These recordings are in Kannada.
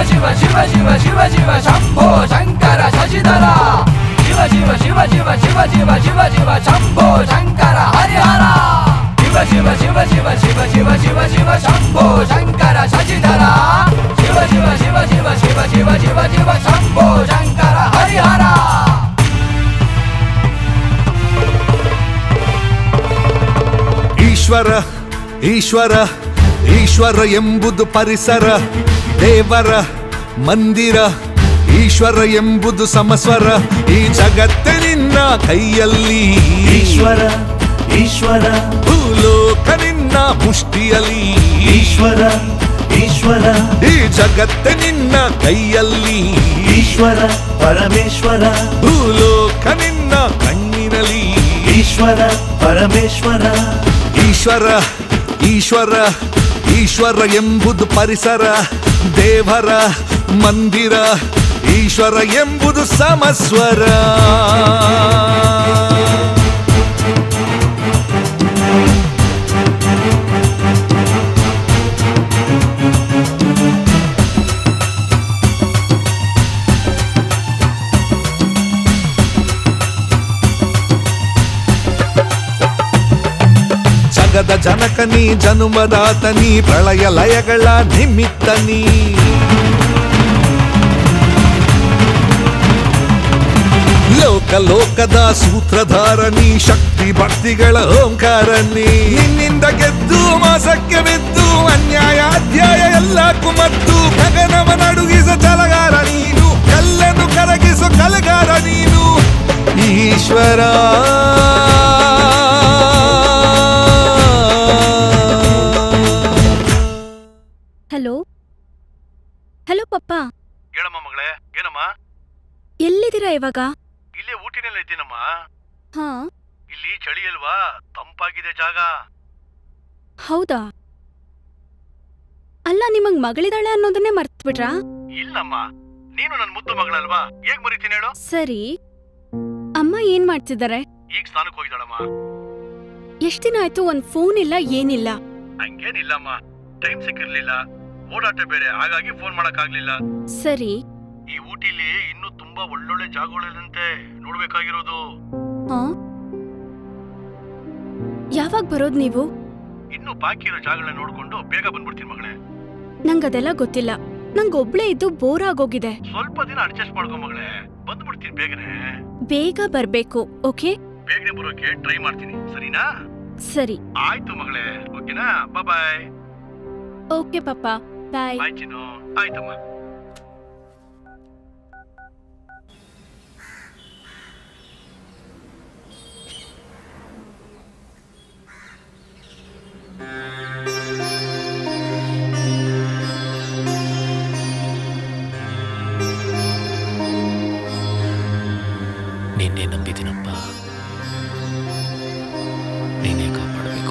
ಶಿವ ಶಿವ ಶಿವ ಶಿವ ಶಿವ ಶಂಭೋ ಶಂಕರ ಶಶಿಧರ ಶಿವ ಶಿವ ಶಿವ ಶಿವ ಶಿವ ಶಿವ ಶಿವ ಶಿವ ಶಂಭೋ ಶಂಕರ ಹರಿಹರ ಶಿವ ಶಿವ ಶಿವ ಶಿವ ಶಿವ ಶಿವ ಶಿವ ಶಿವ ಶಂಭೋ ಶಂಕರ ಶಶಿಧರ ಶಿವ ಶಿವ ಶಿವ ಶಿವ ಶಿವ ಶಿವ ಶಿವ ಶಿವ ಶಂಭೋ ಶಂಕರ ಹರಿಹರ ಈಶ್ವರ ಈಶ್ವರ ಈಶ್ವರ ಎಂಬುದು ಪರಿಸರ ದೇವರ ಮಂದಿರ ಈಶ್ವರ ಎಂಬುದು ಸಮಸ್ವರ ಈ ಜಗತ್ತೆ ನಿನ್ನ ಕೈಯಲ್ಲಿ ಈಶ್ವರ ಈಶ್ವರ ಭೂಲೋಕ ನಿನ್ನ ಮುಷ್ಟಿಯಲ್ಲಿ ಈಶ್ವರ ಈಶ್ವರ ಈ ಜಗತ್ತೆ ನಿನ್ನ ಕೈಯಲ್ಲಿ ಈಶ್ವರ ಪರಮೇಶ್ವರ ಭೂಲೋಕ ನಿನ್ನ ಕಣ್ಣಿನಲ್ಲಿ ಈಶ್ವರ ಪರಮೇಶ್ವರ ಈಶ್ವರ ಈಶ್ವರ ಈಶ್ವರ ಎಂಬುದು ಪರಿಸರ ದೇವರ ಮಂದಿರ ಈಶ್ವರ ಎಂಬುದು ಸಮಸ್ವರ ಜಗದ ಜನಕನಿ ಜನುಮದಾತನಿ ಪ್ರಳಯ ಲಯಗಳ ನಿಮಿತ್ತನಿ ಲೋಕ ಲೋಕದ ಸೂತ್ರಧಾರನಿ ಶಕ್ತಿ ಭಕ್ತಿಗಳ ಓಂಕಾರನಿ ನಿನ್ನಿಂದ ಗೆದ್ದು ಮಾಸಕ್ಕೆ ಬಿದ್ದು ಅನ್ಯಾಯ ಅಧ್ಯಾಯ ಎಲ್ಲ ಕುಮತ್ತು ಗಗನವ ನಡುಗಿಸ ಜಲಗಾರ ನೀನು ಕಲ್ಲನ್ನು ಕರಗಿಸೋ ಕಲಗಾರ ನೀನು ಈಶ್ವರ ಹಲೋ ಹಲೋ ಪಪ್ಪ ಹೇಳಮ್ಮ ಮಗಳೇ ಏನಮ್ಮ ಎಲ್ಲಿದ್ದೀರಾ ಇವಾಗ ಇಲ್ಲೇ ಊಟಿನಲ್ಲ ಇದ್ದೀನಮ್ಮ ಹಾ ಇಲ್ಲಿ ಚಳಿ ಅಲ್ವಾ ತಂಪಾಗಿದೆ ಜಾಗ ಹೌದಾ ಅಲ್ಲ ನಿಮಗ್ ಮಗಳಿದಾಳೆ ಅನ್ನೋದನ್ನೇ ಮರ್ತ್ಬಿಟ್ರಾ ಇಲ್ಲಮ್ಮ ನೀನು ನನ್ನ ಮುದ್ದು ಮಗಳಲ್ವಾ ಹೇಗ್ ಮರಿತೀನಿ ಹೇಳು ಸರಿ ಅಮ್ಮ ಏನ್ ಮಾಡ್ತಿದ್ದಾರೆ ಈಗ ಸ್ನಾನಕ್ಕೆ ಹೋಗಿದ್ದಾಳಮ್ಮ ಎಷ್ಟ್ ದಿನ ಆಯ್ತು ಒಂದ್ ಫೋನ್ ಇಲ್ಲ ಏನಿಲ್ಲ ಹಂಗೇನಿಲ್ಲಮ್ಮ ಟೈಮ್ ಸಿಕ್ಕಿರ್ಲಿಲ್ಲ ಓಡಾಟ ಬೇರೆ ಹಾಗಾಗಿ ಫೋನ್ ಮಾಡಕ್ ಆಗ್ಲಿಲ್ಲ ಸರಿ ಈ ಊಟಿಲಿ ಇನ್ನೂ ತುಂಬಾ ಒಳ್ಳೊಳ್ಳೆ ಜಾಗಗಳಿದಂತೆ ನೋಡ್ಬೇಕಾಗಿರೋದು ಹಾ ಯಾವಾಗ ಬರೋದ್ ನೀವು ಇನ್ನು ಬಾಕಿ ಇರೋ ಜಾಗಗಳನ್ನ ನೋಡ್ಕೊಂಡು ಬೇಗ ಬಂದ್ಬಿಡ್ತೀನಿ ಮಗಳೇ ನಂಗದೆಲ್ಲ ಗೊತ್ತಿಲ್ಲ ನಂಗೊಬ್ಳೇ ಇದ್ದು ಬೋರ್ ಆಗೋಗಿದೆ ಸ್ವಲ್ಪ ದಿನ ಅಡ್ಜಸ್ಟ್ ಮಾಡ್ಕೊ ಮಗಳೇ ಬಂದ್ಬಿಡ್ತೀನಿ ಬೇಗನೆ ಬೇಗ ಬರ್ಬೇಕು ಓಕೆ ಬೇಗನೆ ಬರೋಕೆ ಟ್ರೈ ಮಾಡ್ತೀನಿ ಸರಿನಾ ಸರಿ ಆಯ್ತು ಮಗಳೇ ಓಕೆನಾ ಬಾಯ್ ಓಕೆ ಪಪ್ಪ ಬಾಯ್ ಬಾಯ್ ಚಿನ್ನು ಆಯ್ತಮ್ಮ ನಿನ್ನೆ ನಂಬಿದ್ದೀನಪ್ಪ ನೀನೇ ಕಾಪಾಡಬೇಕು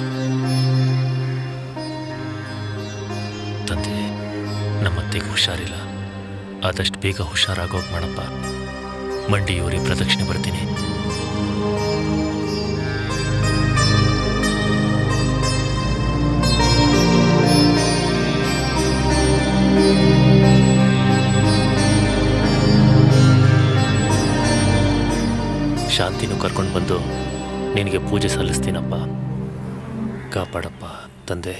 ತಂದೆ ನಮ್ಮತ್ತೆಗೆ ಹುಷಾರಿಲ್ಲ ಆದಷ್ಟು ಬೇಗ ಹುಷಾರಾಗೋಗಿ ಮಾಡಪ್ಪ ಮಂಡಿಯೂರಿ ಪ್ರದಕ್ಷಿಣೆ ಬರ್ತೀನಿ ಶಾಂತಿನೂ ಕರ್ಕೊಂಡು ಬಂದು ನಿನಗೆ ಪೂಜೆ ಸಲ್ಲಿಸ್ತೀನಪ್ಪ ಕಾಪಾಡಪ್ಪ ತಂದೆ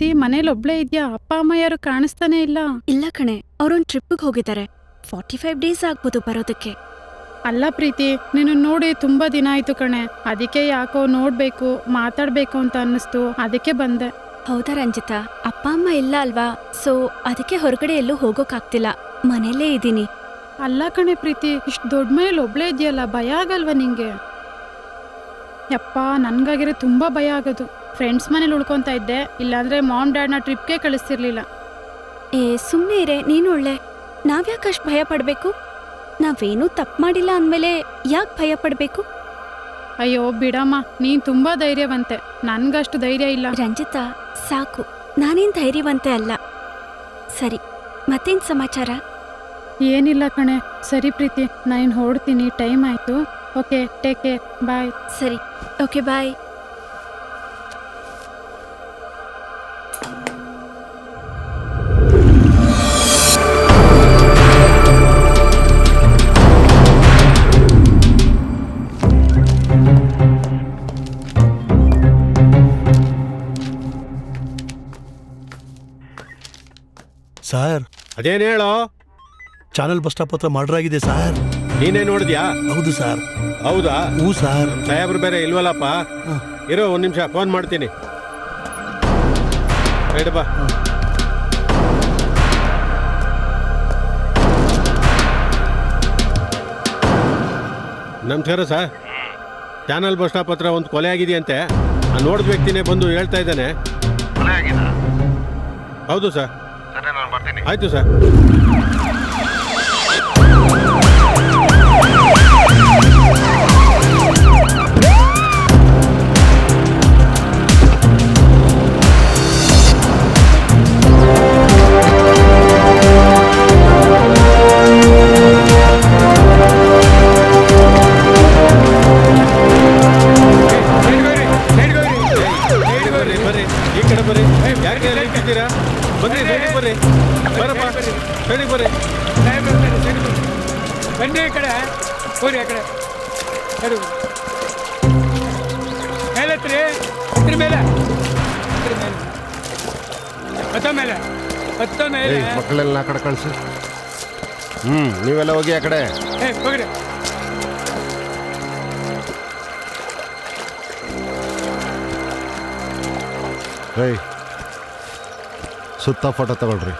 ಪ್ರೀತಿ ಮನೇಲಿ ಒಬ್ಳೇ ಇದ್ಯಾ ಅಪ್ಪ ಅಮ್ಮ ಯಾರು ಕಾಣಿಸ್ತಾನೆ ಇಲ್ಲ ಇಲ್ಲ ಕಣೆ ಅವ್ರೊಂದ್ ಟ್ರಿಪ್ಪಿಗೆ ಹೋಗಿದ್ದಾರೆ ಫಾರ್ಟಿ ಫೈವ್ ಡೇಸ್ ಆಗ್ಬೋದು ಬರೋದಕ್ಕೆ ಅಲ್ಲ ಪ್ರೀತಿ ನೀನು ನೋಡಿ ತುಂಬಾ ದಿನ ಆಯ್ತು ಕಣೆ ಅದಕ್ಕೆ ಯಾಕೋ ನೋಡ್ಬೇಕು ಮಾತಾಡ್ಬೇಕು ಅಂತ ಅನ್ನಿಸ್ತು ಅದಕ್ಕೆ ಬಂದೆ ಹೌದಾ ರಂಜಿತಾ ಅಪ್ಪ ಅಮ್ಮ ಇಲ್ಲ ಅಲ್ವಾ ಸೊ ಅದಕ್ಕೆ ಹೊರಗಡೆ ಎಲ್ಲೂ ಹೋಗೋಕ್ಕಾಗ್ತಿಲ್ಲ ಮನೇಲೇ ಇದ್ದೀನಿ ಅಲ್ಲ ಕಣೆ ಪ್ರೀತಿ ಇಷ್ಟು ದೊಡ್ಡ ಮನೇಲಿ ಒಬ್ಳೇ ಇದೆಯಲ್ಲ ಭಯ ಆಗಲ್ವಾ ನಿಂಗೆ ಯಪ್ಪ ನನ್ಗಾಗಿರೋ ತುಂಬಾ ಭಯ ಆಗೋದು ಫ್ರೆಂಡ್ಸ್ ಮನೇಲಿ ಉಳ್ಕೊಂತ ಇದ್ದೆ ಇಲ್ಲಾಂದ್ರೆ ಮಾಮ್ ಡ್ಯಾಡ್ನ ಟ್ರಿಪ್ಗೆ ಕಳಿಸ್ತಿರ್ಲಿಲ್ಲ ಏ ಸುಮ್ಮನೆ ಇರೆ ನೀನು ಒಳ್ಳೆ ನಾವ್ಯಾಕೆ ಅಷ್ಟು ಭಯ ಪಡ್ಬೇಕು ನಾವೇನೂ ತಪ್ಪು ಮಾಡಿಲ್ಲ ಅಂದಮೇಲೆ ಯಾಕೆ ಭಯ ಪಡ್ಬೇಕು ಅಯ್ಯೋ ಬಿಡಮ್ಮ ನೀನ್ ತುಂಬಾ ಧೈರ್ಯವಂತೆ ನನ್ಗಷ್ಟು ಧೈರ್ಯ ಇಲ್ಲ ರಂಜಿತಾ ಸಾಕು ನಾನೇನ್ ಧೈರ್ಯವಂತೆ ಅಲ್ಲ ಸರಿ ಮತ್ತೇನ್ ಸಮಾಚಾರ ಏನಿಲ್ಲ ಕಣೆ ಸರಿ ಪ್ರೀತಿ ನಾನು ಹೊರಡ್ತೀನಿ ಟೈಮ್ ಆಯ್ತು ಓಕೆ ಟೇಕ್ ಕೇರ್ ಬಾಯ್ ಸರಿ ಓಕೆ ಬಾಯ್ ಸರ್ ಅದೇನ್ ಹೇಳೋ ಚಾನಲ್ ಬಸ್ ಸ್ಟಾಪ್ ಹತ್ರ ಮರ್ಡರ್ ಆಗಿದೆ ಸರ್ ನೀನೇ ನೋಡಿದ್ಯಾ ಹೌದು ಸರ್ ಹೌದಾ ಹ್ಞೂ ಸರ್ ನಮ್ ಸಾಹೇಬ್ರು ಬೇರೆ ಇಲ್ವಲ್ಲಪ್ಪ ಇರೋ ಒಂದ್ ನಿಮಿಷ ಫೋನ್ ಮಾಡ್ತೀನಿ ಹೇಳಿ ಬಾ ನಮಸ್ಕಾರ ಸರ್ ಚಾನಲ್ ಬಸ್ ಸ್ಟಾಪ್ ಹತ್ರ ಒಂದು ಕೊಲೆ ಆಗಿದೆಯಂತೆ ಆ ನೋಡಿದ ವ್ಯಕ್ತಿನೇ ಬಂದು ಹೇಳ್ತಾ ಇದ್ದಾನೆ ಹೌದು ಸರ್ ಆಯ್ತು ಸರ್ ಬರ್ರಿ ಬರ್ರಿ ಈ ಕಡೆ ಬರ್ರಿ ಯಾಕೆ ಅಲ್ಲಿ ನಿಂತಿದ್ದೀರಾ ಬರ್ರಿ ಸೈಡಿಗೆ ಬರ್ರಿ ಬರಪ್ಪ ಸೈಡಿಗೆ ಬರ್ರಿ ಬನ್ನಿ ಈ ಕಡೆ ಹೋರಿ ಆ ಕಡೆ ಸರಿ ಮೇಲೆತ್ರಿ ಇದ್ರ ಮೇಲೆ ಇದ್ರ ಮೇಲೆ ಹತ್ತ ಮೇಲೆ ಹತ್ತ ಮೇಲೆ ಮಕ್ಕಳೆಲ್ಲ ಆ ಕಡೆ ಕಳಿಸಿ ಹ್ಮ್ ನೀವೆಲ್ಲ ಹೋಗಿ ಆ ಕಡೆ ಏ ಹೋಗ್ರಿ ರೈ ಸುತ್ತ ಫೋಟೋ ತಗೊಳ್ರಿ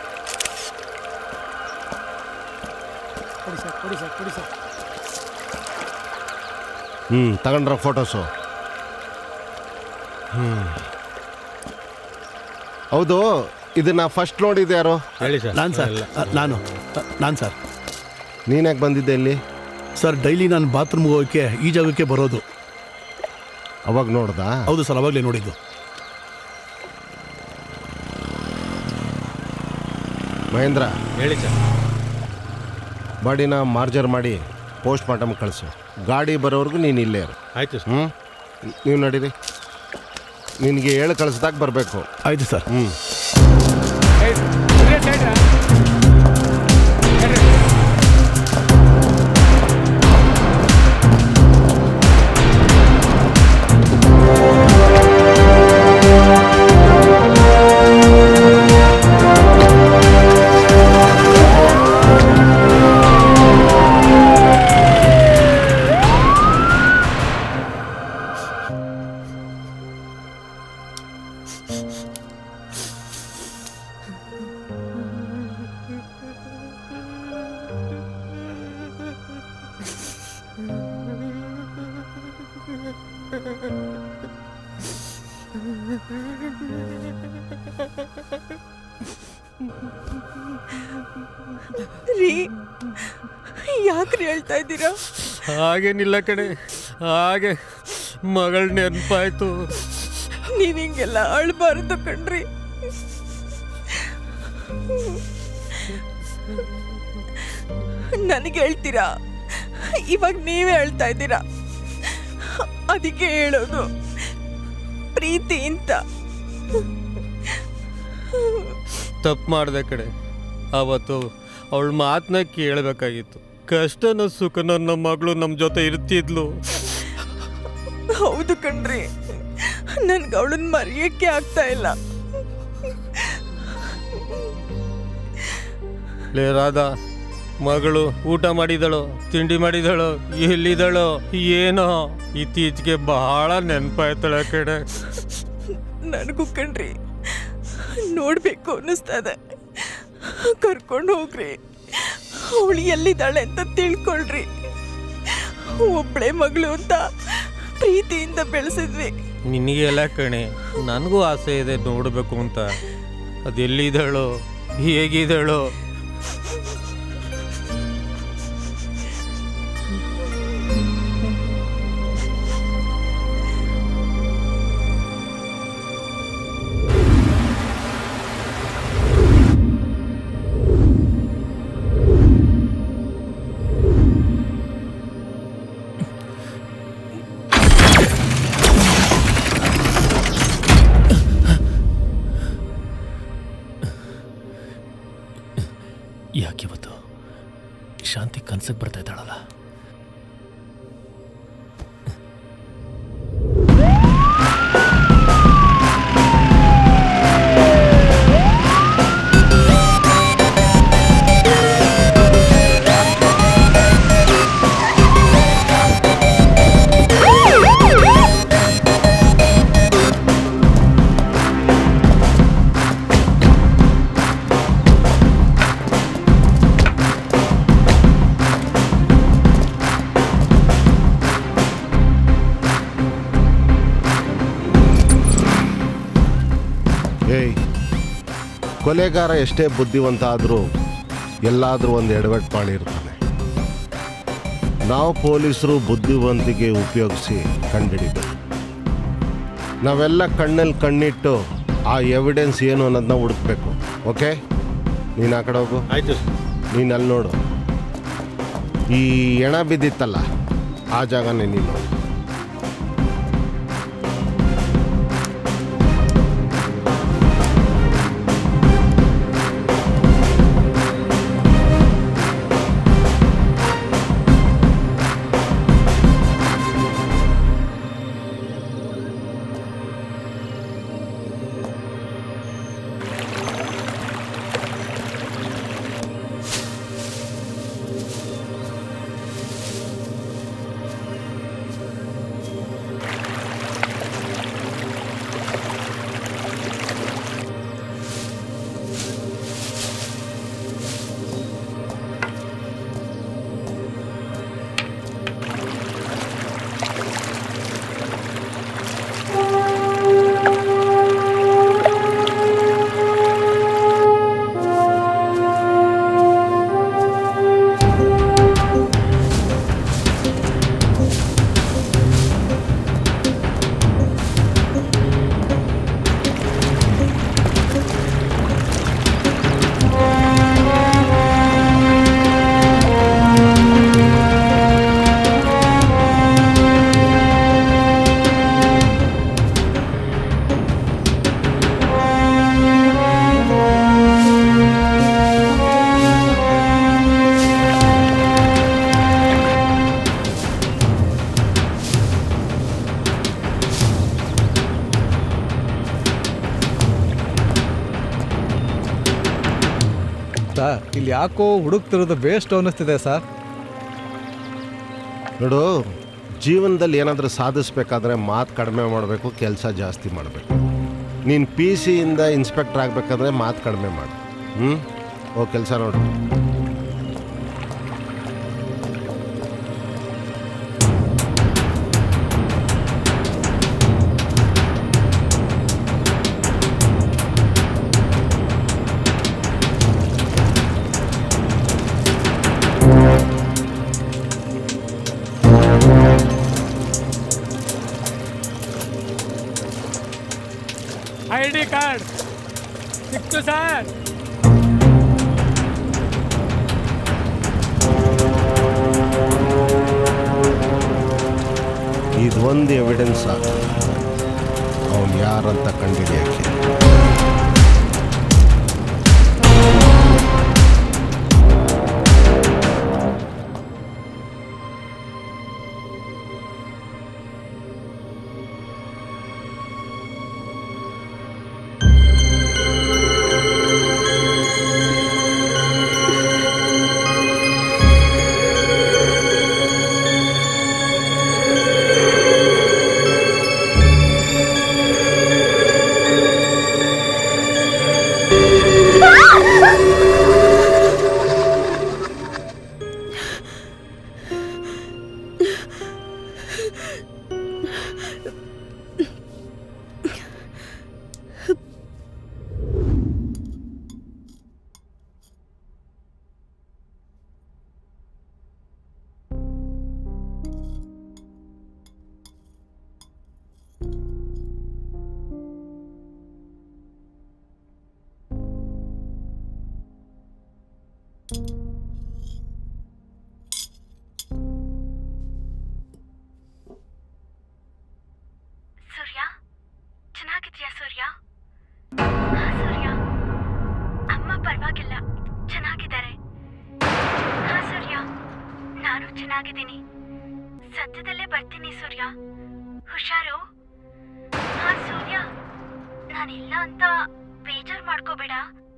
ಕೊಡಿ ಸರ್ ಕೊಡಿ ಸರ್ ಕೊಡಿ ಸರ್ ಹ್ಮ್ ತಗೊಂಡ್ರ ಫೋಟೋಸು ಹ್ಮ್ ಹೌದು ಇದನ್ನ ಫಸ್ಟ್ ನೋಡಿದ್ದು ಯಾರು ಹೇಳಿ ನಾನು ಸರ್ ನಾನು ನಾನು ಸರ್ ನೀನ್ಯಾಕೆ ಬಂದಿದ್ದೆ ಇಲ್ಲಿ ಸರ್ ಡೈಲಿ ನಾನು ಬಾತ್ರೂಮ್ಗೆ ಹೋಗೋಕ್ಕೆ ಈ ಜಾಗಕ್ಕೆ ಬರೋದು ಅವಾಗ ನೋಡ್ದಾ ಹೌದು ಸರ್ ಅವಾಗಲೇ ನೋಡಿದ್ದು ಮಹೇಂದ್ರ ಹೇಳಿ ಸರ್ ಬಾಡಿನ ಮಾರ್ಜರ್ ಮಾಡಿ ಪೋಸ್ಟ್ ಮಾರ್ಟಮ್ ಕಳಿಸು ಗಾಡಿ ಬರೋವರೆಗೂ ನೀನು ಇಲ್ಲೇ ಇರು ಆಯ್ತು ಸರ್ ಹ್ಞೂ ನೀವು ನಡೀರಿ ನಿನಗೆ ಹೇಳಿ ಕಳಿಸ್ದಾಗ ಬರಬೇಕು ಆಯ್ತು ಸರ್ ಹ್ಞೂ ಇದ್ರೆ ಸೈಡ್ರ ರೀ ಯಾಕ್ರಿ ಹೇಳ್ತಾ ಇದ್ದೀರಾ ಹಾಗೇನಿಲ್ಲ ಕಣೆ ಹಾಗೆ ಮಗಳ ನೆನಪಾಯ್ತು ನೀವ್ ಹಿಂಗೆಲ್ಲ ಅಳ್ಬಾರ್ದು ಕಣ್ರಿ ನನಗೆ ಹೇಳ್ತೀರಾ ಇವಾಗ ನೀವೇ ಹೇಳ್ತಾ ಇದ್ದೀರಾ ಅದಕ್ಕೆ ಹೇಳೋದು ಪ್ರೀತಿ ಅಂತ ತಪ್ಪು ಮಾಡಿದೆ ಕಡೆ ಅವತ್ತು ಅವಳ ಮಾತನ್ನ ಕೇಳಬೇಕಾಗಿತ್ತು ಕಷ್ಟನ ಸುಖನ ನಮ್ಮ ಮಗಳು ನಮ್ಮ ಜೊತೆ ಇರ್ತಿದ್ಲು ಹೌದು ಕಣ್ರಿ ನನ್ಗೆ ಅವಳನ್ನ ಮರೆಯಕ್ಕೆ ಆಗ್ತಾ ಇಲ್ಲ ಲೇ ರಾಧಾ ಮಗಳು ಊಟ ಮಾಡಿದಳು ತಿಂಡಿ ಮಾಡಿದಳು ಎಲ್ಲಿದಳು ಏನೋ ಇತ್ತೀಚೆಗೆ ಬಹಳ ನೆನಪಾಯ್ತಳ ಕಡೆ ನನಗೂ ಕಣ್ರಿ ನೋಡ್ಬೇಕು ಅನ್ನಿಸ್ತದೆ ಕರ್ಕೊಂಡು ಹೋಗ್ರಿ ಅವಳು ಎಲ್ಲಿದ್ದಾಳೆ ಅಂತ ತಿಳ್ಕೊಳ್ರಿ ಒಬ್ಳೆ ಮಗಳು ಅಂತ ಪ್ರೀತಿಯಿಂದ ಬೆಳೆಸಿದ್ವಿ ನಿನಗೆಲ್ಲ ಕಣೆ ನನಗೂ ಆಸೆ ಇದೆ ನೋಡಬೇಕು ಅಂತ ಅದೆಲ್ಲಿದಳು ಹೇಗಿದಳು ಯಾಕಿವತ್ತು ಶಾಂತಿ ಕನ್ಸಕ್ಕೆ ಬರ್ತಾ ಇದ್ದಾಳಲ್ಲ ಏಯ್ ಕೊಲೆಗಾರ ಎಷ್ಟೇ ಬುದ್ಧಿವಂತ ಆದರೂ ಎಲ್ಲಾದರೂ ಒಂದು ಎಡವಟ್ಟು ಮಾಡಿರ್ತಾನೆ ನಾವು ಪೊಲೀಸರು ಬುದ್ಧಿವಂತಿಕೆ ಉಪಯೋಗಿಸಿ ಕಂಡುಹಿಡಿಬೇಕು ನಾವೆಲ್ಲ ಕಣ್ಣಲ್ಲಿ ಕಣ್ಣಿಟ್ಟು ಆ ಎವಿಡೆನ್ಸ್ ಏನು ಅನ್ನೋದನ್ನ ಹುಡುಕ್ಬೇಕು ಓಕೆ ನೀನು ಆ ಕಡೆ ಹೋಗು ಆಯ್ತು ನೀನು ಅಲ್ಲಿ ನೋಡು ಈ ಎಣ ಬಿದ್ದಿತ್ತಲ್ಲ ಆ ಜಾಗನೇ ನೀನು ನೋಡು ಸರ್ ಇಲ್ಲಿ ಯಾಕೋ ಹುಡುಕ್ತಿರೋದು ವೇಸ್ಟ್ ಅನ್ನಿಸ್ತಿದೆ ಸರ್ ನೋಡು ಜೀವನದಲ್ಲಿ ಏನಾದರೂ ಸಾಧಿಸ್ಬೇಕಾದ್ರೆ ಮಾತು ಕಡಿಮೆ ಮಾಡಬೇಕು ಕೆಲಸ ಜಾಸ್ತಿ ಮಾಡಬೇಕು ನೀನು ಪಿ ಸಿಯಿಂದ ಇನ್ಸ್ಪೆಕ್ಟರ್ ಆಗಬೇಕಾದ್ರೆ ಮಾತು ಕಡಿಮೆ ಮಾಡು ಹ್ಞೂ ಓ ಕೆಲಸ ನೋಡು ಐ ಡಿ ಕಾರ್ಡ್ ಸಿಕ್ತು ಸರ್ ಇದೊಂದು ಎವಿಡೆನ್ಸ್ ಸಾಕು ಅವನು ಯಾರಂತ ಕಂಡಿಡಿಯಕ್ಕೆ ಚೆನ್ನಾಗಿದ್ದೀನಿ ಸದ್ಯದಲ್ಲೇ ಬರ್ತೀನಿ ಸೂರ್ಯ ಹುಷಾರು ಹಾ ಸೂರ್ಯ ನಾನಿಲ್ಲ ಅಂತ ಬೇಜಾರ್ ಮಾಡ್ಕೋಬೇಡ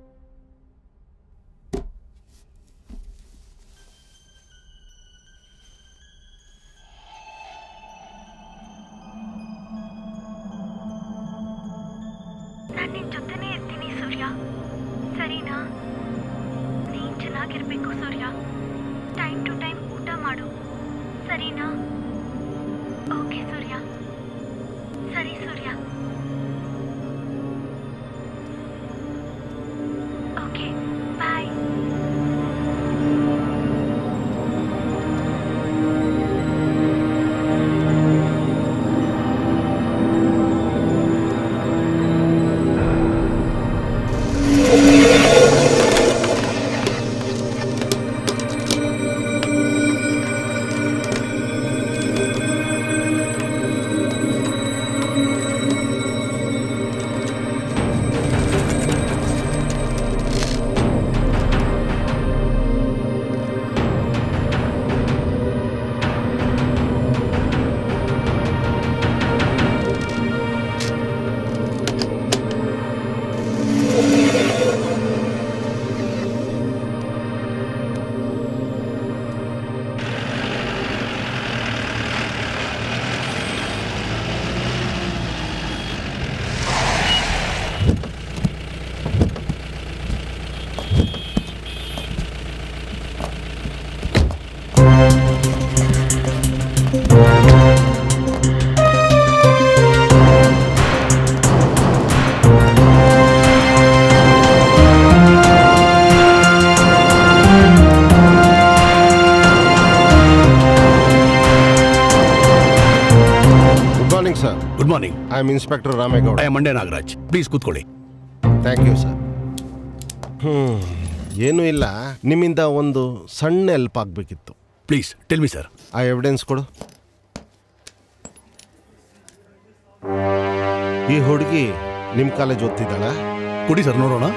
ನಾನು ನಿನ್ ಜೊತೆನೇ ಇರ್ತೀನಿ ಸೂರ್ಯ ಸರಿನಾ ನೀನ್ ಚೆನ್ನಾಗಿರ್ಬೇಕು ಸೂರ್ಯ ಟೈಮ್ ಟು ಟೈಮ್ ಊಟ ಮಾಡು ಸರಿನಾ ಓಕೆ ಸೂರ್ಯ ಸರಿ Surya okay bye good morning sir good morning I am inspector Ramegowda I Mandya Nagaraj please ಕೂತ್ಕೊಳ್ಳಿ ಥ್ಯಾಂಕ್ ಯು ಸರ್ ಹ್ಞೂ ಏನೂ ಇಲ್ಲ ನಿಮ್ಮಿಂದ ಒಂದು ಸಣ್ಣ ಹೆಲ್ಪ್ ಆಗಬೇಕಿತ್ತು ಪ್ಲೀಸ್ ಟೆಲ್ ಮಿ ಸರ್ ಆ ಎವಿಡೆನ್ಸ್ ಕೊಡು ಈ ಹುಡುಗಿ ನಿಮ್ಮ ಕಾಲೇಜ್ ಓದ್ತಿದ್ದಾಳ ಕೊಡಿ ಸರ್ ನೋಡೋಣ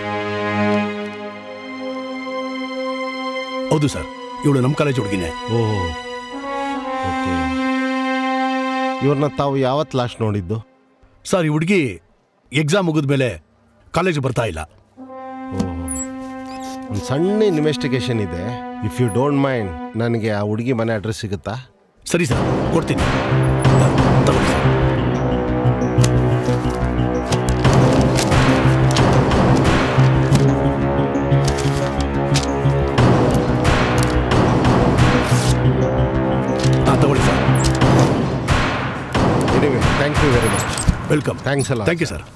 ಹೌದು ಸರ್ ಇವಳು ನಮ್ಮ ಕಾಲೇಜ್ ಹುಡುಗಿನೇ ಓ ಓಕೆ ಇವ್ರನ್ನ ತಾವು ಯಾವತ್ತು ಲಾಸ್ಟ್ ನೋಡಿದ್ದು ಸರ್ ಈ ಹುಡುಗಿ ಎಕ್ಸಾಮ್ ಮುಗಿದ್ಮೇಲೆ ಕಾಲೇಜ್ ಬರ್ತಾ ಇಲ್ಲ ಒಂದು ಸಣ್ಣ ಇನ್ವೆಸ್ಟಿಗೇಷನ್ ಇದೆ ಇಫ್ ಯು ಡೋಂಟ್ ಮೈಂಡ್ ನನಗೆ ಆ ಹುಡುಗಿ ಮನೆ ಅಡ್ರೆಸ್ ಸಿಗುತ್ತಾ ಸರಿ ಸರ್ ಕೊಡ್ತೀನಿ ತಗೊಳ್ಳಿ ಸರ್ ಹಾಂ ತಗೊಳ್ಳಿ sir anyway thank you very much welcome thanks ಅಲ್ಲ ಥ್ಯಾಂಕ್ ಯು ಸರ್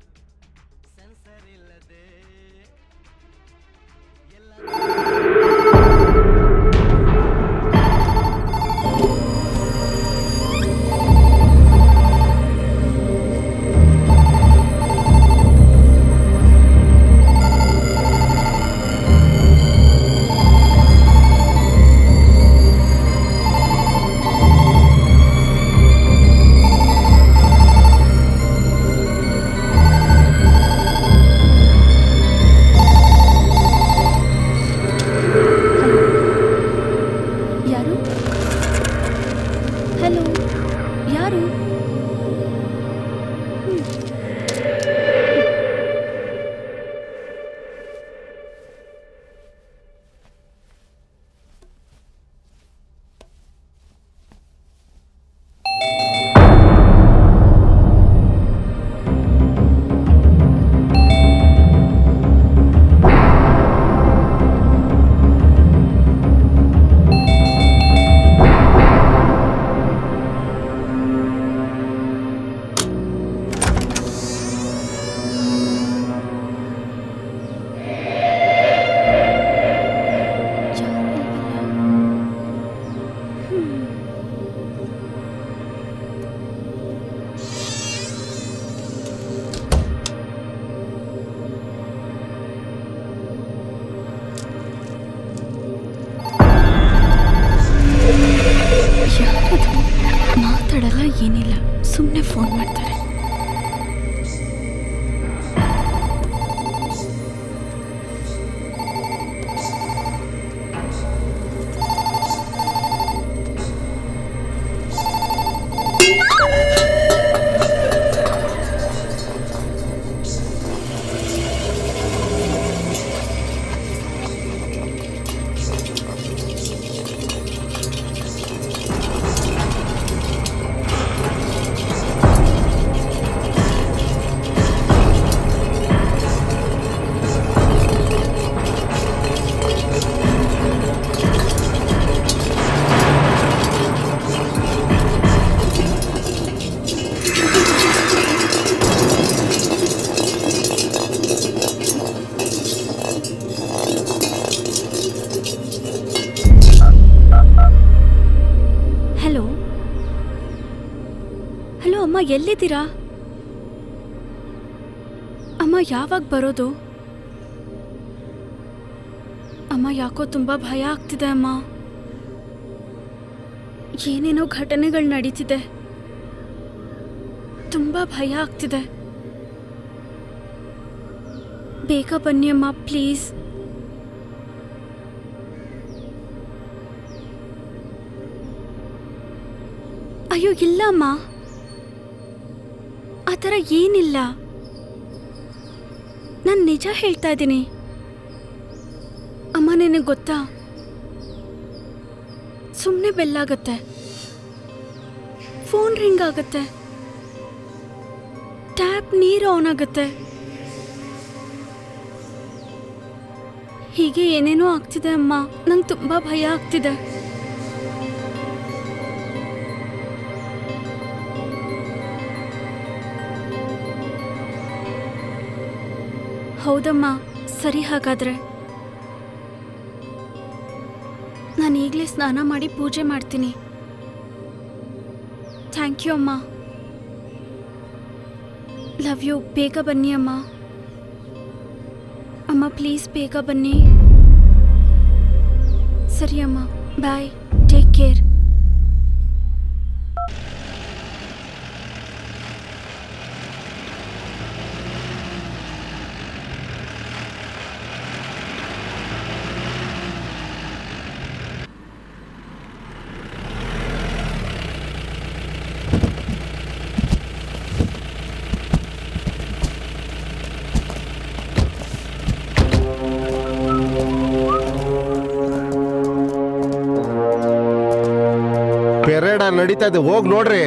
ಬರೆಯೋಳು ಇಲ್ಲ ಸುಮ್ಮನೆ ಫೋನ್ ಮಾಡ್ತಾರೆ ಹಲೋ ಹಲೋ ಅಮ್ಮ ಎಲ್ಲಿದ್ದೀರಾ ಅಮ್ಮ ಯಾವಾಗ ಬರೋದು ಅಮ್ಮ ಯಾಕೋ ತುಂಬಾ ಭಯ ಆಗ್ತಿದೆ ಅಮ್ಮ ಏನೇನೋ ಘಟನೆಗಳು ನಡೀತಿದೆ ತುಂಬಾ ಭಯ ಆಗ್ತಿದೆ ಬೇಗ ಬನ್ನಿ ಅಮ್ಮ ಪ್ಲೀಸ್ ಅಯ್ಯೋ ಇಲ್ಲ ಅಮ್ಮ ಆ ಥರ ಏನಿಲ್ಲ ನಾನು ನಿಜ ಹೇಳ್ತಾ ಇದ್ದೀನಿ ಅಮ್ಮ ನಿನಗೆ ಗೊತ್ತಾ ಸುಮ್ಮನೆ ಬೆಲ್ಲಾಗತ್ತೆ ಫೋನ್ ರಿಂಗ್ ಆಗುತ್ತೆ ಟ್ಯಾಪ್ ನೀರು ಆನ್ ಆಗುತ್ತೆ ಹೀಗೆ ಏನೇನೋ ಆಗ್ತಿದೆ ಅಮ್ಮ ನಂಗೆ ತುಂಬಾ ಭಯ ಆಗ್ತಿದೆ ಹೌದಮ್ಮ ಸರಿ ಹಾಗಾದ್ರೆ ನಾನು ಈಗಲೇ ಸ್ನಾನ ಮಾಡಿ ಪೂಜೆ ಮಾಡ್ತೀನಿ ಥ್ಯಾಂಕ್ ಯು ಅಮ್ಮ ಲವ್ ಯು ಬೇಗ ಬನ್ನಿ ಅಮ್ಮ ಅಮ್ಮ ಪ್ಲೀಸ್ ಬೇಗ ಬನ್ನಿ ಸರಿ ಅಮ್ಮ ಬಾಯ್ ಟೇಕ್ ಕೇರ್ ಪೆರೇಡ ನಡೀತಾ ಇದೆ ಹೋಗಿ ನೋಡ್ರಿ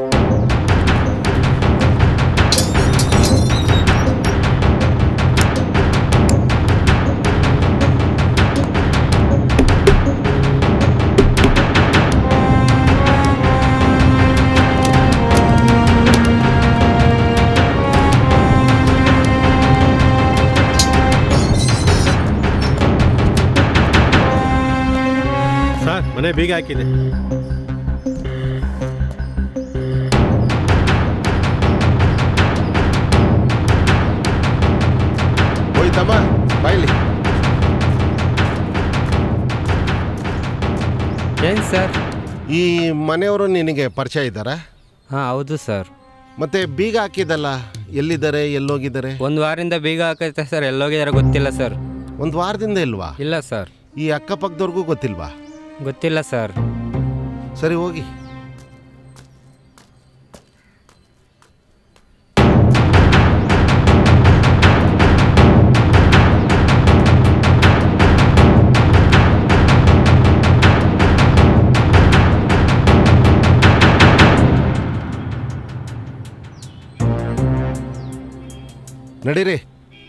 ಸರ್ ಮನೆ ಬೀಗ ಹಾಕಿದೆ ಹೋಯ್ತಮ್ಮ ಬಾಯ್ಲಿ ಏನು ಸರ್ ಈ ಮನೆಯವರು ನಿನಗೆ ಪರಿಚಯ ಇದ್ದಾರಾ ಹಾಂ ಹೌದು ಸರ್ ಮತ್ತೆ ಬೀಗ ಹಾಕಿದಲ್ಲ ಎಲ್ಲಿದ್ದಾರೆ ಎಲ್ಲೋಗಿದ್ದಾರೆ ಒಂದು ವಾರದಿಂದ ಬೀಗ ಹಾಕೈತೆ ಸರ್ ಎಲ್ಲೋಗಿದಾರೆ ಗೊತ್ತಿಲ್ಲ ಸರ್ ಒಂದು ವಾರದಿಂದ ಇಲ್ವಾ ಇಲ್ಲ ಸರ್ ಈ ಅಕ್ಕಪಕ್ಕದವ್ರಿಗೂ ಗೊತ್ತಿಲ್ವಾ ಗೊತ್ತಿಲ್ಲ ಸರ್ ಸರಿ ಹೋಗಿ ನಡೀರಿ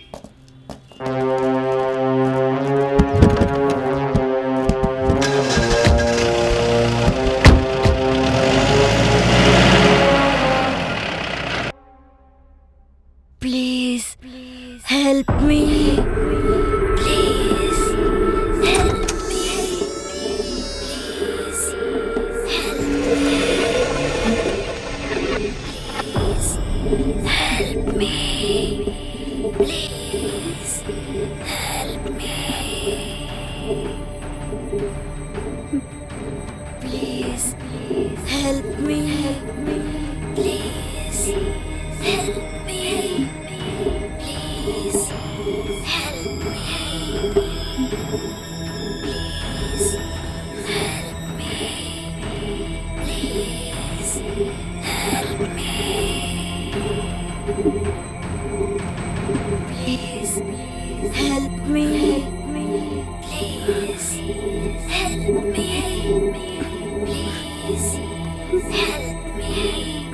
Please, help me. Please, help me. Please, help me. Please, help me. Please, help me. Please, help me. Please help me. Please help me. Please help me. Please help me. Please help me. Please help me. Please help me.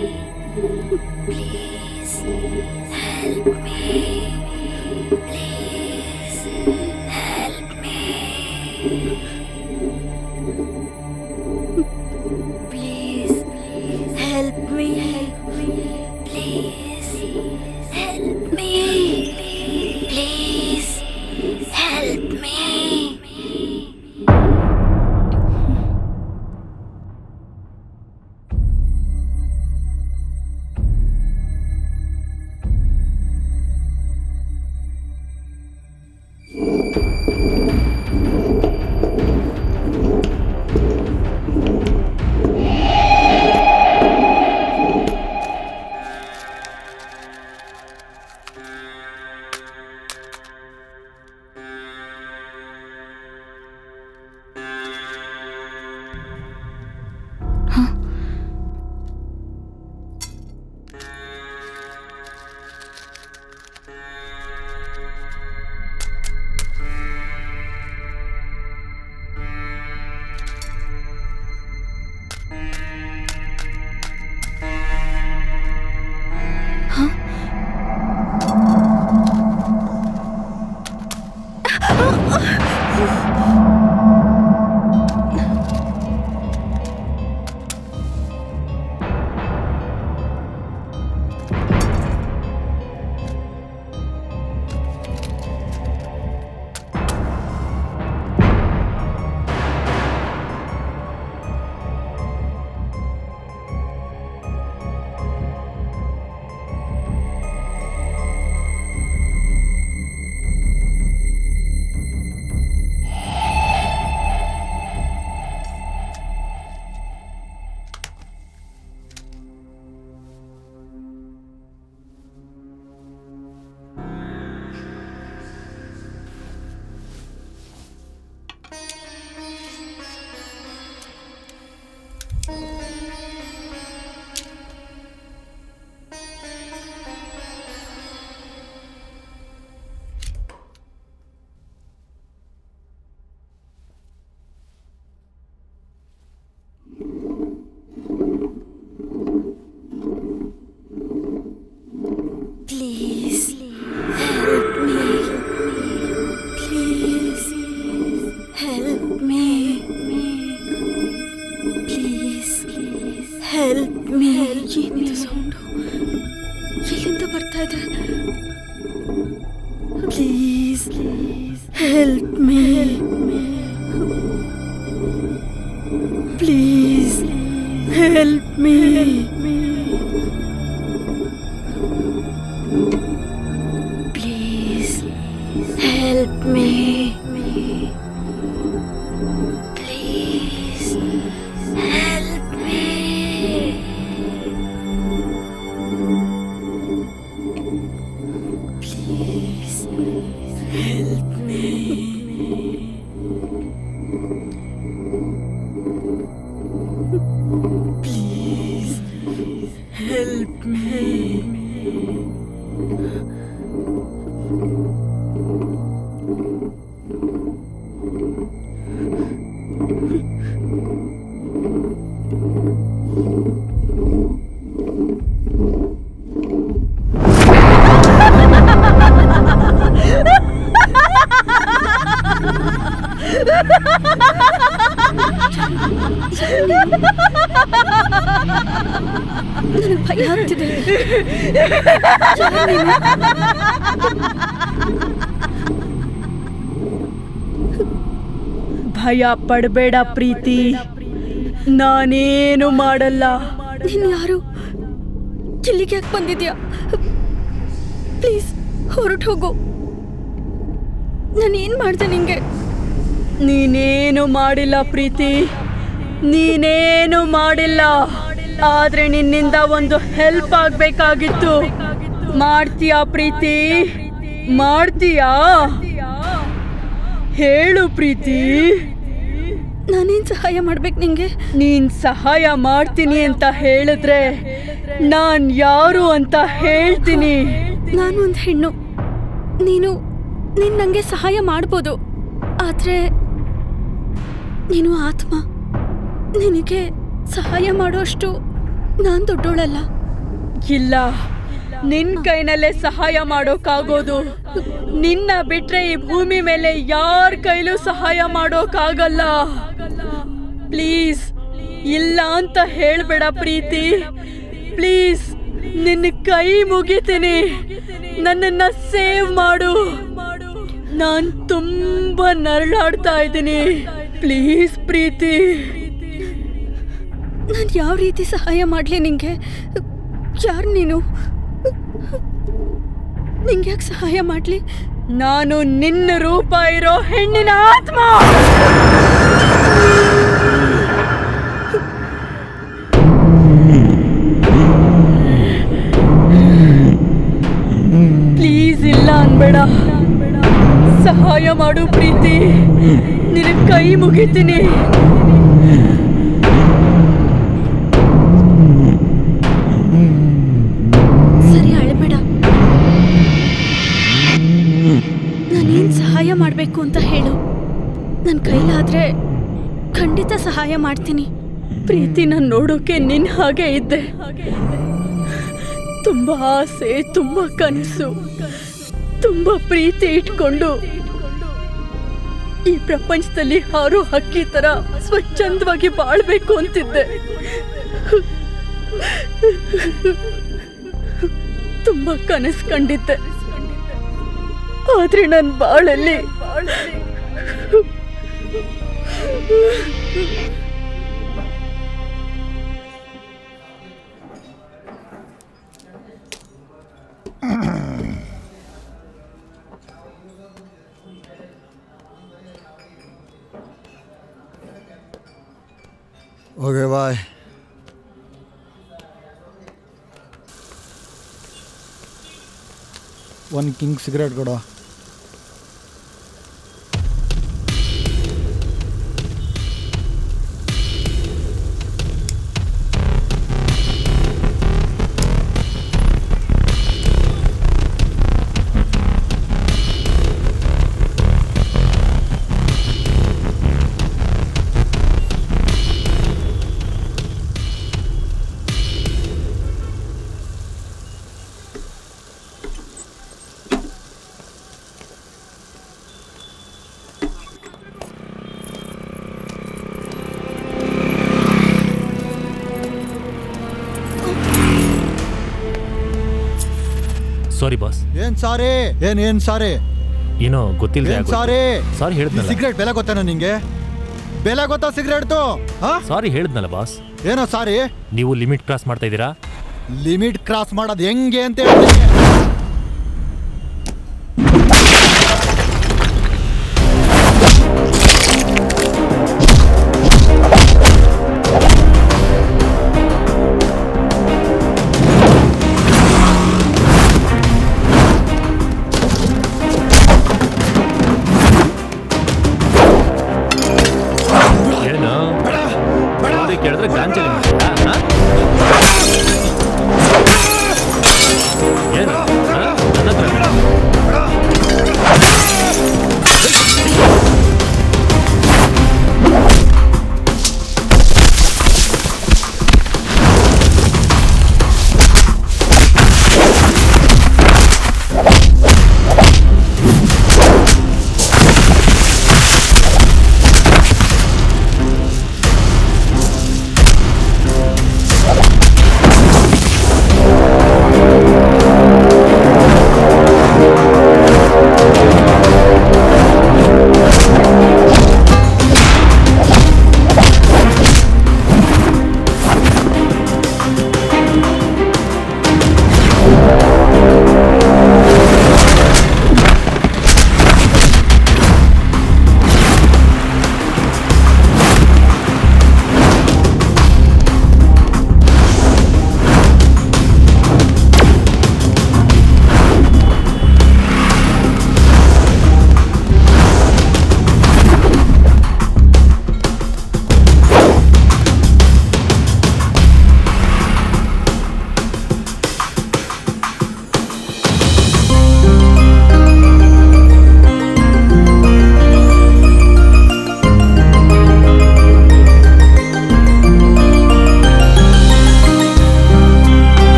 Please help me. Please help me. Please help me. Please help me. Please help me. Please help me. Please help me. Please help me. ಏನಿದು ಸೌಂಡು ಎಲ್ಲಿಂದ ಬರ್ತಾ ಇದೆ Please help me. Please help me. Please help me. Please help me. Please help me. Please help me. ನನಗೆ ಭಯ ಆಗ್ತಿದೆ ಭಯ ಪಡಬೇಡ ಪ್ರೀತಿ ನಾನೇನು ಮಾಡಲ್ಲ ನೀನು ಯಾರು ಇಲ್ಲಿಗೆ ಯಾಕೆ ಬಂದಿದ್ಯಾ ಪ್ಲೀಸ್ ಹೊರಟು ಹೋಗು ನಾನೇನು ಮಾಡಿದೆ ನಿಂಗೆ ನೀನೇನು ಮಾಡಿಲ್ಲ ಪ್ರೀತಿ ನೀನೇನು ಮಾಡಿಲ್ಲ ಆದ್ರೆ ನಿನ್ನಿಂದ ಒಂದು ಹೆಲ್ಪ್ ಆಗ್ಬೇಕಾಗಿತ್ತು ಮಾಡ್ತೀಯಾ ಪ್ರೀತಿ ಮಾಡ್ತೀಯಾ ಹೇಳು ಪ್ರೀತಿ ನಾನೇನ್ ಸಹಾಯ ಮಾಡ್ಬೇಕು ನಿಂಗೆ ನೀನ್ ಸಹಾಯ ಮಾಡ್ತೀನಿ ಅಂತ ಹೇಳಿದ್ರೆ ನಾನ್ ಯಾರು ಅಂತ ಹೇಳ್ತೀನಿ ನಾನು ಒಂದು ಹೆಣ್ಣು ನೀನು ನೀನು ನನಗೆ ಸಹಾಯ ಮಾಡ್ಬೋದು ಆದರೆ ನೀನು ಆತ್ಮ ನಿನಗೆ ಸಹಾಯ ಮಾಡೋಷ್ಟು ನಾನು ದೊಡ್ಡೋಳಲ್ಲ ಇಲ್ಲ ನಿನ್ ಕೈನಲ್ಲೇ ಸಹಾಯ ಮಾಡೋಕ್ಕಾಗೋದು ನಿನ್ನ ಬಿಟ್ರೆ ಈ ಭೂಮಿ ಮೇಲೆ ಯಾರ ಕೈಲೂ ಸಹಾಯ ಮಾಡೋಕ್ಕಾಗಲ್ಲ ಪ್ಲೀಸ್ ಇಲ್ಲ ಅಂತ ಹೇಳ್ಬೇಡ ಪ್ರೀತಿ ಪ್ಲೀಸ್ ನಿನ್ನ ಕೈ ಮುಗಿತೀನಿ ನನ್ನನ್ನ ಸೇವ್ ಮಾಡು ನಾನ್ ತುಂಬಾ ನರಳಾಡ್ತಾ ಇದ್ದೀನಿ ಪ್ಲೀಸ್ ಪ್ರೀತಿ ನಾನು ಯಾವ ರೀತಿ ಸಹಾಯ ಮಾಡಲಿ ನಿಂಗೆ ಯಾರು ನೀನು ನಿಂಗೆ ಯಾಕೆ ಸಹಾಯ ಮಾಡಲಿ ನಾನು ನಿನ್ನ ರೂಪ ಇರೋ ಹೆಣ್ಣಿನ ಆತ್ಮ ಪ್ಲೀಸ್ ಇಲ್ಲ ಅನ್ಬೇಡ ಸಹಾಯ ಮಾಡು ಪ್ರೀತಿ ನಿನ್ನ ಕೈ ಮುಗಿತೀನಿ ಸರಿ ಅಳಬೇಡ ನಾನೇನು ಸಹಾಯ ಮಾಡಬೇಕು ಅಂತ ಹೇಳು ನನ್ನ ಕೈಲಾದ್ರೆ ಖಂಡಿತ ಸಹಾಯ ಮಾಡ್ತೀನಿ ಪ್ರೀತಿನ ನೋಡೋಕೆ ನಿನ್ ಹಾಗೆ ಇದ್ದೆ ತುಂಬಾ ಆಸೆ ತುಂಬಾ ಕನಸು ತುಂಬಾ ಪ್ರೀತಿ ಇಟ್ಕೊಂಡು ಈ ಪ್ರಪಂಚದಲ್ಲಿ ಹಾರೋ ಹಕ್ಕಿ ತರ ಸ್ವಚ್ಛಂದವಾಗಿ ಬಾಳ್ಬೇಕು ಅಂತಿದ್ದೆ ತುಂಬಾ ಕನಸು ಕಂಡಿದ್ದೆ ಆದ್ರೆ ನನ್ನ ಬಾಳಲ್ಲಿ ಓಕೆ ಬಾಯ್ ಒಂದು ಕಿಂಗ್ ಸಿಗರೇಟ್ ಕೊಡು ಸಾರಿ ಬಾಸ್ ಏನ್ ಸಾರಿ ಏನ್ ಏನ್ ಸಾರಿ ಏನೋ ಗೊತ್ತಿಲ್ಲ ಏನ್ ಸಾರಿ ಸಾರಿ ಈ ಹೇಳಿದ್ನಲ್ಲ ಸಿಗರೇಟ್ ಬೆಲೆ ಗೊತ್ತೇನೋ ನಿಂಗೆ ಬೆಲೆ ಗೊತ್ತಾ ಸಿಗರೇಟ್ದು ಸಾರಿ ಹೇಳಿದ್ನಲ್ಲ ಬಾಸ್ ಏನೋ ಸಾರಿ ನೀವು ಲಿಮಿಟ್ ಕ್ರಾಸ್ ಮಾಡ್ತಾ ಇದ್ದೀರಾ ಲಿಮಿಟ್ ಕ್ರಾಸ್ ಮಾಡೋದು ಹೆಂಗೆ ಅಂತ ಹೇಳಿ ಏನು ಸಾರಿ ಕೇಳಿದ್ರೆ ಗಾಂಜಲಿ ಮಾಡ್ತೀರಾ, ಹಾ?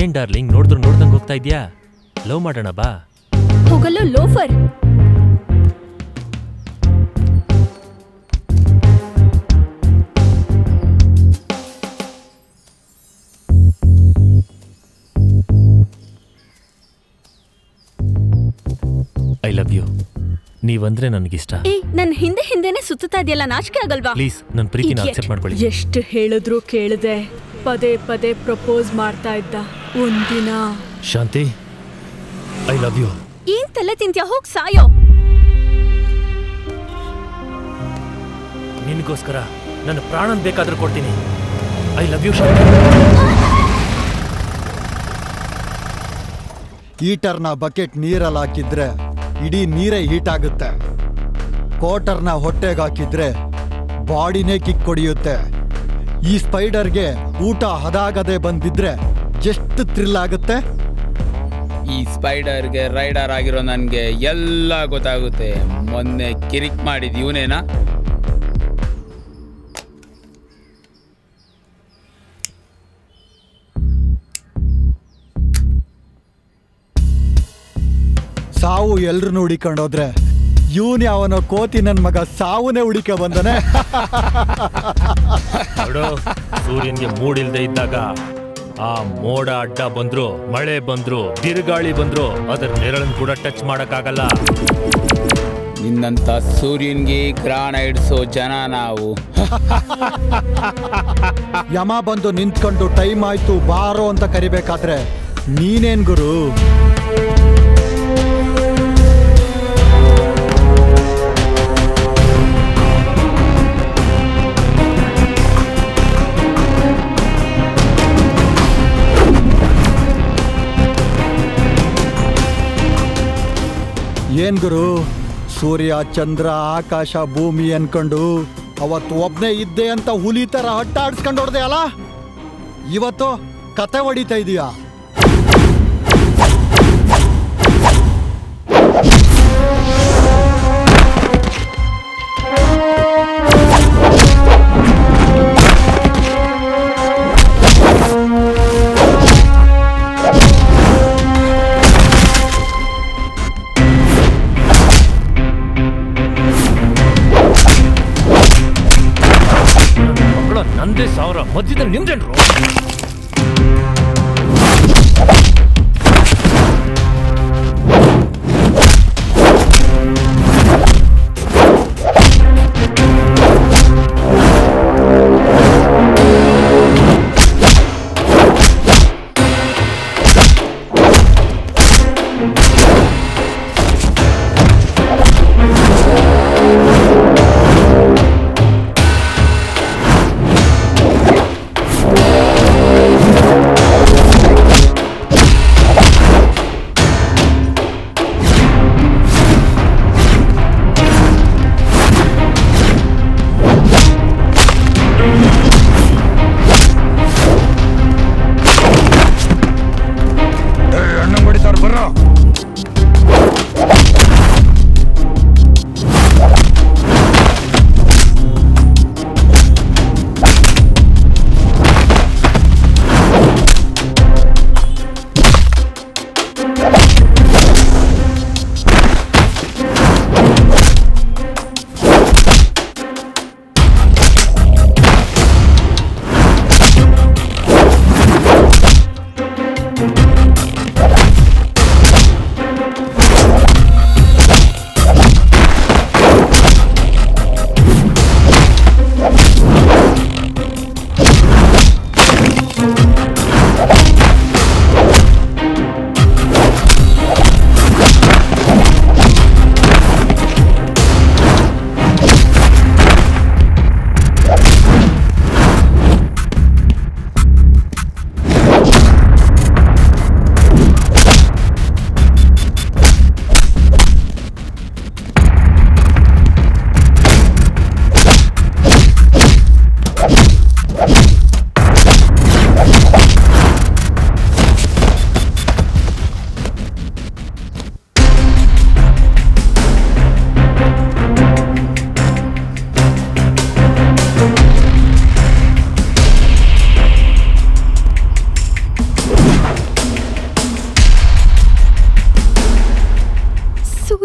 ಏನ್ ಡಾರ್ಲಿಂಗ್ ನೋಡಿದ್ರು ನೋಡ್ದಂಗ್ ಹೋಗ್ತಾ ಇದ್ಯಾ ಲವ್ ಮಾಡೋಣ ಬಾ ಹೋಗಲು ಲೋಫರ್ ಐ ಲವ್ ಯು ನೀವಂದ್ರೆ ನನಗಿಷ್ಟ ಏ ನನ್ ಹಿಂದೆ ಹಿಂದೆನೆ ಸುತ್ತಾ ಇದೆಯಲ್ಲ ನಾಚಿಕೆ ಆಗಲ್ವಾ ಪ್ಲೀಸ್ ನನ್ನ ಪ್ರೀತಿನ Idiot. ಅಕ್ಸೆಪ್ಟ್ ಮಾಡ್ಕೊಳ್ಳಿ ಎಷ್ಟು ಹೇಳಿದ್ರು ಕೇಳದೆ ಪದೇ ಪದೇ ಪ್ರಪೋಸ್ ಮಾಡ್ತಾ ಇದ್ದ ಒಂದಿನ ಶಾಂತಿ ಐ ಲವ್ ಯು ಏನ್ ತಲೆ ತಿಂತ್ಯಾ ಹೋಗ್ ಸಾಯೋ ನಿನಗೋಸ್ಕರ ನನ್ನ ಪ್ರಾಣನ್ ಬೇಕಾದ್ರೂ ಕೊಡ್ತೀನಿ ಐ ಲವ್ ಯು ಶಾಂತಿ ಹೀಟರ್ನ ಬಕೆಟ್ ನೀರಲ್ಲಿ ಹಾಕಿದ್ರೆ ಇಡೀ ನೀರೇ ಹೀಟ್ ಆಗುತ್ತೆ ಕೋಟರ್ನ ಹೊಟ್ಟೆಗೆ ಹಾಕಿದ್ರೆ ಬಾಡಿನೇ ಕಿಕ್ ಕೊಡಿಯುತ್ತೆ ಈ ಸ್ಪೈಡರ್ಗೆ ಊಟ ಹದಾಗದೆ ಬಂದಿದ್ರೆ ಎಷ್ಟು ಥ್ರಿಲ್ ಆಗುತ್ತೆ ಈ ಸ್ಪೈಡರ್ಗೆ ರೈಡರ್ ಆಗಿರೋ ನನಗೆ ಎಲ್ಲ ಗೊತ್ತಾಗುತ್ತೆ ಮೊನ್ನೆ ಕಿರಿಕ್ ಮಾಡಿದ್ ಇವನೇನಾ ಸಾವು ಎಲ್ರನ್ನೂ ಹುಡಿಕೊಂಡೋದ್ರೆ ಇವನ್ ಯಾವನೋ ಕೋತಿ ನನ್ ಮಗ ಸಾವುನೇ ಹುಡಿಕ ಬಂದನೆ ನೋಡು ಸೂರ್ಯನ್ಗೆ ಮೂಡಿಲ್ದೆ ಇದ್ದಾಗ ಆ ಮೋಡ ಅಡ್ಡ ಬಂದ್ರು ಮಳೆ ಬಂದ್ರು ಬಿರುಗಾಳಿ ಬಂದ್ರು ಅದರ ನೆರಳನ್ ಕೂಡ ಟಚ್ ಮಾಡಕ್ಕಾಗಲ್ಲ ನಿನ್ನಂತ ಸೂರ್ಯನ್ಗೆ ಗ್ರಾಣ ಇಡ್ಸೋ ಜನ ನಾವು ಯಮ ಬಂದು ನಿಂತ್ಕೊಂಡು ಟೈಮ್ ಆಯ್ತು ಬಾರೋ ಅಂತ ಕರಿಬೇಕಾದ್ರೆ ನೀನೇನ್ ಗುರು ಏನ್ ಗುರು ಸೂರ್ಯ ಚಂದ್ರ ಆಕಾಶ ಭೂಮಿ ಅನ್ಕೊಂಡು ಅವತ್ತು ಒಬ್ನೇ ಇದ್ದೆ ಅಂತ ಹುಲಿ ತರ ಅಟ್ಟಾಡ್ಸ್ಕೊಂಡು ಹೊಡ್ದೆ ಅಲ್ಲ ಇವತ್ತು ಕತೆ ಹೊಡಿತಾ ಇದೀಯಾ ಮಕ್ಕಳ ನಂದೇ ಸಾವಿರ ಮಧ್ಯದಲ್ಲಿ ನಿಮ್ದೇನ್ರು Thank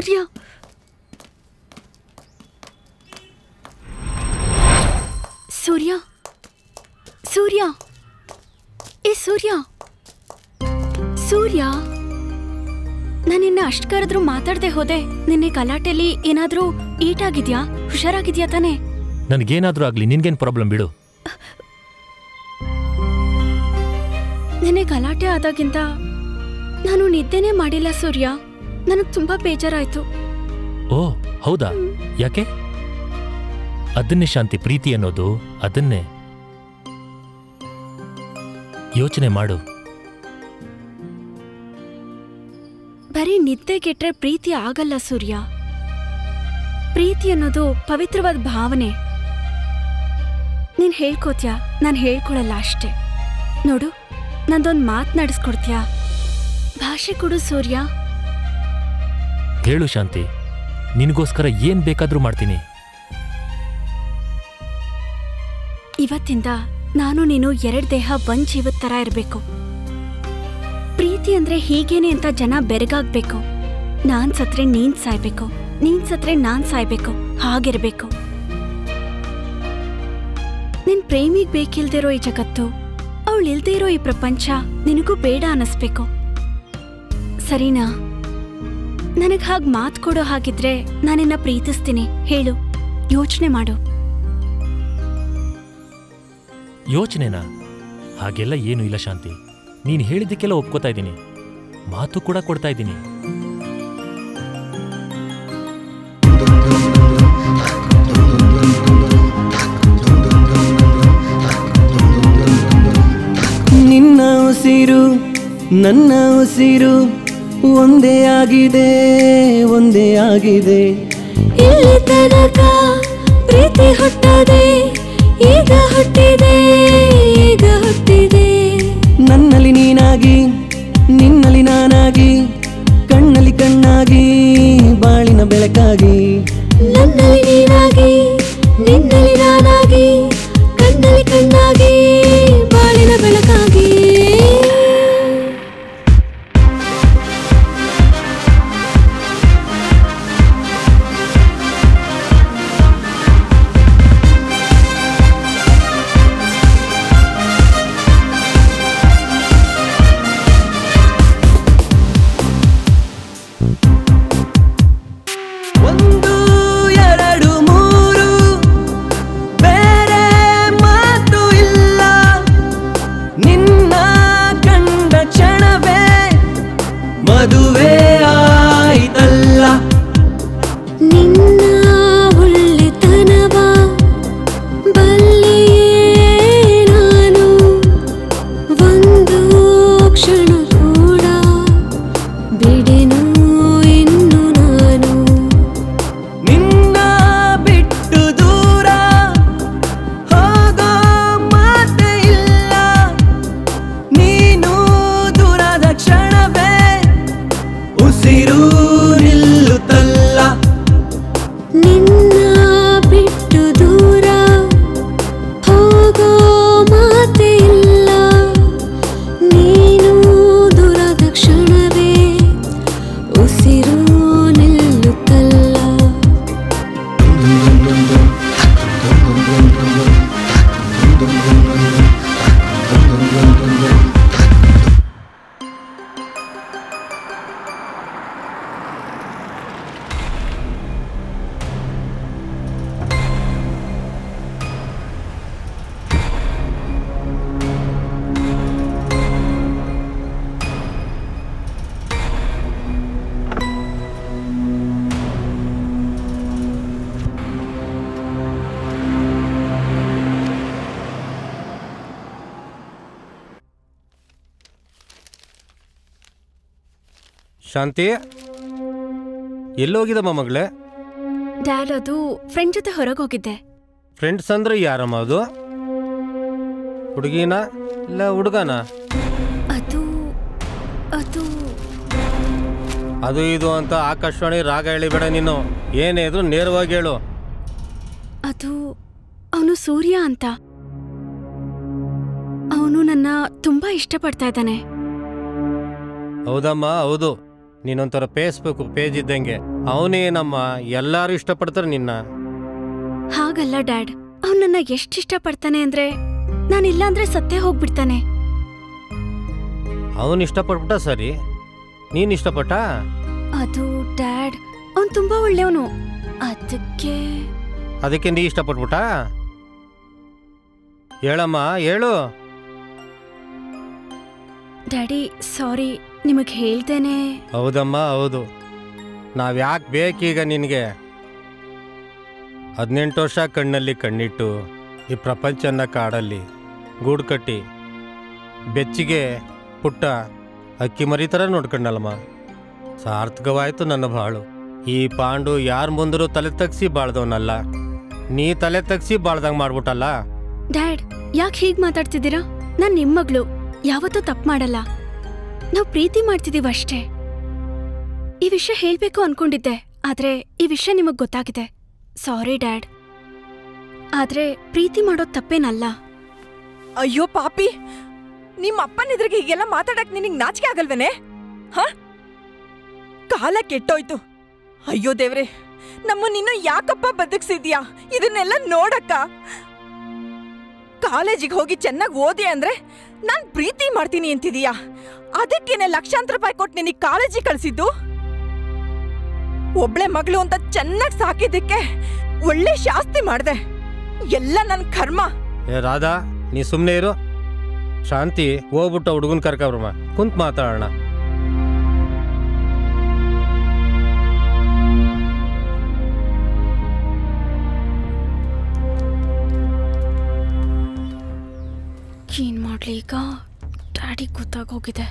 ಸೂರ್ಯ ಸೂರ್ಯ ಸೂರ್ಯ ಏ ಸೂರ್ಯ ಸೂರ್ಯ ನಾನಿನ್ನ ಅಷ್ಟ್ ಕರೆದ್ರೂ ಮಾತಾಡ್ದೆ ಹೋದೆ ನಿನ್ನೆ ಗಲಾಟೆಲಿ ಏನಾದ್ರೂ ಈಟಾಗಿದ್ಯಾ ಹುಷಾರಾಗಿದ್ಯಾ ತಾನೇ ನನಗೇನಾದ್ರೂ ಆಗ್ಲಿ ನಿನ್ಗೇನ್ ಪ್ರಾಬ್ಲಮ್ ಬಿಡು ನಿನ್ನೆ ಗಲಾಟೆ ಆದಾಗಿಂದ ನಾನು ನಿದ್ದೆನೇ ಮಾಡಿಲ್ಲ ಸೂರ್ಯ ನನಗ್ ತುಂಬಾ ಬೇಜಾರಾಯ್ತು ಓ ಹೌದಾ ಯಾಕೆ ಅದನ್ನೇ ಶಾಂತಿ ಪ್ರೀತಿ ಅನ್ನೋದು ಅದನ್ನೇ ಯೋಚನೆ ಮಾಡು ಬರೀ ನಿದ್ದೆಗೆಟ್ರೆ ಪ್ರೀತಿ ಆಗಲ್ಲ ಸೂರ್ಯ ಪ್ರೀತಿ ಅನ್ನೋದು ಪವಿತ್ರವಾದ ಭಾವನೆ ನೀನ್ ಹೇಳ್ಕೋತ್ಯಾ ನಾನು ಹೇಳ್ಕೊಳಲ್ಲ ಅಷ್ಟೇ ನೋಡು ನಂದೊಂದು ಮಾತು ನಡೆಸ್ಕೊಡ್ತೀಯಾ ಭಾಷೆ ಕೊಡು ಸೂರ್ಯ ಹೇಳು ಶಾಂತಿ ನಿನಗೋಸ್ಕರ ಏನ್ ಬೇಕಾದ್ರೂ ಮಾಡ್ತೀನಿ ಇವತ್ತಿಂದ ನಾನು ನೀನು ಎರಡ್ ದೇಹ ಒಂದ್ ಜೀವದ ತರ ಇರ್ಬೇಕು ಪ್ರೀತಿ ಅಂದ್ರೆ ಹೀಗೇನೆ ಅಂತ ಜನ ಬೆರಗಾಗ್ಬೇಕು ನಾನ್ ಸತ್ರೆ ನೀನ್ ಸಾಯ್ಬೇಕು ನೀನ್ ಸತ್ರೆ ನಾನ್ ಸಾಯ್ಬೇಕು ಹಾಗಿರ್ಬೇಕು ನಿನ್ ಪ್ರೇಮಿಗ್ ಬೇಕಿಲ್ದಿರೋ ಈ ಜಗತ್ತು ಅವಳು ಇಲ್ದೇ ಇರೋ ಈ ಪ್ರಪಂಚ ನಿನಗೂ ಬೇಡ ಅನ್ನಿಸ್ಬೇಕು ಸರಿನಾ ನನಗ್ ಹಾಗ್ ಮಾತ್ ಕೊಡೋ ಹಾಗಿದ್ರೆ ನಾನಿನ್ನ ಪ್ರೀತಿಸ್ತೀನಿ ಹೇಳು ಯೋಚನೆ ಮಾಡು ಯೋಚನೆನಾ ಹಾಗೆಲ್ಲ ಏನು ಇಲ್ಲ ಶಾಂತಿ ನೀನು ಹೇಳಿದ್ದಕ್ಕೆಲ್ಲ ಒಪ್ಕೋತಾ ಇದ್ದೀನಿ ಮಾತು ಕೂಡ ಕೊಡ್ತಾ ಇದ್ದೀನಿ ನಿನ್ನ ಉಸಿರು ನನ್ನ ಉಸಿರು ಒಂದೇ ಆಗಿದೆ ಒಂದೇ ಆಗಿದೆ ಇಲ್ಲಿ ತನಕ ಪ್ರೀತಿ ಹುಟ್ಟದೆ ಈಗ ಹುಟ್ಟಿದೆ ಈಗ ಹುಟ್ಟಿದೆ ನನ್ನಲ್ಲಿ ನೀನಾಗಿ ನಿನ್ನಲ್ಲಿ ನಾನಾಗಿ ಕಣ್ಣಲ್ಲಿ ಕಣ್ಣಾಗಿ ಬಾಳಿನ ಬೆಳಕಾಗಿ ನನ್ನಲ್ಲಿ ನೀನಾಗಿ ನಿನ್ನಲ್ಲಿ ನಾನಾಗಿ ಕಣ್ಣಲ್ಲಿ ಕಣ್ಣಾಗಿ ಬಾಳಿನ ಬೆಳಕಾಗಿ ಒಂದು ಎರಡು ಮೂರು ಬೇರೆ ಮಾತು ಇಲ್ಲ ನಿನ್ನ ಕಂಡ ಕ್ಷಣವೇ ಮದುವೆ ಆಯ್ತಲ್ಲ ನಿನ್ನ ಒಳ್ಳೆತನವ ಬಲ್ಲೆಯೇ ನಾನು ಒಂದು ಕ್ಷಣ ಕೂಡ ಬಿಡೆನು ಇನ್ನು ನಾನು ನಿನ್ನ ಬಿಟ್ಟು ದೂರ ಹೋಗೋ ಮಾತೆ ಇಲ್ಲ ನೀನು ದೂರದ ಕ್ಷಣವೇ ಉಸಿರು ನಿಲ್ಲುತ್ತಲ್ಲ ನಿನ್ನ ಬಿಟ್ಟು ದೂರ ಹೋಗೋ ಮಾತೆ ಇಲ್ಲ ನೀನು ದೂರದ ಕ್ಷಣವೇ ಉಸಿರು ನಿಲ್ಲುತ್ತಲ್ಲ ಶಾಂತಿ ಎಲ್ಲೋಗಿದಮ್ಮ ಮಗಳೇ ಡ್ಯಾಡ್ ಅದು ಫ್ರೆಂಡ್ ಜೊತೆ ಹೊರಗೋಗಿದ್ದೆ ಫ್ರೆಂಡ್ಸ್ ಅಂದ್ರೆ ಯಾರಮ್ಮ ಅದು ಹುಡುಗಿನ ಇಲ್ಲ ಹುಡುಗನ ಅದು ಅದು ಅದು ಇದು ಅಂತ ಆಕಾಶವಾಣಿ ರಾಗ ಹೇಳಿಬೇಡ ನೀನು ಏನೇ ಇದ್ರು ನೇರವಾಗಿ ಹೇಳು ಅದು ಅವನು ಸೂರ್ಯ ಅಂತ ಅವನು ನನ್ನ ತುಂಬಾ ಇಷ್ಟಪಡ್ತಾ ಇದ್ದಾನೆ ಹೌದಮ್ಮ ಹೌದು ನೀನೊಂಥರ ಫೇಸ್ಬುಕ್ ಪೇಜ್ ಇದ್ದಂಗೆ ಅವನೇನಮ್ಮ ಎಲ್ಲರೂ ಇಷ್ಟಪಡ್ತಾರೆ ನಿನ್ನ ಹಾಗಲ್ಲ ಡ್ಯಾಡ್ ಅವ್ನು ನನ್ನ ಎಷ್ಟು ಇಷ್ಟಪಡ್ತಾನೆ ಅಂದ್ರೆ ನಾನಿಲ್ಲ ಅಂದ್ರೆ ಸತ್ತೇ ಹೋಗ್ಬಿಡ್ತಾನೆ ಅವನು ಇಷ್ಟಪಟ್ಬಿಟ್ಟ ಸರಿ ನೀನು ಇಷ್ಟಪಟ್ಟ ಅದು ಡ್ಯಾಡ್ ಅವ್ನು ತುಂಬಾ ಒಳ್ಳೆಯವನು ಅದಕ್ಕೆ ಅದಕ್ಕೆ ನೀ ಇಷ್ಟಪಟ್ಬಿಟ್ಟ ಹೇಳಮ್ಮ ಹೇಳು ಡ್ಯಾಡಿ ಸಾರಿ ನಿಮಗೆ ಹೇಳ್ದೇನೆ ಹೌದಮ್ಮ ಹೌದು ನಾವು ಯಾಕೆ ಬೇಕೀಗ ನಿನಗೆ ಹದಿನೆಂಟು ವರ್ಷ ಕಣ್ಣಲ್ಲಿ ಕಣ್ಣಿಟ್ಟು ಈ ಪ್ರಪಂಚನ ಕಾಡಲ್ಲಿ ಗೂಡು ಕಟ್ಟಿ ಬೆಚ್ಚಿಗೆ ಪುಟ್ಟ ಅಕ್ಕಿ ಮರಿ ಥರ ನೋಡ್ಕೊಂಡಲ್ಲಮ್ಮ ಸಾರ್ಥಕವಾಯ್ತು ನನ್ನ ಬಾಳು ಈ ಪಾಂಡು ಯಾರ ಮುಂದರೂ ತಲೆ ತಗ್ಸಿ ಬಾಳ್ದವನಲ್ಲ ನೀ ತಲೆ ತಗ್ಸಿ ಬಾಳ್ದಂಗೆ ಮಾಡ್ಬಿಟ್ಟಲ್ಲ ಡ್ಯಾಡ್ ಯಾಕೆ ಹೀಗ್ ಮಾತಾಡ್ತಿದ್ದೀರಾ ನಾನ್ ನಿಮ್ ಮಗಳು ಯಾವತ್ತೂ ತಪ್ಪು ಮಾಡಲ್ಲ ನಾವು ಪ್ರೀತಿ ಮಾಡ್ತಿದೀವಿ ಅಷ್ಟೇ ಈ ವಿಷಯ ಹೇಳ್ಬೇಕು ಅನ್ಕೊಂಡಿದ್ದೆ ಆದ್ರೆ ಈ ವಿಷಯ ನಿಮಗ್ ಗೊತ್ತಾಗಿದೆ ಸಾರಿ ಡ್ಯಾಡ್ ಆದ್ರೆ ಪ್ರೀತಿ ಮಾಡೋದ್ ತಪ್ಪೇನಲ್ಲ ಅಯ್ಯೋ ಪಾಪಿ ನಿಮ್ಮ ಅಪ್ಪನ ಎದುರಿಗೆ ಹೀಗೆಲ್ಲ ಮಾತಾಡಕ್ ನಿನಗ್ ನಾಚಿಕೆ ಆಗಲ್ವೇನೆ ಹ ಕಾಲ ಕೆಟ್ಟೋಯ್ತು ಅಯ್ಯೋ ದೇವ್ರೆ ನಮ್ಮನ್ನಿನ್ನು ಯಾಕಪ್ಪ ಬದುಕ್ಸಿದ್ಯಾ ಇದನ್ನೆಲ್ಲ ನೋಡಕ್ಕ ಕಾಲೇಜಿಗೆ ಹೋಗಿ ಚೆನ್ನಾಗಿ ಓದಿ ಅಂದ್ರೆ ನಾನ್ ಪ್ರೀತಿ ಮಾಡ್ತೀನಿ ಅಂತಿದೀಯಾ ಅದಕ್ಕೇನೆ ಲಕ್ಷಾಂತರ ರೂಪಾಯಿ ಕೊಟ್ಟು ನಿನಗೆ ಕಾಲೇಜಿಗೆ ಕಳ್ಸಿದ್ದು ಒಬ್ಳೆ ಮಗಳು ಅಂತ ಚೆನ್ನಾಗಿ ಸಾಕಿದ್ದಕ್ಕೆ ಒಳ್ಳೆ ಶಾಸ್ತಿ ಮಾಡ್ದೆ ಎಲ್ಲ ನನ್ ಕರ್ಮ ಏ ರಾಧಾ ನೀ ಸುಮ್ಮನೆ ಇರು ಶಾಂತಿ ಹೋಗ್ಬಿಟ್ಟು ಹುಡುಗನ ಕರ್ಕೊಬ್ರಮ್ಮ ಕುಂತ್ ಮಾತಾಡೋಣ ಏನ್ ಮಾಡ್ಲಿ ಈಗ ಡ್ಯಾಡಿ ಗೊತ್ತಾಗೋಗಿದೆ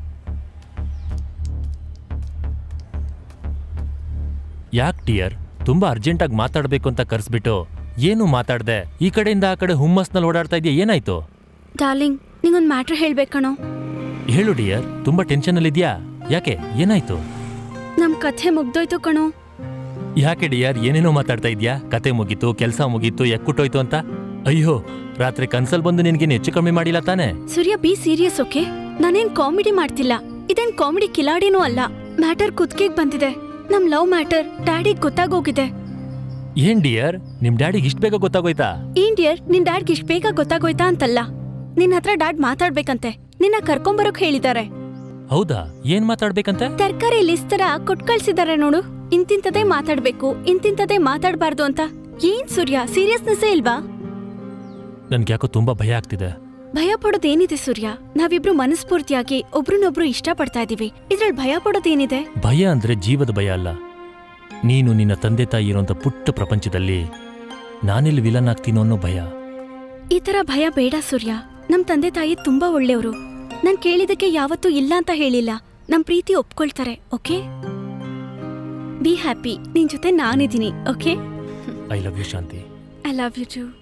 ಯಾಕ್ ಟಿಯರ್ ತುಂಬಾ ಅರ್ಜೆಂಟಾಗಿ ಮಾತಾಡ್ಬೇಕು ಅಂತ ಕರ್ಸ್ಬಿಟ್ಟು ಏನು ಮಾತಾಡ್ದೆ ಈ ಕಡೆಯಿಂದ ಆ ಕಡೆ ಹುಮ್ಮಸ್ನಲ್ಲಿ ಓಡಾಡ್ತಾ ಇದೆಯಾ ಏನಾಯ್ತು ಡಾರ್ಲಿಂಗ್ ನಿಂಗೊಂದ್ ಮ್ಯಾಟ್ರ್ ಹೇಳ್ಬೇಕಣೋ ಹೇಳು ಡಿಯರ್ ತುಂಬಾ ಟೆನ್ಷನ್ನಲ್ಲಿದ್ಯಾ ಯಾಕೆ ಏನಾಯ್ತು ನಮ್ ಕಥೆ ಮುಗ್ದೋಯ್ತು ಕಣೋ ಯಾಕೆ ಡಿಯರ್ ಏನೇನೋ ಮಾತಾಡ್ತಾ ಇದ್ಯಾ ಕತೆ ಮುಗೀತು ಕೆಲಸ ಮುಗೀತು ಎಕ್ಕುಟ್ಟೋಯ್ತು ಅಂತ ಅಯ್ಯೋ ರಾತ್ರಿ ಕನ್ಸಲ್ ಬಂದು ನಿನ್ಗೇನು ಹೆಚ್ಚು ಕಮ್ಮಿ ಮಾಡಿಲ್ಲ ತಾನೇ ಸೂರ್ಯ ಬಿ ಸೀರಿಯಸ್ ಓಕೆ ನಾನೇನ್ ಕಾಮಿಡಿ ಮಾಡ್ತಿಲ್ಲ ಇದೇನ್ ಕಾಮಿಡಿ ಕಿಲಾಡಿನೂ ಅಲ್ಲ ಮ್ಯಾಟರ್ ಕುದ್ಕೆಗ್ ಬಂದಿದೆ ನಮ್ ಲವ್ ಮ್ಯಾಟರ್ ಡ್ಯಾಡಿಗ್ ಗೊತ್ತಾಗೋಗಿದೆ ಏನ್ ಡಿಯರ್ ನಿಮ್ ಡ್ಯಾಡಿಗೆ ಇಷ್ಟ ಬೇಗ ಗೊತ್ತಾಗೋಯ್ತಾ ಏನ್ ಡಿಯರ್ ನಿನ್ ಡ್ಯಾಡ್ಗೆ ಇಷ್ಟ ಬೇಗ ಗೊತ್ತಾಗೋಯ್ತಾ ಅಂತಲ್ಲ ನಿನ್ ಹತ್ರ ಡ್ಯಾಡ್ ಮಾತಾಡ್ಬೇಕಂತೆ ನಿನ್ನ ಕರ್ಕೊಂಬರೋಕ್ ಹೇಳಿದ್ದಾರೆ ಹೌದಾ ಏನ್ ಮಾತಾಡ್ಬೇಕಂತೆ ತರಕಾರಿ ಲಿಸ್ಟ್ ತರ ಕೊಟ್ ಕಳ್ಸಿದ್ದಾರೆ ನೋಡು ಇಂತಿಂತದೇ ಮಾತಾಡ್ಬೇಕು ಇಂತಿಂತದೇ ಮಾತಾಡ್ಬಾರ್ದು ಅಂತ ಏನ್ ಸೂರ್ಯ ಸೀರಿಯಸ್ನೆಸ್ಸೇ ಇಲ್ವಾ ನನ್ಗೆ ಯಾಕೋ ತುಂಬಾ ಭಯ ಆಗ್ತಿದೆ ಭಯ ಪಡೋದೇನಿದೆ ಸೂರ್ಯ ನಾವಿಬ್ರು ಮನಸ್ಫೂರ್ತಿಯಾಗಿ ಒಬ್ರನ್ನೊಬ್ರು ಇಷ್ಟಪಡ್ತಾ ಇದೀವಿ ಇದ್ರಲ್ಲಿ ಭಯ ಪಡೋದೇನಿದೆ ಭಯ ಅಂದ್ರೆ ಜೀವದ ಭಯ ಅಲ್ಲ ನೀನು ನಿನ್ನ ತಂದೆ ತಾಯಿ ಇರೋಂಥ ಪುಟ್ಟ ಪ್ರಪಂಚದಲ್ಲಿ ನಾನೆಲ್ಲಿ ವಿಲನ್ ಆಗ್ತೀನೋ ಅನ್ನೋ ಭಯ ಈ ತರ ಭಯ ಬೇಡ ಸೂರ್ಯ ನಮ್ ತಂದೆ ತಾಯಿ ತುಂಬಾ ಒಳ್ಳೆಯವರು ನಾನ್ ಕೇಳಿದಕ್ಕೆ ಯಾವತ್ತೂ ಇಲ್ಲ ಅಂತ ಹೇಳಿಲ್ಲ ನಮ್ ಪ್ರೀತಿ ಒಪ್ಕೊಳ್ತಾರೆ ಓಕೆ ಬಿ ಹ್ಯಾಪಿ ನಿನ್ ಜೊತೆ ನಾನಿದ್ದೀನಿ okay I love you Shanti I love you too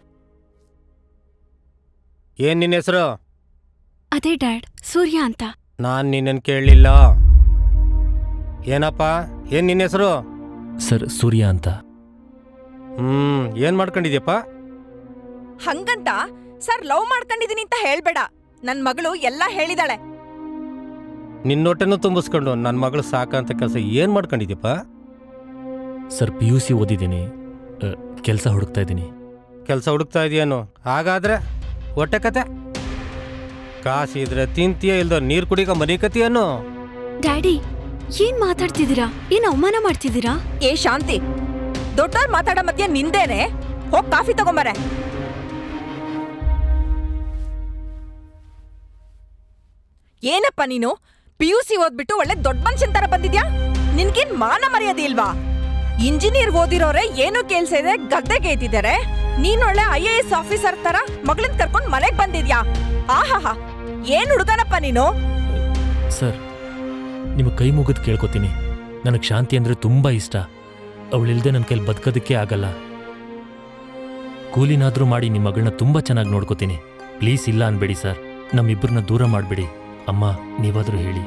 ಏನ್ ನಿನ್ನ ಹೆಸರು ಅದೇ ಡ್ಯಾಡ್ ಸೂರ್ಯ ಅಂತ ನಾನ್ ನಿನ್ನನ್ ಕೇಳಲಿಲ್ಲ ಏನಪ್ಪ ಏನ್ ನಿನ್ನ ಹೆಸರು ಸರ್ ಸೂರ್ಯ ಅಂತ ಹ್ಮ್ ಏನ್ ಮಾಡ್ಕೊಂಡಿದ್ಯಪ್ಪ ಹಂಗಂತ ಸರ್ ಲವ್ ಮಾಡ್ಕೊಂಡಿದೀನಿ ಅಂತ ಹೇಳ್ಬೇಡ ನನ್ ಮಗಳು ಎಲ್ಲ ಹೇಳಿದಾಳೆ ನಿನ್ನೊಟ್ಟೆನೂ ತುಂಬಿಸ್ಕೊಂಡು ನನ್ನ ಮಗಳು ಸಾಕಂತ ಕೆಲಸ ಏನ್ ಮಾಡ್ಕೊಂಡಿದ್ಯಪ್ಪ ಸರ್ ಪಿ ಯು ಸಿ ಓದಿದ್ದೀನಿ ಕೆಲಸ ಹುಡುಕ್ತಾ ಇದ್ದೀನಿ ಕೆಲಸ ಹುಡುಕ್ತಾ ಇದೆಯೇನು ಹಾಗಾದ್ರೆ ಹೊಟ್ಟೆ ಕತೆ ಕಾಸಿದ್ರೆ ತಿಂತೀಯ ಇಲ್ದೋ ನೀರ್ ಕುಡಿಕ ಮರಿಕತಿಯೇನು ಡ್ಯಾಡಿ ಏನ್ ಮಾತಾಡ್ತಿದ್ದೀರಾ ಏನ್ ಅವಮಾನ ಮಾಡ್ತಿದ್ದೀರಾ ಏ ಶಾಂತಿ ದೊಡ್ಡವ್ರು ಮಾತಾಡೋ ಮಧ್ಯ ನಿಂದೇನೆ ಹೋಗ್ ಕಾಫಿ ತಗೊಂಬರೆ ಏನಪ್ಪ ನೀನು ಪಿ ಯು ಸಿ ಓದ್ಬಿಟ್ಟು ಒಳ್ಳೆ ದೊಡ್ಡ ಮನುಷ್ಯನ್ ತರ ಬಂದಿದ್ಯಾ ನಿನ್ಗೇನ್ ಮಾನ ಮರ್ಯಾದೆ ಇಲ್ವಾ ಇಂಜಿನಿಯರ್ ಓದಿರೋರೆ ಏನು ಕೆಲ್ಸ ಇದೆ ಗದ್ದೆಗೆ ಎತ್ತಿದ್ದಾರೆ ನೀನೊಳ್ಳೆ ಐ ಎ ಎಸ್ ಆಫೀಸರ್ ತರ ಮಗಳನ್ ಕರ್ಕೊಂಡ್ ಮನೆಗ್ ಬಂದಿದ್ಯಾ ಆಹಾಹಾ ಏನ್ ಹುಡುಗನಪ್ಪ ನೀನು ಸರ್ ನಿಮ್ಮ ಕೈ ಮುಗಿದು ಕೇಳ್ಕೊತೀನಿ ನನಗೆ ಶಾಂತಿ ಅಂದರೆ ತುಂಬ ಇಷ್ಟ ಅವಳಿಲ್ದೆ ನನ್ನ ಕೈಲಿ ಬದುಕೋದಕ್ಕೆ ಆಗಲ್ಲ ಕೂಲಿನಾದರೂ ಮಾಡಿ ನಿಮ್ಮ ಮಗಳನ್ನ ತುಂಬ ಚೆನ್ನಾಗಿ ನೋಡ್ಕೋತೀನಿ ಪ್ಲೀಸ್ ಇಲ್ಲ ಅನ್ಬೇಡಿ ಸರ್ ನಮ್ಮಿಬ್ಬರನ್ನ ದೂರ ಮಾಡಬೇಡಿ ಅಮ್ಮ ನೀವಾದರೂ ಹೇಳಿ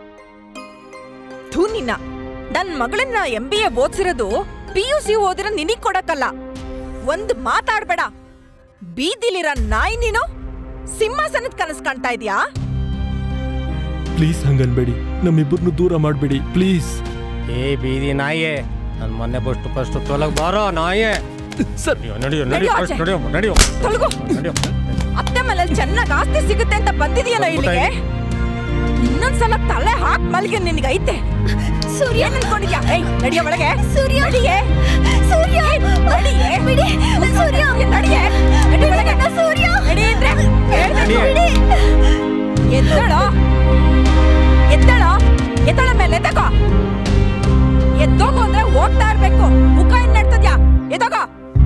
ಥೂ ನಿನ್ನ ನನ್ ಮಗಳನ್ನ ಎಂ ಬಿ ಎ ಓದ್ಸಿರೋದು ಪಿ ಯು ಸಿ ಓದಿರೋ ನಿನಗ್ ಕೊಡಕ್ಕಲ್ಲ ಒಂದ್ ಮಾತಾಡ್ಬೇಡ ಬೀದಿಲಿರೋ ನಾಯಿ ನೀನು ಸಿಂಹಾಸನದ ಕನಸು ಕಾಣ್ತಾ ಇದ್ಯಾ ಪ್ಲೀಸ್ ಹಂಗನ್ಬೇಡಿ ನಮ್ಮಿಬ್ಬರನ್ನು ದೂರ ಮಾಡಬೇಡಿ ಪ್ಲೀಸ್ ಏ ಬೀದಿ ನಾಯೇ ನನ್ನ ಮೊನ್ನೆ ಫಸ್ಟ್ ಫಸ್ಟ್ ತೊಲಗ್ ಬಾರೋ ನಾಯೇ ಸರ್ ನಡೆಯೋ ನಡೆಯೋ ನಡೆಯೋ ಫಸ್ಟ್ ಆಚೆ. ನಡೆಯೋ ನಡೆಯೋ ತೊಲಗು ನಡೆಯೋ ಅತ್ತೆ ಮನೇಲಿ ಚೆನ್ನಾಗಿ ಆಸ್ತಿ ಸಿಗುತ್ತೆ ಅಂತ ಬಂದಿದೀಯಲ್ಲ ಇಲ್ಲಿಗೆ ಇನ್ನೊಂದ್ಸಲ ತಲೆ ಹಾಕ್ ಮಲ್ಗೆ ನಿನಗೈತೆ ಸೂರ್ಯ ಅನ್ಕೊಂಡಿದ್ಯಾ ಏಯ್ ನಡಿಯ ಒಳಗೆ ಸೂರ್ಯ ನಡಿಯೇ ಸೂರ್ಯ ನಡಿಯೇ ಬಿಡಿ ಸೂರ್ಯ ನಡಿಯೇ ನಡಿ ಒಳಗೆ ಸೂರ್ಯ ನಡಿ ಅಂದ್ರೆ ಹೇಳ್ಬೇಕು. ಎದ್ದಳೋ ಎದ್ದಳೋ ಎದ್ದಳ ಮೇಲೆ ಎದ್ದಕೋ ಎದ್ದೋಗು ಅಂದ್ರೆ ಹೋಗ್ತಾ ಇರ್ಬೇಕು ಮುಖ ಏನ್ ನಡ್ತದ್ಯಾ ಎದ್ದೋಗೋ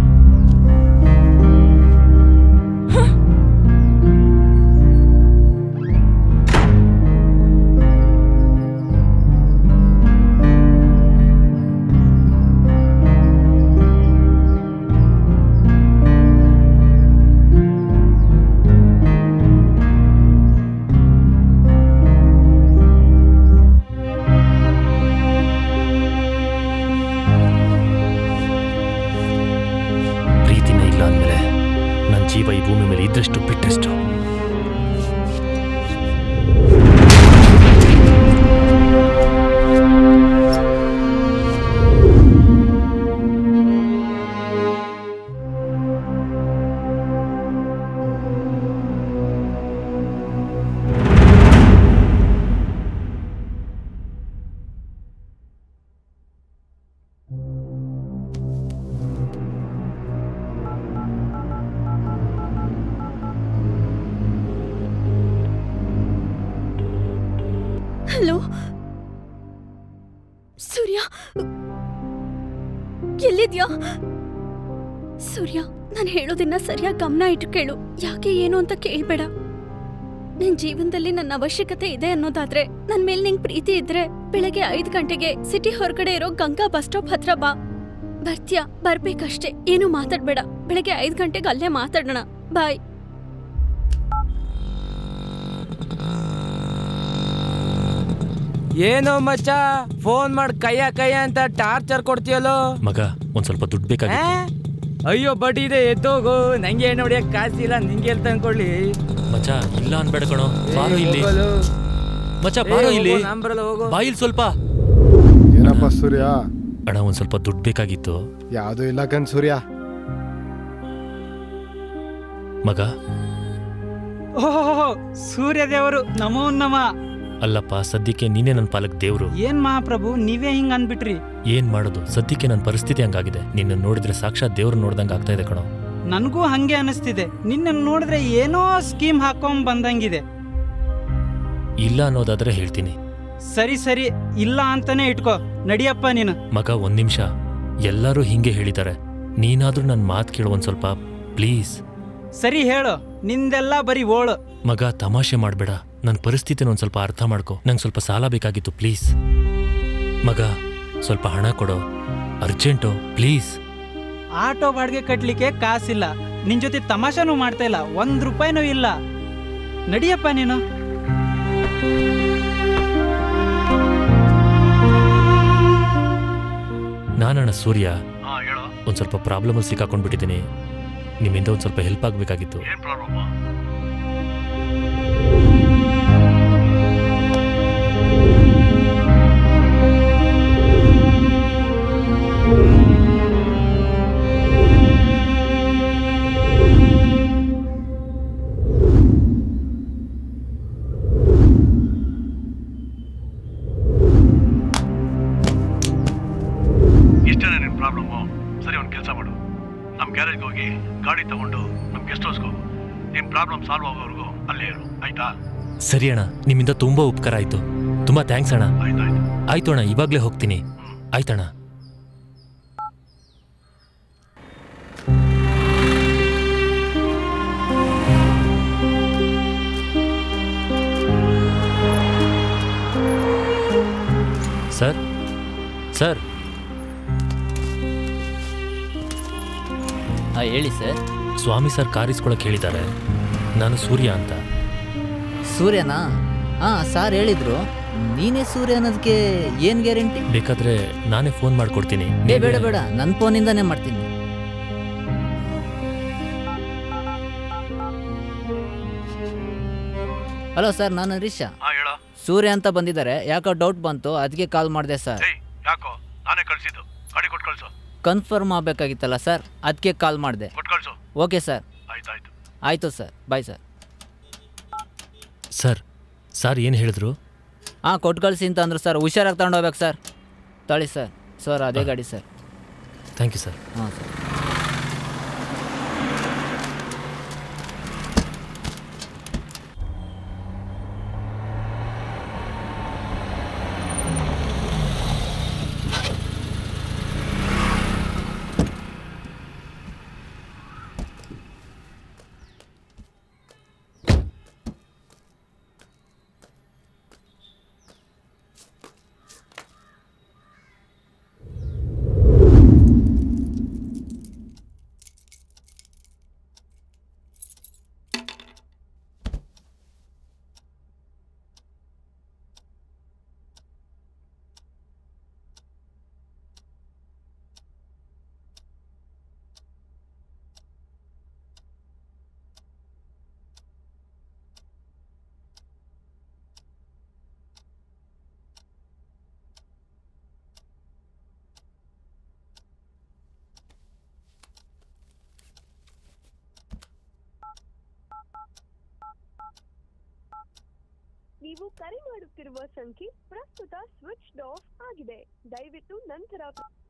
ಪ್ರೀತಿನೇ ಇಲ್ಲ ಅಂದಮೇಲೆ ನನ್ನ ಜೀವ ಈ ಭೂಮಿ ಮೇಲೆ ಇದ್ದಷ್ಟು ಬಿಟ್ಟಷ್ಟು ಹಲೋ ಸೂರ್ಯ ಎಲ್ಲಿದ್ಯಾ ಸೂರ್ಯ ನಾನು ಹೇಳೋದನ್ನ ಸರಿಯಾಗಿ ಗಮನ ಇಟ್ಟು ಕೇಳು ಯಾಕೆ ಏನು ಅಂತ ಕೇಳ್ಬೇಡ ನಿನ್ ಜೀವನದಲ್ಲಿ ನನ್ನ ಅವಶ್ಯಕತೆ ಇದೆ ಅನ್ನೋದಾದ್ರೆ ನನ್ ಮೇಲೆ ನಿಂಗ್ ಪ್ರೀತಿ ಇದ್ರೆ ಬೆಳಗ್ಗೆ ಐದ್ ಗಂಟೆಗೆ ಸಿಟಿ ಹೊರಗಡೆ ಇರೋ ಗಂಗಾ ಬಸ್ ಸ್ಟಾಪ್ ಹತ್ರ ಬಾ ಬರ್ತ್ಯಾ ಬರ್ಬೇಕಷ್ಟೇ ಏನು ಮಾತಾಡ್ಬೇಡ ಬೆಳಗ್ಗೆ ಐದ್ ಗಂಟೆಗೆ ಅಲ್ಲೇ ಮಾತಾಡೋಣ ಬಾಯ್ ಏನೋ ಮಚ್ಚ ಫೋನ್ ಮಾಡಿ ಕೈಯ ಕೈಯ ಅಂತ ಟಾರ್ಚರ್ ಕೊಡ್ತೀಯಲ್ಲೋ ಮಗ ಒಂದ್ ಸ್ವಲ್ಪ ದುಡ್ಡು ಬೇಕಾಗಿತ್ತು ಅಯ್ಯೋ ಬಡ್ಡಿ ಇದೆ ಎದ್ದೋಗು ನಂಗೆ ಏನು ಹೊಡಿಯಕ್ ಕಾಸಿಲ್ಲ ನಿಂಗೆ ಎಲ್ಲಿ ತಂದ್ಕೊಳ್ಳಿ ಮಚ್ಚ ಇಲ್ಲ ಅನ್ಬೇಡ ಕಣೋ ಬಾರೋ ಇಲ್ಲಿ ಮಚ್ಚ ಬಾರೋ ಇಲ್ಲಿ ನಂಬರಲ್ಲ ಹೋಗು ಬಾಯಿಲ್ ಸ್ವಲ್ಪ ಏನಪ್ಪ ಸೂರ್ಯ ಅಣ್ಣ ಒಂದ್ ಸ್ವಲ್ಪ ದುಡ್ಡು ಬೇಕಾಗಿತ್ತು ಯಾವುದು ಇಲ್ಲ ಕಣ್ ಸೂರ್ಯ ಮಗ ಓಹೋ ಸೂರ್ಯದೇವರು ನಮೋ ನಮ ಅಲ್ಲಪ್ಪ ಸದ್ಯಕ್ಕೆ ನೀನೇ ನನ್ನ ಪಾಲಕ್ ದೇವ್ರು ಏನ್ ಮಹಾಪ್ರಭು ನೀವೇ ಹಿಂಗ್ ಅನ್ಬಿಟ್ರಿ ಏನ್ ಮಾಡೋದು ಸದ್ಯಕ್ಕೆ ನನ್ನ ಪರಿಸ್ಥಿತಿ ಹಂಗಾಗಿದೆ ನಿನ್ನ ನೋಡಿದ್ರೆ ಸಾಕ್ಷಾತ್ ದೇವ್ರು ನೋಡ್ದಂಗೆ ಆಗ್ತಾ ಇದೆ ಕಣೋ ನನಗೂ ಹಂಗೆ ಅನಿಸ್ತಿದೆ ನಿನ್ನ ನೋಡಿದ್ರೆ ಏನೋ ಸ್ಕೀಮ್ ಹಾಕೊಂಡ್ ಬಂದಂಗಿದೆ ಇಲ್ಲ ಅನ್ನೋದಾದ್ರೆ ಹೇಳ್ತೀನಿ ಸರಿ ಸರಿ ಇಲ್ಲ ಅಂತಾನೆ ಇಟ್ಕೋ ನಡಿಯಪ್ಪ ನೀನು ಮಗ ಒಂದ್ ನಿಮಿಷ ಎಲ್ಲರೂ ಹಿಂಗೆ ಹೇಳಿದ್ದಾರೆ ನೀನಾದ್ರೂ ನನ್ನ ಮಾತು ಕೇಳು ಒಂದ್ ಸ್ವಲ್ಪ ಪ್ಲೀಸ್ ಸರಿ ಹೇಳು ನಿಂದೆಲ್ಲ ಬರೀ ಓಳು ಮಗ ತಮಾಷೆ ಮಾಡಬೇಡ ನನ್ನ ಪರಿಸ್ಥಿತಿನ ಒಂದು ಸ್ವಲ್ಪ ಅರ್ಥ ಮಾಡ್ಕೊ ನಂಗೆ ಸ್ವಲ್ಪ ಸಾಲ ಬೇಕಾಗಿತ್ತು ಪ್ಲೀಸ್ ಮಗ ಸ್ವಲ್ಪ ಹಣ ಕೊಡೋ ಅರ್ಜೆಂಟು ಪ್ಲೀಸ್ ಆಟೋ ಬಾಡಿಗೆ ಕಟ್ಲಿಕ್ಕೆ ಕಾಸಿಲ್ಲ ನಿನ್ ಜೊತೆ ತಮಾಷೆನೂ ಮಾಡ್ತಾ ಇಲ್ಲ ಒಂದ್ ರೂಪಾಯಿನೂ ಇಲ್ಲ ನಡಿಯಪ್ಪ ನೀನು ನಾನಣ್ಣ ಸೂರ್ಯ ಹಾ ಹೇಳೋ ಒಂದು ಸ್ವಲ್ಪ ಪ್ರಾಬ್ಲಮಲ್ಲಿ ಸಿಕ್ಕಾಕೊಂಡ್ಬಿಟ್ಟಿದ್ದೀನಿ ನಿಮ್ಮಿಂದ ಒಂದು ಸ್ವಲ್ಪ ಹೆಲ್ಪ್ ಆಗಬೇಕಾಗಿತ್ತು ಏನ್ ಪ್ರಾಬ್ಲಮ್ ಇಷ್ಟೇನೆ ನಿನ್ ಪ್ರಾಬ್ಲಮ್ಮು ಸರಿ ಒಂದು ಕೆಲಸ ಮಾಡು ನಮ್ಮ ಗ್ಯಾರೇಜ್ಗೆ ಹೋಗಿ ಗಾಡಿ ತಗೊಂಡು ನಮ್ಮ ಗೆಸ್ಟ್ ಹೌಸ್ಗೆ ಹೋಗು ನಿಮ್ಮ ಪ್ರಾಬ್ಲಮ್ ಸಾಲ್ವ್ ಆಗೋವರೆಗೂ ಅಲ್ಲೇ ಇರು ಆಯ್ತಾ ಸರಿ ಅಣ್ಣ ನಿಮ್ಮಿಂದ ತುಂಬಾ ಉಪಕಾರ ಆಯ್ತು ತುಂಬಾ ಥ್ಯಾಂಕ್ಸ್ ಅಣ್ಣ ಆಯ್ತು ಅಣ್ಣ ಇವಾಗಲೇ ಹೋಗ್ತೀನಿ ಆಯ್ತಣ್ಣ ಸರ್ ಸರ್ ಹಾಂ ಹೇಳಿ ಸರ್ ಸ್ವಾಮಿ ಸರ್ ಕಾರಿಸ್ಕೊಳಕ್ ಹೇಳಿದ್ದಾರೆ ನಾನು ಸೂರ್ಯ ಅಂತ ಸೂರ್ಯನಾ ಹಾಂ ಸಾರ್ ಹೇಳಿದ್ರು ನೀನೇ ಸೂರ್ಯ ಅನ್ನೋದಕ್ಕೆ ಏನು ಗ್ಯಾರಂಟಿ ಬೇಕಾದ್ರೆ ನಾನೇ ಫೋನ್ ಮಾಡ್ಕೊಡ್ತೀನಿ ಏ ಬೇಡ ಬೇಡ ನನ್ನ ಫೋನಿಂದಾನೇ ಮಾಡ್ತೀನಿ ಹಲೋ ಸರ್ ನಾನು ಹರೀಶ ಹಾ ಹೇಳೋ ಸೂರ್ಯ ಅಂತ ಬಂದಿದ್ದಾರೆ ಯಾಕೋ ಡೌಟ್ ಬಂತು ಅದಕ್ಕೆ ಕಾಲ್ ಮಾಡಿದೆ ಸರ್ ಯಾಕೆ ನಾನೇ ಕಳ್ಸಿದ್ದು ಗಾಡಿ ಕೊಟ್ಟು ಕಳ್ಸು ಕನ್ಫರ್ಮ್ ಆಗಬೇಕಾಗಿತ್ತಲ್ಲ ಸರ್ ಅದಕ್ಕೆ ಕಾಲ್ ಮಾಡಿದೆ ಕೊಟ್ಟು ಕಳ್ಸು ಓಕೆ ಸರ್ ಆಯ್ತಾಯ್ತು ಆಯಿತು sir bye sir sir sir ಏನು ಹೇಳಿದ್ರು ಹಾಂ ಕೊಟ್ಟು ಕಳಿಸಿ ಅಂತ ಅಂದ್ರು ಸರ್ ಹುಷಾರಾಗಿ ತಗೊಂಡು ಹೋಗ್ಬೇಕು ಸರ್ ತಳಿ ಸರ್ ಸರ್ ಅದೇ ಗಾಡಿ ಸರ್ ಥ್ಯಾಂಕ್ ಯು ಸರ್ ಹಾಂ ಸರ್ ನೀವು ಕರೆ ಮಾಡುತ್ತಿರುವ ಸಂಖ್ಯೆ ಪ್ರಸ್ತುತ ಸ್ವಿಚ್ ಆಫ್ ಆಗಿದೆ ದಯವಿಟ್ಟು ನಂತರ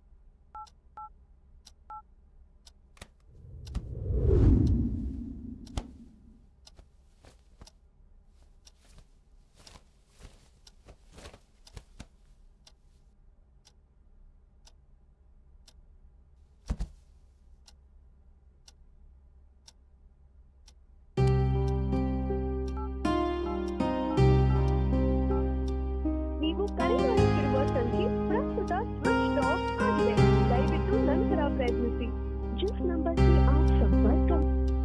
ನೀವು ಕರೆ ಮಾಡುತ್ತಿರುವ ಸಂಖ್ಯೆ ಪ್ರಸ್ತುತ ಸ್ವಿಚ್ ಆಫ್ ಆಗಿದೆ ದಯವಿಟ್ಟು ನಂತರ ಪ್ರಯತ್ನಿಸಿ जिस नंबर से आप संपर्क कर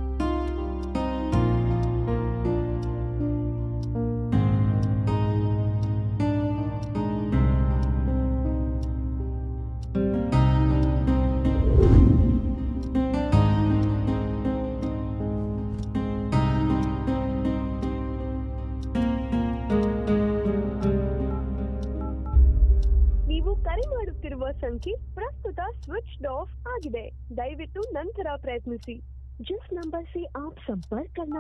ನೀವು ಕರೆ ಮಾಡುತ್ತಿರುವ ಸಂಖ್ಯೆ ಪ್ರಸ್ತುತ ಸ್ವಿಚ್ ಆಫ್ ಆಗಿದೆ ದಯವಿಟ್ಟು ನಂತರ ಪ್ರಯತ್ನಿಸಿ जिस नंबर से आप संपर्क करना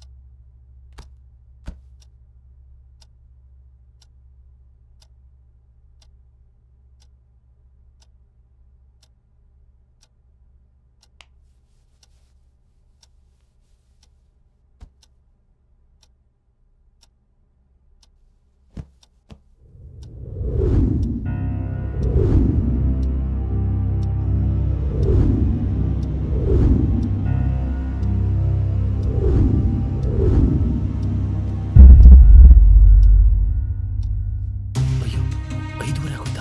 ಐದುವರೆ ಆಗುತ್ತಾ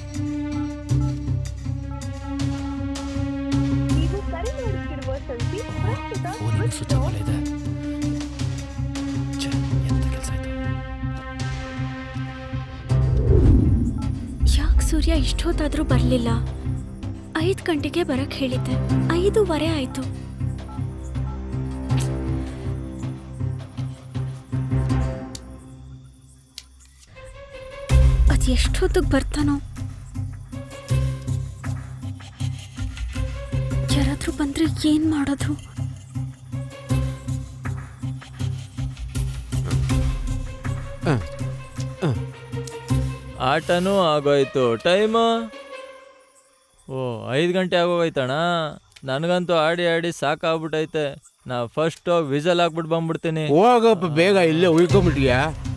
ನೀವು ಕರೆ ಮಾಡುತ್ತಿರುವ ಸಂಖ್ಯೆ ಪ್ರಸ್ತುತ ಫೋನ್ ಇನ್ನೂ ಸ್ವಿಚ್ ಆಫ್ ಇದೆ ಛೆ, ಎಂತ ಕೆಲಸ ಆಯ್ತು ಯಾಕೆ ಸೂರ್ಯ ಇಷ್ಟೊತ್ತಾದರೂ ಬರಲಿಲ್ಲ ಐದು ಗಂಟೆಗೆ ಬರಕ್ಕೆ ಹೇಳಿದ್ದೆ ಐದೂವರೆ ಆಯಿತು ಅದು ಎಷ್ಟೊತ್ತಿಗೆ ಬರ್ತಾನೋ ಯಾರಾದ್ರೂ ಬಂದ್ರೆ ಏನ್ ಮಾಡೋದು ಆಟನೂ ಆಗೋಯ್ತು ಟೈಮು ಓ ಐದು ಗಂಟೆ ಆಗೋಗೈತಣ್ಣ ನನಗಂತೂ ಆಡಿ ಆಡಿ ಸಾಕಾಗ್ಬಿಟ್ಟೈತೆ ನಾ ಫಸ್ಟ್ ಹೋಗಿ ವಿಸಲ್ ಹಾಕ್ಬಿಟ್ಟು ಬಂದ್ಬಿಡ್ತೀನಿ ಹೋಗಪ್ಪ ಬೇಗ ಇಲ್ಲೇ ಉಳ್ಕೊಂಬಿಟ್ಟಿಯಾ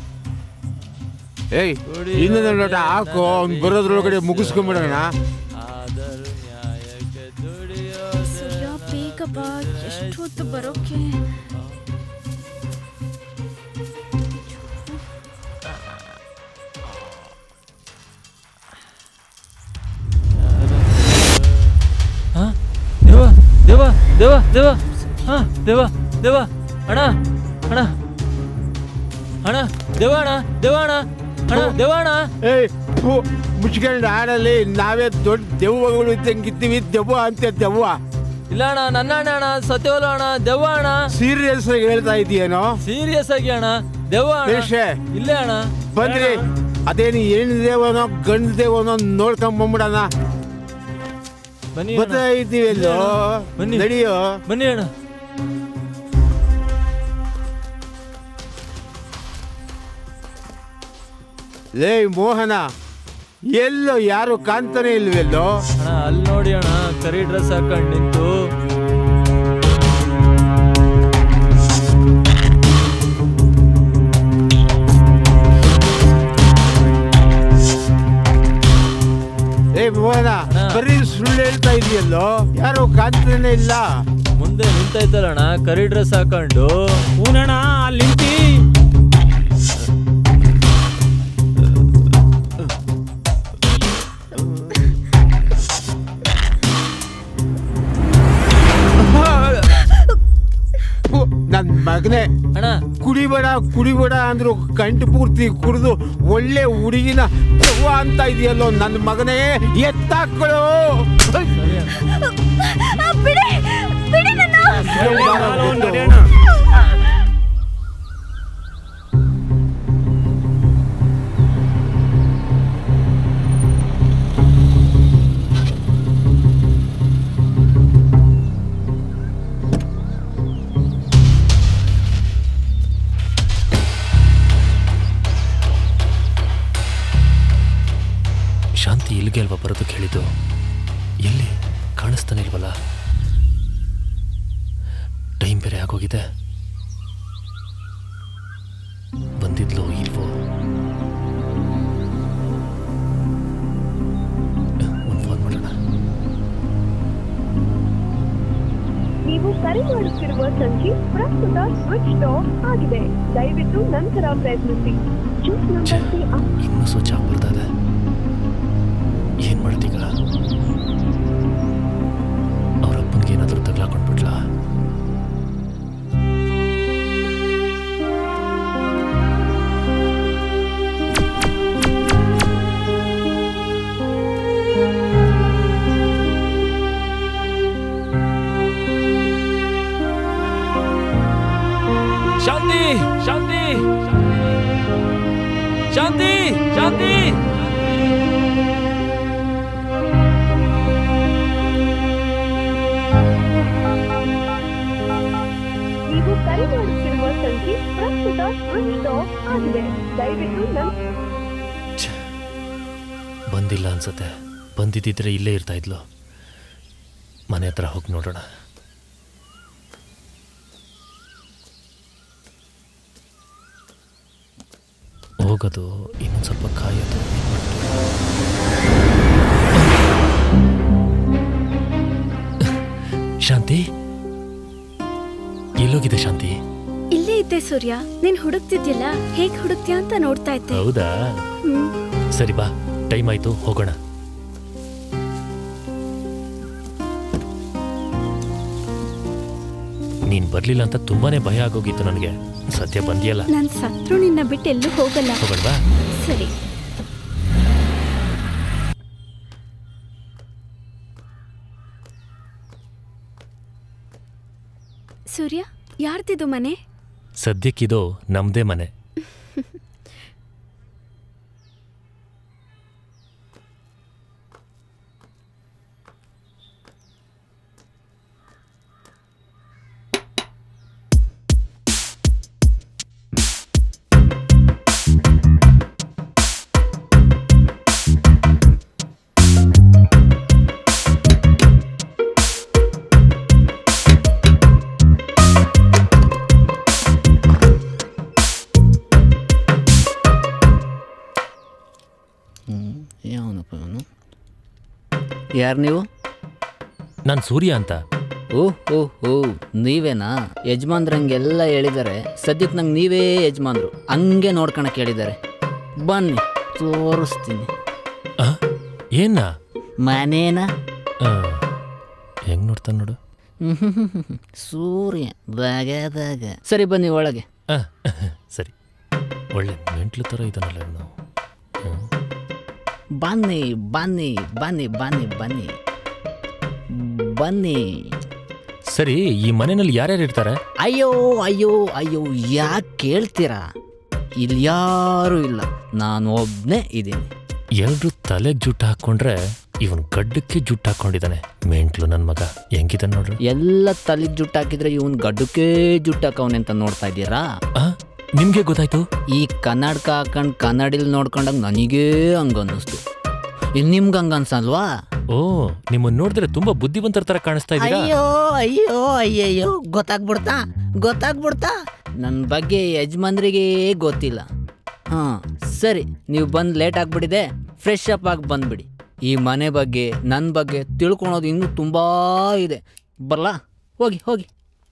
ಏಯ್ ಇನ್ನೊಂದು ಲೋಟ ಹಾಕು ಅವ್ನು ಬರೋದ್ರೊಳಗಡೆ ಮುಗಿಸ್ಕೊಂಬಿಡೋಣ ಆದರೂ ನ್ಯಾಯಕ್ಕೆ ದುಡಿಯೋ ಸೂರ್ಯ ಬೇಗ ಬಾ ಎಷ್ಟೊತ್ತು ಬರೋಕೆ ಹಾ ದೇವ ದೇವ ದೇವ ದೇವ ಹಾ ದೇವ ದೇವ ಅಣ್ಣ ಅಣ್ಣ ಅಣ್ಣ ದೇವ ಅಣ್ಣ ದೇವ ಅಣ್ಣ ಅಣ್ಣ ದೇವ ಅಣ್ಣ ಏಯ್ ಥು, ಮುಚ್ಕೊಂಡು ಆಡಲ್ಲಿ ನಾವೇ ದೊಡ್ಡ ದೆವ್ವಗಳು ಇದ್ದಂಗಿದ್ದೀವಿ ದೆವ್ವ ಅಂತ ದೆವ್ವ ಇಲ್ಲ ಅಣ್ಣ ನನ್ನ ಅಣ್ಣ ಅಣ್ಣ ಸತ್ಯವಲ್ಲ ಅಣ್ಣ ದೆವ್ವ ಅಣ್ಣ ಸೀರಿಯಸ್ ಆಗಿ ಹೇಳ್ತಾ ಇದೀಯೇನೋ ಸೀರಿಯಸ್ ಆಗಿ ಅಣ್ಣ ದೆವ್ವ ಅಣ್ಣ ಬೇಷೆ. ಇಲ್ಲೇ ಅಣ್ಣ ಬಂದ್ರಿ ಅದೇನು ಹೆಣ್ದೇವನೋ ಗಂಡ್ದೇವನೋ ನೋಡ್ಕೊಂಬಂಬಿಡಣ ಬನ್ನಿ ಬರ್ತಾ ಇದ್ದೀವಿ ಎಲ್ಲೋ ಬನ್ನಿ ನಡಿಯೋ ಬನ್ನಿ ಅಣ್ಣ ಲೇ ಮೋಹನ ಎಲ್ಲೋ ಯಾರು ಕಾಣ್ತಾನೆ ಇಲ್ವೆಲ್ಲೋ ಅಣ್ಣ ಅಲ್ಲಿ ನೋಡಿ ಅಣ್ಣ ಕರಿ ಡ್ರೆಸ್ ಹಾಕೊಂಡು ನಿಂತು ಏ ಮೋಹನ ಬರೀ ಸುಳ್ಳು ಹೇಳ್ತಾ ಇದೆಯಲ್ಲೋ ಯಾರು ಕಾಣ್ತಾನೆ ಇಲ್ಲ ಮುಂದೆ ನಿಂತೈತಲ್ಲ ಅಣ್ಣ ಕರಿ ಡ್ರೆಸ್ ಹಾಕೊಂಡು ಹೂನಣ್ಣ ಅಲ್ಲಿ ನಿಂತಿ ನನ್ ಮಗನೇ ಅಣ್ಣ ಕುಡಿಬೇಡ ಕುಡಿಬೇಡ ಅಂದ್ರು ಕಂಠ ಪೂರ್ತಿ ಕುಡಿದು ಒಳ್ಳೆ ಹುಡುಗಿನ ದೆವ್ವ ಅಂತ ಇದೆಯಲ್ಲೋ ನನ್ನ ಮಗನೇ ಎತ್ತಾಕ್ಗಳು ಬಿಡಿ ಬಿಡಿ ಶಾಂತಿ ಇಲ್ಲಿಗೆ ಅಲ್ವಾ ಬರೋದಕ್ಕೆ ಹೇಳಿದ್ದು ಎಲ್ಲಿ ಕಾಣಿಸ್ತಾನೆ ಇಲ್ವಲ್ಲ ಟೈಮ್ ಬೇರೆ ಆಗೋಗಿದೆ ಬಂದಿದ್ಲೋ ಇಲ್ವೋ ಒಂದು ಫೋನ್ ಮಾಡೋಣ ನೀವು ಕರೆ ಮಾಡುತ್ತಿರುವ ಸಂಖ್ಯೆ ಪ್ರಸ್ತುತ ಸ್ವಿಚ್ ಆಫ್ ಆಗಿದೆ ದಯವಿಟ್ಟು ನಂತರ ಪ್ರಯತ್ನಿಸಿ ಚೂಸ್ ನಂಬರ್ ಸಿ ಇನ್ನೂ ಸ್ವಿಚ್ ಆಫ್ ಬರ್ತಾ ಇದೆ ಏನ್ ಮಾಡ್ತೀಗ ಅವ್ರ ಅಪ್ಪನಿಗೆ ಏನಾದರೂ ತಗ್ಲಾಕೊಂಡ್ಬಿಟ್ಲಾ ಶಾಂತಿ ಶಾಂತಿ ಶಾಂತಿ ಶಾಂತಿ ನೀವು ಕರೆ ಮಾಡುತ್ತಿರುವ ಸಂಖ್ಯೆ ಪ್ರಸ್ತುತ ಸ್ವಿಚ್ ಆಫ್ ಆಗಿದೆ ದಯವಿಟ್ಟು ನಂತರ ಬಂದಿಲ್ಲ ಅನ್ಸತ್ತೆ ಬಂದಿದ್ದಿದ್ರೆ ಇಲ್ಲೇ ಇರ್ತಾ ಇದ್ಲು ಮನೆ ಹತ್ರ ಹೋಗಿ ನೋಡೋಣ ಹೋಗೋದು ಇನ್ನೊಂದು ಸ್ವಲ್ಪ ಕಾಯೋದು ಶಾಂತಿ ಎಲ್ಲೋಗಿದೆ ಶಾಂತಿ ಇಲ್ಲೇ ಇದ್ದೆ ಸೂರ್ಯ ನೀನ್ ಹುಡುಕ್ತಿದ್ಯಲ್ಲ ಹೇಗ್ ಹುಡುಕ್ತ್ಯಾ ಅಂತ ನೋಡ್ತಾ ಇದ್ದೆ ಹೌದಾ ಹ್ಮ್. ಸರಿ ಬಾ ಟೈಮ್ ಆಯ್ತು ಹೋಗೋಣ ನೀನ್ ಬರ್ಲಿಲ್ಲ ಅಂತ ತುಂಬಾನೇ ಭಯ ಆಗೋಗಿತ್ತು ನನಗೆ ಸದ್ಯ ಬಂದಿಯಲ್ಲ ನಾನ್ ಸತ್ರು ನಿನ್ನ ಬಿಟ್ಟು ಎಲ್ಲೂ ಹೋಗಲ್ಲ ಹೋಗಲ್ವಾ ಸರಿ ಸೂರ್ಯ ಯಾರ್ದಿದು ಮನೆ ಸದ್ಯಕ್ಕಿದು ನಮ್ದೇ ಮನೆ ಯಾವನಪ್ಪ ಇವನು ಯಾರು ನೀವು ನಾನು ಸೂರ್ಯ ಅಂತ ಓಹ್ ಓಹ್ ಓ ನೀವೇನಾ ಯಜಮಾನ್ರಂಗೆಲ್ಲ ಹೇಳಿದ್ದಾರೆ ಸದ್ಯಕ್ಕೆ ನಂಗೆ ನೀವೇ ಯಜಮಾನ್ರು ಹಂಗೆ ನೋಡ್ಕೊಳಕ್ಕೆ ಹೇಳಿದ್ದಾರೆ ಬನ್ನಿ ತೋರಿಸ್ತೀನಿ ಏನ ಮನೇನ ಹೆಂಗ್ ನೋಡ್ತಾನೆ ನೋಡು ಸೂರ್ಯ ದಾಗ ಸರಿ ಬನ್ನಿ ಒಳಗೆ ಆ, ಸರಿ ಒಳ್ಳೆ ಮೆಂಟ್ಲು ಥರ ಇದ್ದಾನಲ್ಲ ಇವನು ಬನ್ನಿ ಬನ್ನಿ ಬನ್ನಿ ಬನ್ನಿ ಬನ್ನಿ ಬನ್ನಿ ಸರಿ ಈ ಮನೆಯಲ್ಲಿ ಯಾರ್ಯಾರು ಇರ್ತಾರೆ ಅಯ್ಯೋ ಅಯ್ಯೋ ಅಯ್ಯೋ ಯಾಕೆ ಕೇಳ್ತೀರಾ ಇಲ್ಲಿ ಯಾರೂ ಇಲ್ಲ ನಾನು ಒಬ್ಬನೇ ಇದ್ದೀನಿ ಎಲ್ರು ತಲೆಗೆ ಜುಟ್ಟು ಹಾಕೊಂಡ್ರೆ ಇವನ್ ಗಡ್ಡಕ್ಕೆ ಜುಟ್ಟು ಹಾಕೊಂಡಿದ್ದಾನೆ ಮೆಂಟ್ಲು ನನ್ ಮಗ ಹೆಂಗಿದಾನೆ ನೋಡ್ರಿ ಎಲ್ಲ ತಲೆಗೆ ಜುಟ್ಟು ಹಾಕಿದ್ರೆ ಇವನ್ ಗಡ್ಡಕ್ಕೆ ಜುಟ್ಟು ಹಾಕವನೆ ಅಂತ ನೋಡ್ತಾ ಇದ್ದೀರಾ ನಿಮ್ಗೆ ಗೊತ್ತಾಯ್ತು ಈ ಕನ್ನಡಕ ಹಾಕೊಂಡ್ ಕನ್ನಡಿಲ್ ನೋಡ್ಕೊಂಡಾಗ ನನಗೇ ಹಂಗ ಅನ್ನಿಸ್ತು ಇನ್ ನಿಮ್ಗೆ ಹಂಗ ಅನ್ಸಲ್ವಾ ಓ ನಿಮ್ಮನ್ನ ನೋಡಿದ್ರೆ ತುಂಬಾ ಬುದ್ಧಿವಂತರ ತರ ಕಾಣಿಸ್ತಾ ಇದ್ದೀರಾ ಅಯ್ಯೋ ಅಯ್ಯೋ ಅಯ್ಯಯ್ಯೋ ಗೊತ್ತಾಗ್ಬಿಡ್ತಾ ಗೊತ್ತಾಗ್ಬಿಡ್ತಾ ನನ್ನ ಬಗ್ಗೆ ಯಜಮಾನ್ರಿಗೆ ಗೊತ್ತಿಲ್ಲ ಹಾಂ ಸರಿ ನೀವು ಬಂದು ಲೇಟ್ ಆಗಿಬಿಟ್ಟಿದೆ ಫ್ರೆಶ್ ಅಪ್ ಆಗಿ ಬಂದ್ಬಿಡಿ ಈ ಮನೆ ಬಗ್ಗೆ ನನ್ನ ಬಗ್ಗೆ ತಿಳ್ಕೊಳೋದು ಇನ್ನೂ ತುಂಬ ಇದೆ ಬರಲಾ ಹೋಗಿ ಹೋಗಿ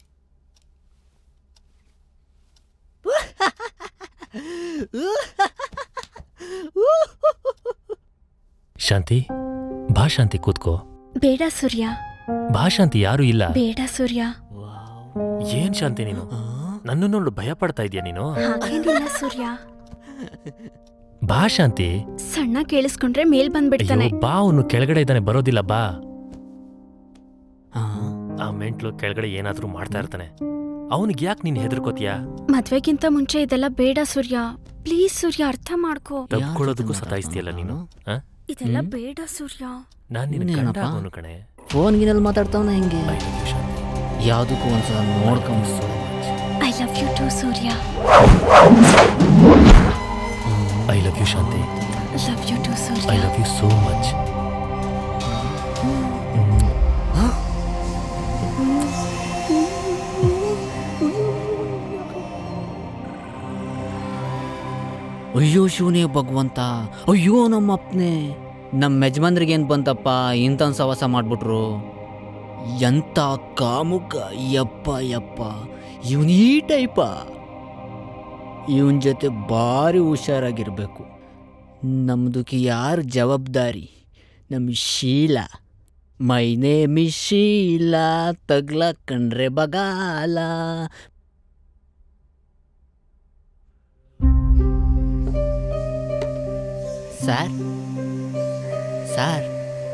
ಶಾಂತಿ ಬಾ ಶಾಂತಿ ಕೂತ್ಕೋ ಬೇಡ ಸೂರ್ಯ ಬಾ ಶಾಂತಿ ಯಾರು ಇಲ್ಲ ಬೇಡ ಸೂರ್ಯ ಏನ್ ಶಾಂತಿ ನೀನು ನನ್ನ ನೋಡು ಭಯ ಪಡ್ತಾ ಇದೀಯ ನೀನು ಹಾಗೇನಿಲ್ಲ ಸೂರ್ಯ ಬಾ ಶಾಂತಿ ಸಣ್ಣ ಕೇಳಿಸ್ಕೊಂಡ್ರೆ ಮೇಲ್ ಬಂದ್ಬಿಡ್ತಾನೆ ಅಯ್ಯೋ ಬಾ ಅವನು ಕೆಳಗಡೆ ಇದ್ದಾನೆ ಬರೋದಿಲ್ಲ ಬಾ ಆ ಮೆಂಟ್ಲು ಕೆಳಗಡೆ ಏನಾದ್ರೂ ಮಾಡ್ತಾ ಇರ್ತಾನೆ ಅವನಿಗೆ ಯಾಕೆ ನೀನ್ ಹೆದರ್ಕೋತೀಯ ಮದ್ವೆಗಿಂತ ಮುಂಚೆ ಇದೆಲ್ಲ ಬೇಡ ಸೂರ್ಯ ಪ್ಲೀಸ್ ಸೂರ್ಯ ಅರ್ಥ ಮಾಡ್ಕೋ ತಪ್ಕೊಳ್ಳೋದಕ್ಕೂ ಸತಾಯಿಸ್ತೀಯಲ್ಲ ನೀನು ಆ? ಇದೆಲ್ಲ ಹ್ಮ್? ಬೇಡ ಸೂರ್ಯ ನಾನ್ ನಿನ್ ಗಂಡ ಇನ್ನೇನಪ್ಪ? ಅವನು ಕಣೆ ಫೋನ್ಗಿನಲ್ಲಿ ಮಾತಾಡ್ತಾವನ ಹೆಂಗೆ ಯಾವುದಕ್ಕೂ ಒಂದ್ಸಲ ನೋಡ್ಕೊಂಡು I love you too Surya I love you Shanti love you too I Surya love you so much ಅಯ್ಯೋ ಶಿವನೇ ಭಗವಂತ ಅಯ್ಯೋ ನಮ್ಮ ಅಪ್ಪನೇ ನಮ್ಮ ಯಜಮಾನ್ರಿಗೆ ಏನು ಬಂತಪ್ಪ ಇಂಥ ಸವಾಸ ಮಾಡ್ಬಿಟ್ರು ಎಂಥ ಕಾಮುಕ ಯಪ್ಪ ಯಪ್ಪ ಇವನ್ ಈ ಟೈಪ ಇವನ್ ಜೊತೆ ಭಾರಿ ಹುಷಾರಾಗಿರ್ಬೇಕು ನಮ್ದಕ್ಕೆ ಯಾರು ಜವಾಬ್ದಾರಿ ನಮ್ಮ ಶೀಲ ಮೈನೇ ಮಿ ಶೀಲ ತಗ್ಲ ಕಂಡ್ರೆ ಬಗಾಲ ಸರ್ ಸರ್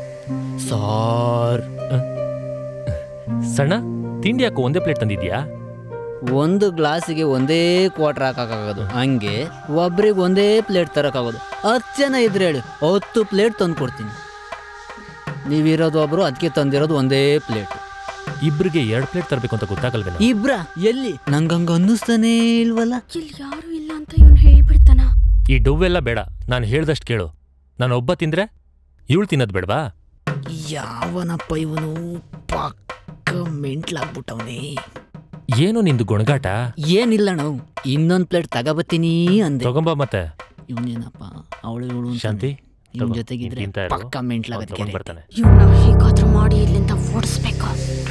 ಸಾರ್ ಸಣ್ಣ ತಿಂಡಿ ಯಾಕೋ ಒಂದೇ ಪ್ಲೇಟ್ ತಂದಿದ್ಯಾ ಒಂದು ಗ್ಲಾಸಿಗೆ ಒಂದೇ ಕ್ವಾರ್ಟರ್ ಹಾಕೋಕ್ಕಾಗೋದು ಹಂಗೆ ಒಬ್ರಿಗೆ ಒಂದೇ ಪ್ಲೇಟ್ ತರೋಕ್ಕಾಗೋದು ಹತ್ತು ಜನ ಇದ್ರೆ ಹೇಳಿ ಹತ್ತು ಪ್ಲೇಟ್ ತಂದು ಕೊಡ್ತೀನಿ ನೀವಿರೋದು ಒಬ್ರು ಅದಕ್ಕೆ ತಂದಿರೋದು ಒಂದೇ ಪ್ಲೇಟ್ ಇಬ್ರಿಗೆ ಎರಡು ಪ್ಲೇಟ್ ತರಬೇಕು ಅಂತ ಗೊತ್ತಾಗಲ್ವೇನೋ ಇಬ್ರ ಎಲ್ಲಿ ನಂಗಂಗ ಅನ್ನಿಸ್ತಾನೇ ಇಲ್ವಲ್ಲ ಇಲ್ಲಿ ಯಾರು ಇಲ್ಲ ಅಂತ ಇವನು ಹೇಳ್ಬಿಡ್ತಾನ ಈ ಡೊವ್ವೆಲ್ಲ ಬೇಡ ನಾನು ಹೇಳ್ದಷ್ಟು ಕೇಳು ನಾನು ಒಬ್ಬ ತಿಂದ್ರೆ ಇವಳು ತಿನ್ನೋದು ಬೇಡವಾ ಯಾವನಪ್ಪ ಇವನು ಪಕ್ಕ ಮೆಂಟ್ಲಾಗ್ಬಿಟ್ಟವನೇ ಏನು ನಿಂದು ಗೊಣಗಾಟ ಏನಿಲ್ಲ ನಾವು ಇನ್ನೊಂದು ಪ್ಲೇಟ್ ತಗೋಬತ್ತೀನಿ ಅಂದೆ ತಗೊಂಬ ಮತ್ತೆ ಇವನೇನಪ್ಪ ಅವಳು ಇವಳು ಶಾಂತಿ ಇವನ್ ತಗೋ, ಜೊತೆಗಿದ್ರೆ ನೀನ್ ತಿಂತಾ ಇರು. ಪಕ್ಕ ಮೆಂಟ್ಲಾಗತ್ತೆ ಅವ್ನ್ ತಗೊಂಡ್ ಬರ್ತಾನೆ ಇವನ್ನ ಹೇಗಾದ್ರೂ ಮಾಡಿ ಇಲ್ಲಿಂದ ಓಡಿಸ್ಬೇಕು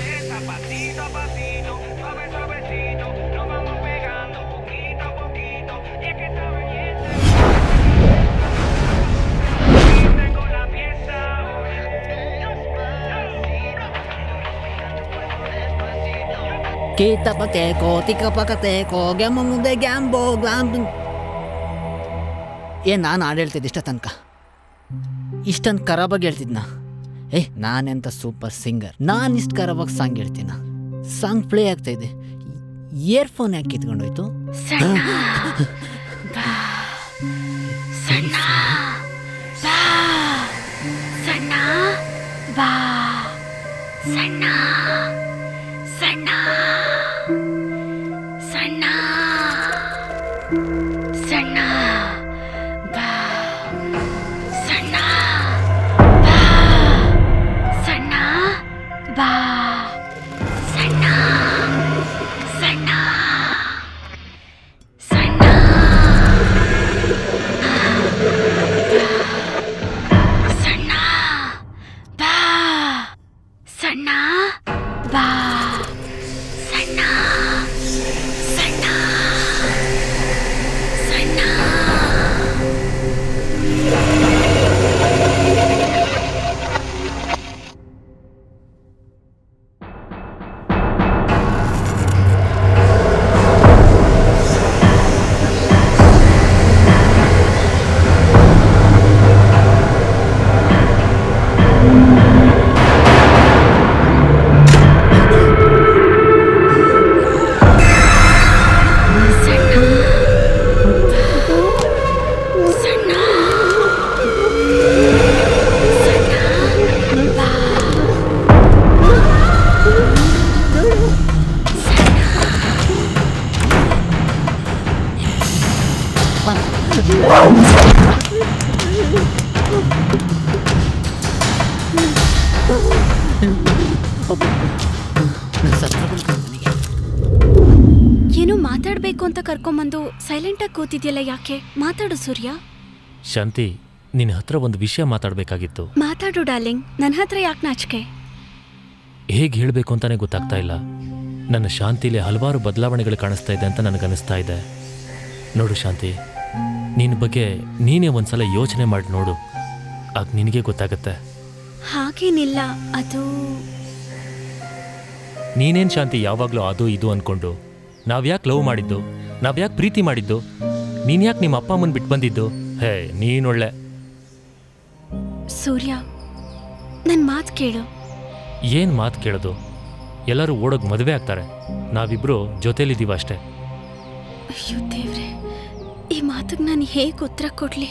Kita pakeko, tika pakateko, ಗ್ಯಾಮ ಮುಂದೆ ಗ್ಯಾಂಬೋ ಗ್ಲಾಮ್ ಏ ನಾನು ಹಾಡು ಹೇಳ್ತಿದ್ದೆ ಇಷ್ಟ ತನಕ ಇಷ್ಟೊಂದು ಖರಾಬಾಗಿ ಹೇಳ್ತಿದ್ನ ಏ ನಾನೆಂತ ಸೂಪರ್ ಸಿಂಗರ್ ನಾನು ಇಷ್ಟು ಖರಾಬಾಗಿ ಸಾಂಗ್ ಹೇಳ್ತೀನ ಸಾಂಗ್ ಪ್ಲೇ ಆಗ್ತಾ ಇದೆ ಇಯರ್ಫೋನ್ ಯಾಕೆ ಕಿತ್ಕೊಂಡೋಯ್ತು ಸಣ್ಣ ಬಾ ಸಣ್ಣ ಬಾ ಸಣ್ಣ ಬಾ ಸಣ್ಣ ಸಣ್ಣ ಸಣ್ಣ ಸಣ್ಣ ಬಾ ಸಣ್ಣ ಬಾ ಸಣ್ಣ ಬಾ ಸಣ್ಣ ಸಣ್ಣ ಸಣ್ಣ ಸಣ್ಣ ಬಾ ಸಣ್ಣ ಬಾ ಸಣ್ಣ ಸಣ್ಣ ಸಣ್ಣ ಸಣ್ಣ ಏನೋ ಮಾತಾಡ್ಬೇಕು ಅಂತ ಕರ್ಕೊಂಬಂದು ಸೈಲೆಂಟಾಗಿ ಕೂತಿದ್ಯಲ್ಲ ಯಾಕೆ ಮಾತಾಡು ಸೂರ್ಯ ಶಾಂತಿ ನಿನ್ನ ಹತ್ರ ಒಂದು ವಿಷಯ ಮಾತಾಡಬೇಕಾಗಿತ್ತು ಮಾತಾಡು ಡಾರ್ಲಿಂಗ್ ನನ್ನ ಹತ್ರ ಯಾಕೆ ನಾಚಿಕೆ ಹೇಗೆ ಹೇಳಬೇಕು ಅಂತಾನೆ ಗೊತ್ತಾಗ್ತಾ ಇಲ್ಲ ನನ್ನ ಶಾಂತಿಲಿ ಹಲವಾರು ಬದಲಾವಣೆಗಳು ಕಾಣಿಸ್ತಾ ಇದೆ ಅಂತ ನನಗನ್ನಿಸ್ತಾ ಇದೆ ನೋಡು ಶಾಂತಿ ನಿನ್ನ ಬಗ್ಗೆ ನೀನೇ ಒಂದ್ಸಲ ಯೋಚನೆ ಮಾಡಿ ನೋಡು ಆಗ ನಿನಗೆ ಗೊತ್ತಾಗತ್ತೆ ಹಾಗೇನಿಲ್ಲ ಅದು ನೀನೇನ್ ಶಾಂತಿ ಯಾವಾಗಲೂ ಅದು ಇದು ಅನ್ಕೊಂಡು ನಾವ್ಯಾಕೆ ಲವ್ ಮಾಡಿದ್ದು ನಾವ್ಯಾಕೆ ಪ್ರೀತಿ ಮಾಡಿದ್ದು ನೀನ್ ಯಾಕೆ ನಿಮ್ಮ ಅಪ್ಪ ಅಮ್ಮನ್ ಬಿಟ್ಟು ಬಂದಿದ್ದು ಹೇ ನೀನೊಳ್ಳೆ ಸೂರ್ಯ ನನ್ನ ಮಾತು ಕೇಳು ಏನ್ ಮಾತು ಕೇಳೋದು ಎಲ್ಲರೂ ಓಡೋಗ್ ಮದುವೆ ಆಗ್ತಾರೆ ನಾವಿಬ್ರು ಜೊತೆಲಿದ್ದೀವ ಅಷ್ಟೇ ಅಯ್ಯೋ ದೇವ್ರೆ ಈ ಮಾತಿಗೆ ನಾನು ಹೇಗೆ ಉತ್ತರ ಕೊಡ್ಲಿ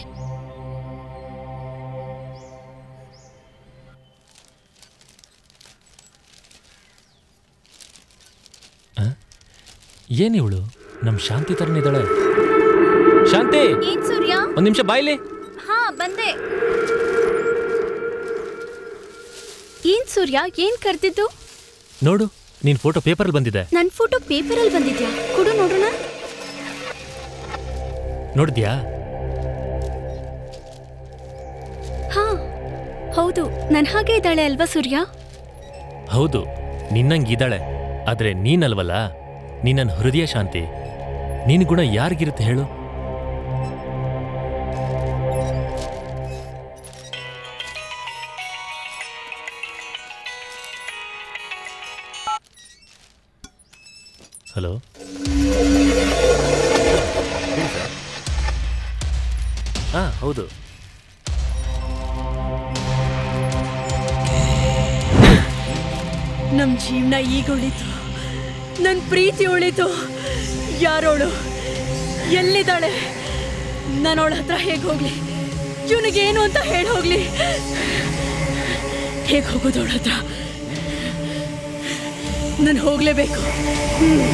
ಏನ್ ಇವಳು ನಮ್ ಶಾಂತಿ ತರನಿದ್ದಾಳೆ ಶಾಂತಿ ಏನ್ ಸೂರ್ಯ ಒಂದ್ ನಿಮಿಷ ಬಾಯ್ಲಿ ಹಾ ಬಂದೆ ಏನ್ ಸೂರ್ಯ ಏನ್ ಕರ್ದಿದ್ದು ನೋಡು ನಿನ್ ಫೋಟೋ ಪೇಪರಲ್ಲಿ ಬಂದಿದೆ ನನ್ ಫೋಟೋ ಪೇಪರಲ್ಲಿ ಬಂದಿದ್ಯಾ ಕೊಡು ನೋಡೋಣ ನೋಡಿದ್ಯಾ ಹಾ ಹೌದು ನನ್ ಹಾಗೆ ಇದ್ದಾಳೆ ಅಲ್ವಾ ಸೂರ್ಯ ಹೌದು ನಿನ್ನಂಗಿದ್ದಾಳೆ ಆದ್ರೆ ನೀನಲ್ವಲ್ಲ ನೀ ನನ್ನ ಹೃದಯ ಶಾಂತಿ ನಿನ್ ಗುಣ ಯಾರಿಗಿರುತ್ತೆ ಹೇಳು ಹಲೋ ಹಾ ಹೌದು ನಮ್ ಜೀವನ ಈಗ ಉಳಿತು ನನ್ ಪ್ರೀತಿ ಉಳಿತು ಯಾರೋಳು ಎಲ್ಲಿದ್ದಾಳೆ ನಾನು ಅವಳ ಹತ್ರ ಹೇಗೆ ಹೋಗ್ಲಿ ಇವನಿಗೇನು ಅಂತ ಹೇಳಿ ಹೋಗ್ಲಿ ಹೇಗೆ ಹೋಗೋದು ಅವಳ ಹತ್ರ ನಾನು ಹೋಗ್ಲೇಬೇಕು ಹ್ಮ್.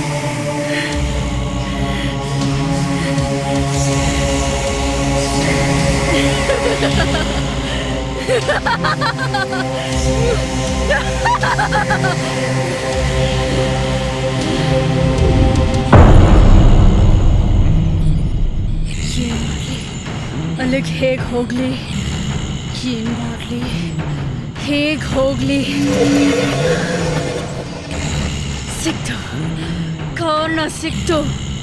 ಏನ್ ಮಾಡ್ಲಿ ಅಲ್ಲಿಗೆ ಹೇಗೆ ಹೋಗ್ಲಿ ಏನ್ ಮಾಡ್ಲಿ ಹೇಗೆ ಹೋಗ್ಲಿ ಸಿಕ್ತು ಕಾರಣ ಸಿಕ್ತು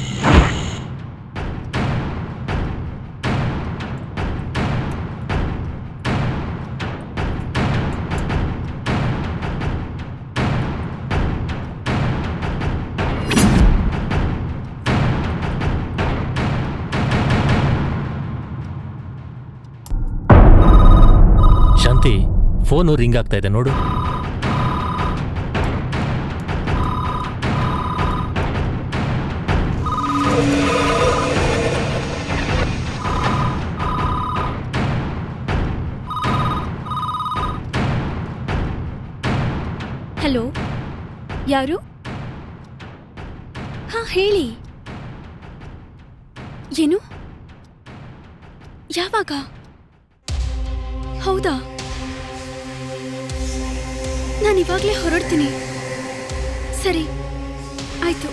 ಶಾಂತಿ ಫೋನು ರಿಂಗ್ ಆಗ್ತಾ ಇದೆ ನೋಡು ಹಲೋ ಯಾರು ಹಾ ಹೇಳಿ ಏನು ಯಾವಾಗ ಹೌದಾ ನಾನು ಇವಾಗಲೇ ಹೊರಡ್ತೀನಿ ಸರಿ ಆಯ್ತು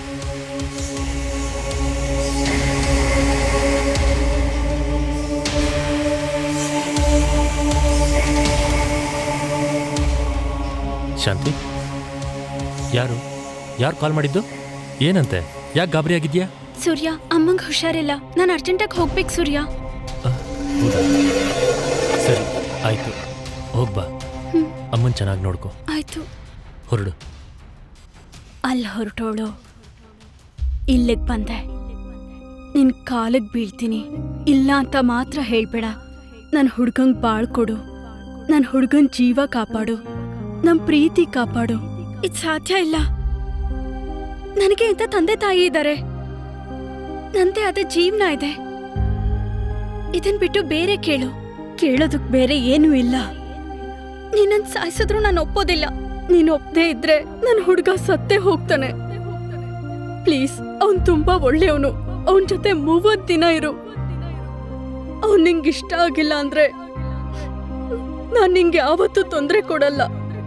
ಶಾಂತಿ ಯಾರು ಯಾರು ಕಾಲ್ ಮಾಡಿದ್ದು ಏನಂತೆ ಯಾಕೆ ಗಾಬರಿ ಆಗಿದ್ಯಾ ಸೂರ್ಯ ಅಮ್ಮಂಗೆ ಹುಷಾರಿಲ್ಲ ನಾನು ಅರ್ಜೆಂಟಾಗಿ ಹೋಗ್ಬೇಕು ಸೂರ್ಯ ಹೌದಾ ಸರಿ ಆಯ್ತು ಹೋಗ್ಬಾ ಹ್ಮ್. ಅಮ್ಮನ್ ಚೆನ್ನಾಗಿ ನೋಡ್ಕೊ ಆಯ್ತು ಹೊರಡು ಅಲ್ಲಿ ಹೊರಟೋಳು ಇಲ್ಲಿಗೆ ಬಂದೆ ನಿನ್ ಕಾಲಿಗೆ ಬೀಳ್ತೀನಿ ಇಲ್ಲ ಅಂತ ಮಾತ್ರ ಹೇಳ್ಬೇಡ ನನ್ನ ಹುಡ್ಗಂಗ್ ಬಾಳ್ ಕೊಡು ನನ್ನ ಹುಡ್ಗನ್ ಜೀವ ಕಾಪಾಡು ನಮ್ ಪ್ರೀತಿ ಕಾಪಾಡು ಇದು ಸಾಧ್ಯ ಇಲ್ಲ ನನಗೆ ಇಂಥ ತಂದೆ ತಾಯಿ ಇದ್ದಾರೆ ನಂದೇ ಆದ ಜೀವನ ಇದೆ ಇದನ್ ಬಿಟ್ಟು ಬೇರೆ ಕೇಳು ಕೇಳೋದಕ್ ಬೇರೆ ಏನೂ ಇಲ್ಲ ನೀನನ್ ಸಾಯಿಸಿದ್ರು ನಾನು ಒಪ್ಪೋದಿಲ್ಲ ನೀನು ಒಪ್ಪದೇ ಇದ್ರೆ ನನ್ನ ಹುಡುಗ ಸತ್ತೇ ಹೋಗ್ತಾನೆ ಪ್ಲೀಸ್ ಅವನ್ ತುಂಬಾ ಒಳ್ಳೆಯವನು ಅವನ್ ಜೊತೆ ಮೂವತ್ ದಿನ ಇರು ಅವ್ನು ನಿಂಗೆ ಇಷ್ಟ ಆಗಿಲ್ಲ ಅಂದ್ರೆ ನಾನು ನಿಂಗೆ ಯಾವತ್ತೂ ತೊಂದರೆ ಕೊಡಲ್ಲ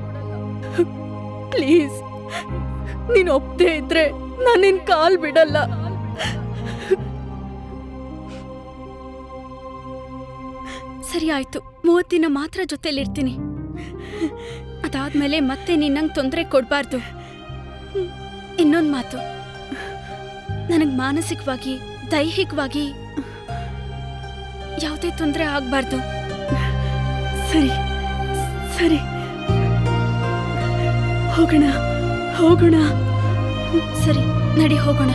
ಪ್ಲೀಸ್ ನೀನು ಒಪ್ಪದೇ ಇದ್ರೆ ನಾನು ನಿನ್ ಕಾಲ್ ಬಿಡಲ್ಲ ಸರಿ ಆಯ್ತು ಮೂವತ್ತು ದಿನ ಮಾತ್ರ ಜೊತೆಲಿರ್ತೀನಿ ಅದಾದ್ಮೇಲೆ ಮತ್ತೆ ನಿನ್ನಂಗೆ ತೊಂದರೆ ಕೊಡಬಾರ್ದು ಇನ್ನೊಂದು ಮಾತು ನನಗೆ ಮಾನಸಿಕವಾಗಿ ದೈಹಿಕವಾಗಿ ಯಾವುದೇ ತೊಂದರೆ ಆಗಬಾರ್ದು ಸರಿ ಸರಿ ಹೋಗೋಣ ಹೋಗೋಣ ಸರಿ ನಡಿ ಹೋಗೋಣ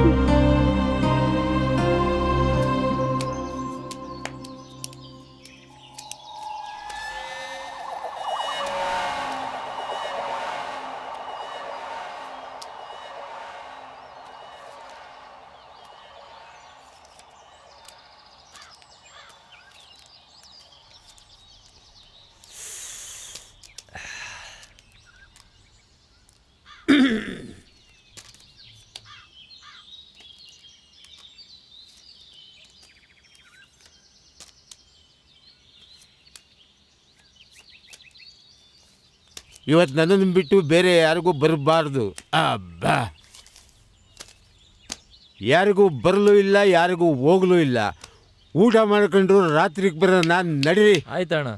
ಇವತ್ತು ನನ್ನನ್ನು ಬಿಟ್ಟು ಬೇರೆ ಯಾರಿಗೂ ಬರಬಾರ್ದು ಅಬ್ಬಾ ಯಾರಿಗೂ ಬರಲು ಇಲ್ಲ ಯಾರಿಗೂ ಹೋಗಲೂ ಇಲ್ಲ ಊಟ ಮಾಡ್ಕೊಂಡ್ರು ರಾತ್ರಿಗೆ ಬರೋ ನಾನು ನಡೀರಿ ಆಯ್ತಣ್ಣ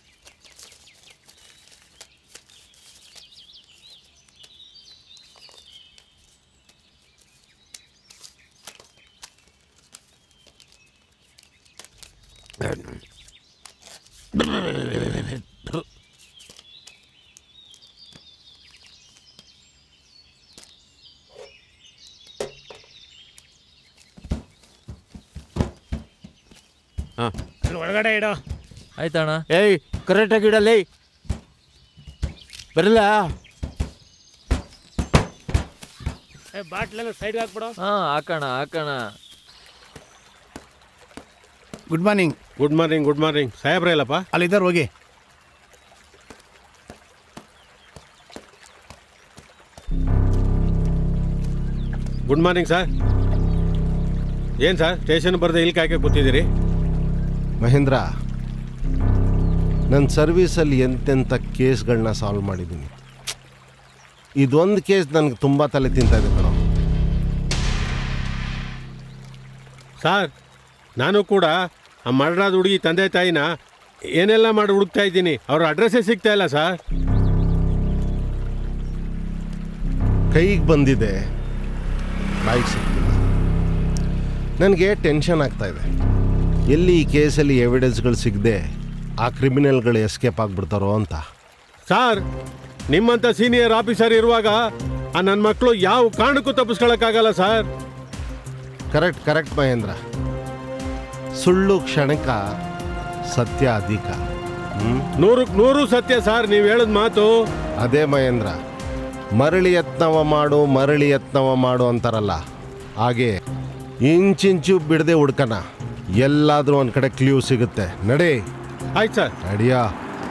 ಹಾಂ ಒಳಗಡೆ ಇಡೋ ಆಯ್ತಣ್ಣ ಏಯ್ ಕರೆಕ್ಟಾಗಿ ಇಡಲೇ ಬರಲ್ಲ ಬಾಟ್ಲೆಲ್ಲ ಸೈಡ್ಗೆ ಹಾಕ್ಬಿಡೋ ಹಾ ಹಾಕೋಣ ಹಾಕೋಣ good morning good morning good morning ಸಾಹೇಬ್ರ ಇಲ್ಲಪ್ಪ ಅಲ್ಲಿದ್ದಾರೆ ಹೋಗಿ ಗುಡ್ ಮಾರ್ನಿಂಗ್ ಸರ್ ಏನು ಸರ್ ಸ್ಟೇಷನ್ ಬರದೆ ಇಲ್ಲಿ ಕಾಯ್ಕೆ ಕೂತಿದ್ದೀರಿ ಮಹೇಂದ್ರ ನನ್ನ ಸರ್ವೀಸಲ್ಲಿ ಎಂತೆಂಥ ಕೇಸ್ಗಳನ್ನ ಸಾಲ್ವ್ ಮಾಡಿದ್ದೀನಿ ಇದೊಂದು ಕೇಸ್ ನನಗೆ ತುಂಬ ತಲೆ ತಿಂತಾ ಇದೆ ಕಣೋ ಸರ್ ನಾನು ಕೂಡ ಆ ಮರ್ಡರಾದ ಹುಡುಗಿ ತಂದೆ ತಾಯಿನ ಏನೆಲ್ಲ ಮಾಡಿ ಹುಡುಕ್ತಾ ಇದ್ದೀನಿ ಅವ್ರ ಅಡ್ರೆಸ್ಸೇ ಸಿಗ್ತಾ ಇಲ್ಲ ಸರ್ ಕೈಗೆ ಬಂದಿದೆ ಬಾಯಿಗೆ ಸಿಕ್ಕಿಲ್ಲ ನನಗೆ ಟೆನ್ಷನ್ ಆಗ್ತಾ ಇದೆ ಎಲ್ಲಿ ಈ ಕೇಸಲ್ಲಿ ಎವಿಡೆನ್ಸ್ಗಳು ಸಿಗದೆ ಆ ಕ್ರಿಮಿನಲ್ಗಳು ಎಸ್ಕೇಪ್ ಆಗಿಬಿಡ್ತಾರೋ ಅಂತ ಸರ್ ನಿಮ್ಮಂಥ ಸೀನಿಯರ್ ಆಫೀಸರ್ ಇರುವಾಗ ಆ ನನ್ನ ಮಕ್ಕಳು ಯಾವ ಕಾರಣಕ್ಕೂ ತಪ್ಪಿಸ್ಕೊಳಕ್ಕಾಗಲ್ಲ ಸರ್ ಕರೆಕ್ಟ್ ಕರೆಕ್ಟ್ ಮಹೇಂದ್ರ ಸುಳ್ಳು ಕ್ಷಣಿಕ ಸತ್ಯ ಅಧಿಕ ಹ್ಮ್? ನೂರಕ್ಕೆ ನೂರು ಸತ್ಯ ಸರ್ ನೀವು ಹೇಳಿದ ಮಾತು ಅದೇ ಮಹೇಂದ್ರ ಮರಳಿ ಯತ್ನವ ಮಾಡು ಮರಳಿ ಯತ್ನವ ಮಾಡು ಅಂತಾರಲ್ಲ ಹಾಗೆ ಇಂಚಿಂಚು ಬಿಡದೆ ಹುಡ್ಕನ ಎಲ್ಲಾದ್ರೂ ಒಂದ್ ಕಡೆ ಕ್ಲೂ ಸಿಗುತ್ತೆ ನಡಿ ಆಯ್ತು ಸರ್ ನಡಿಯಾ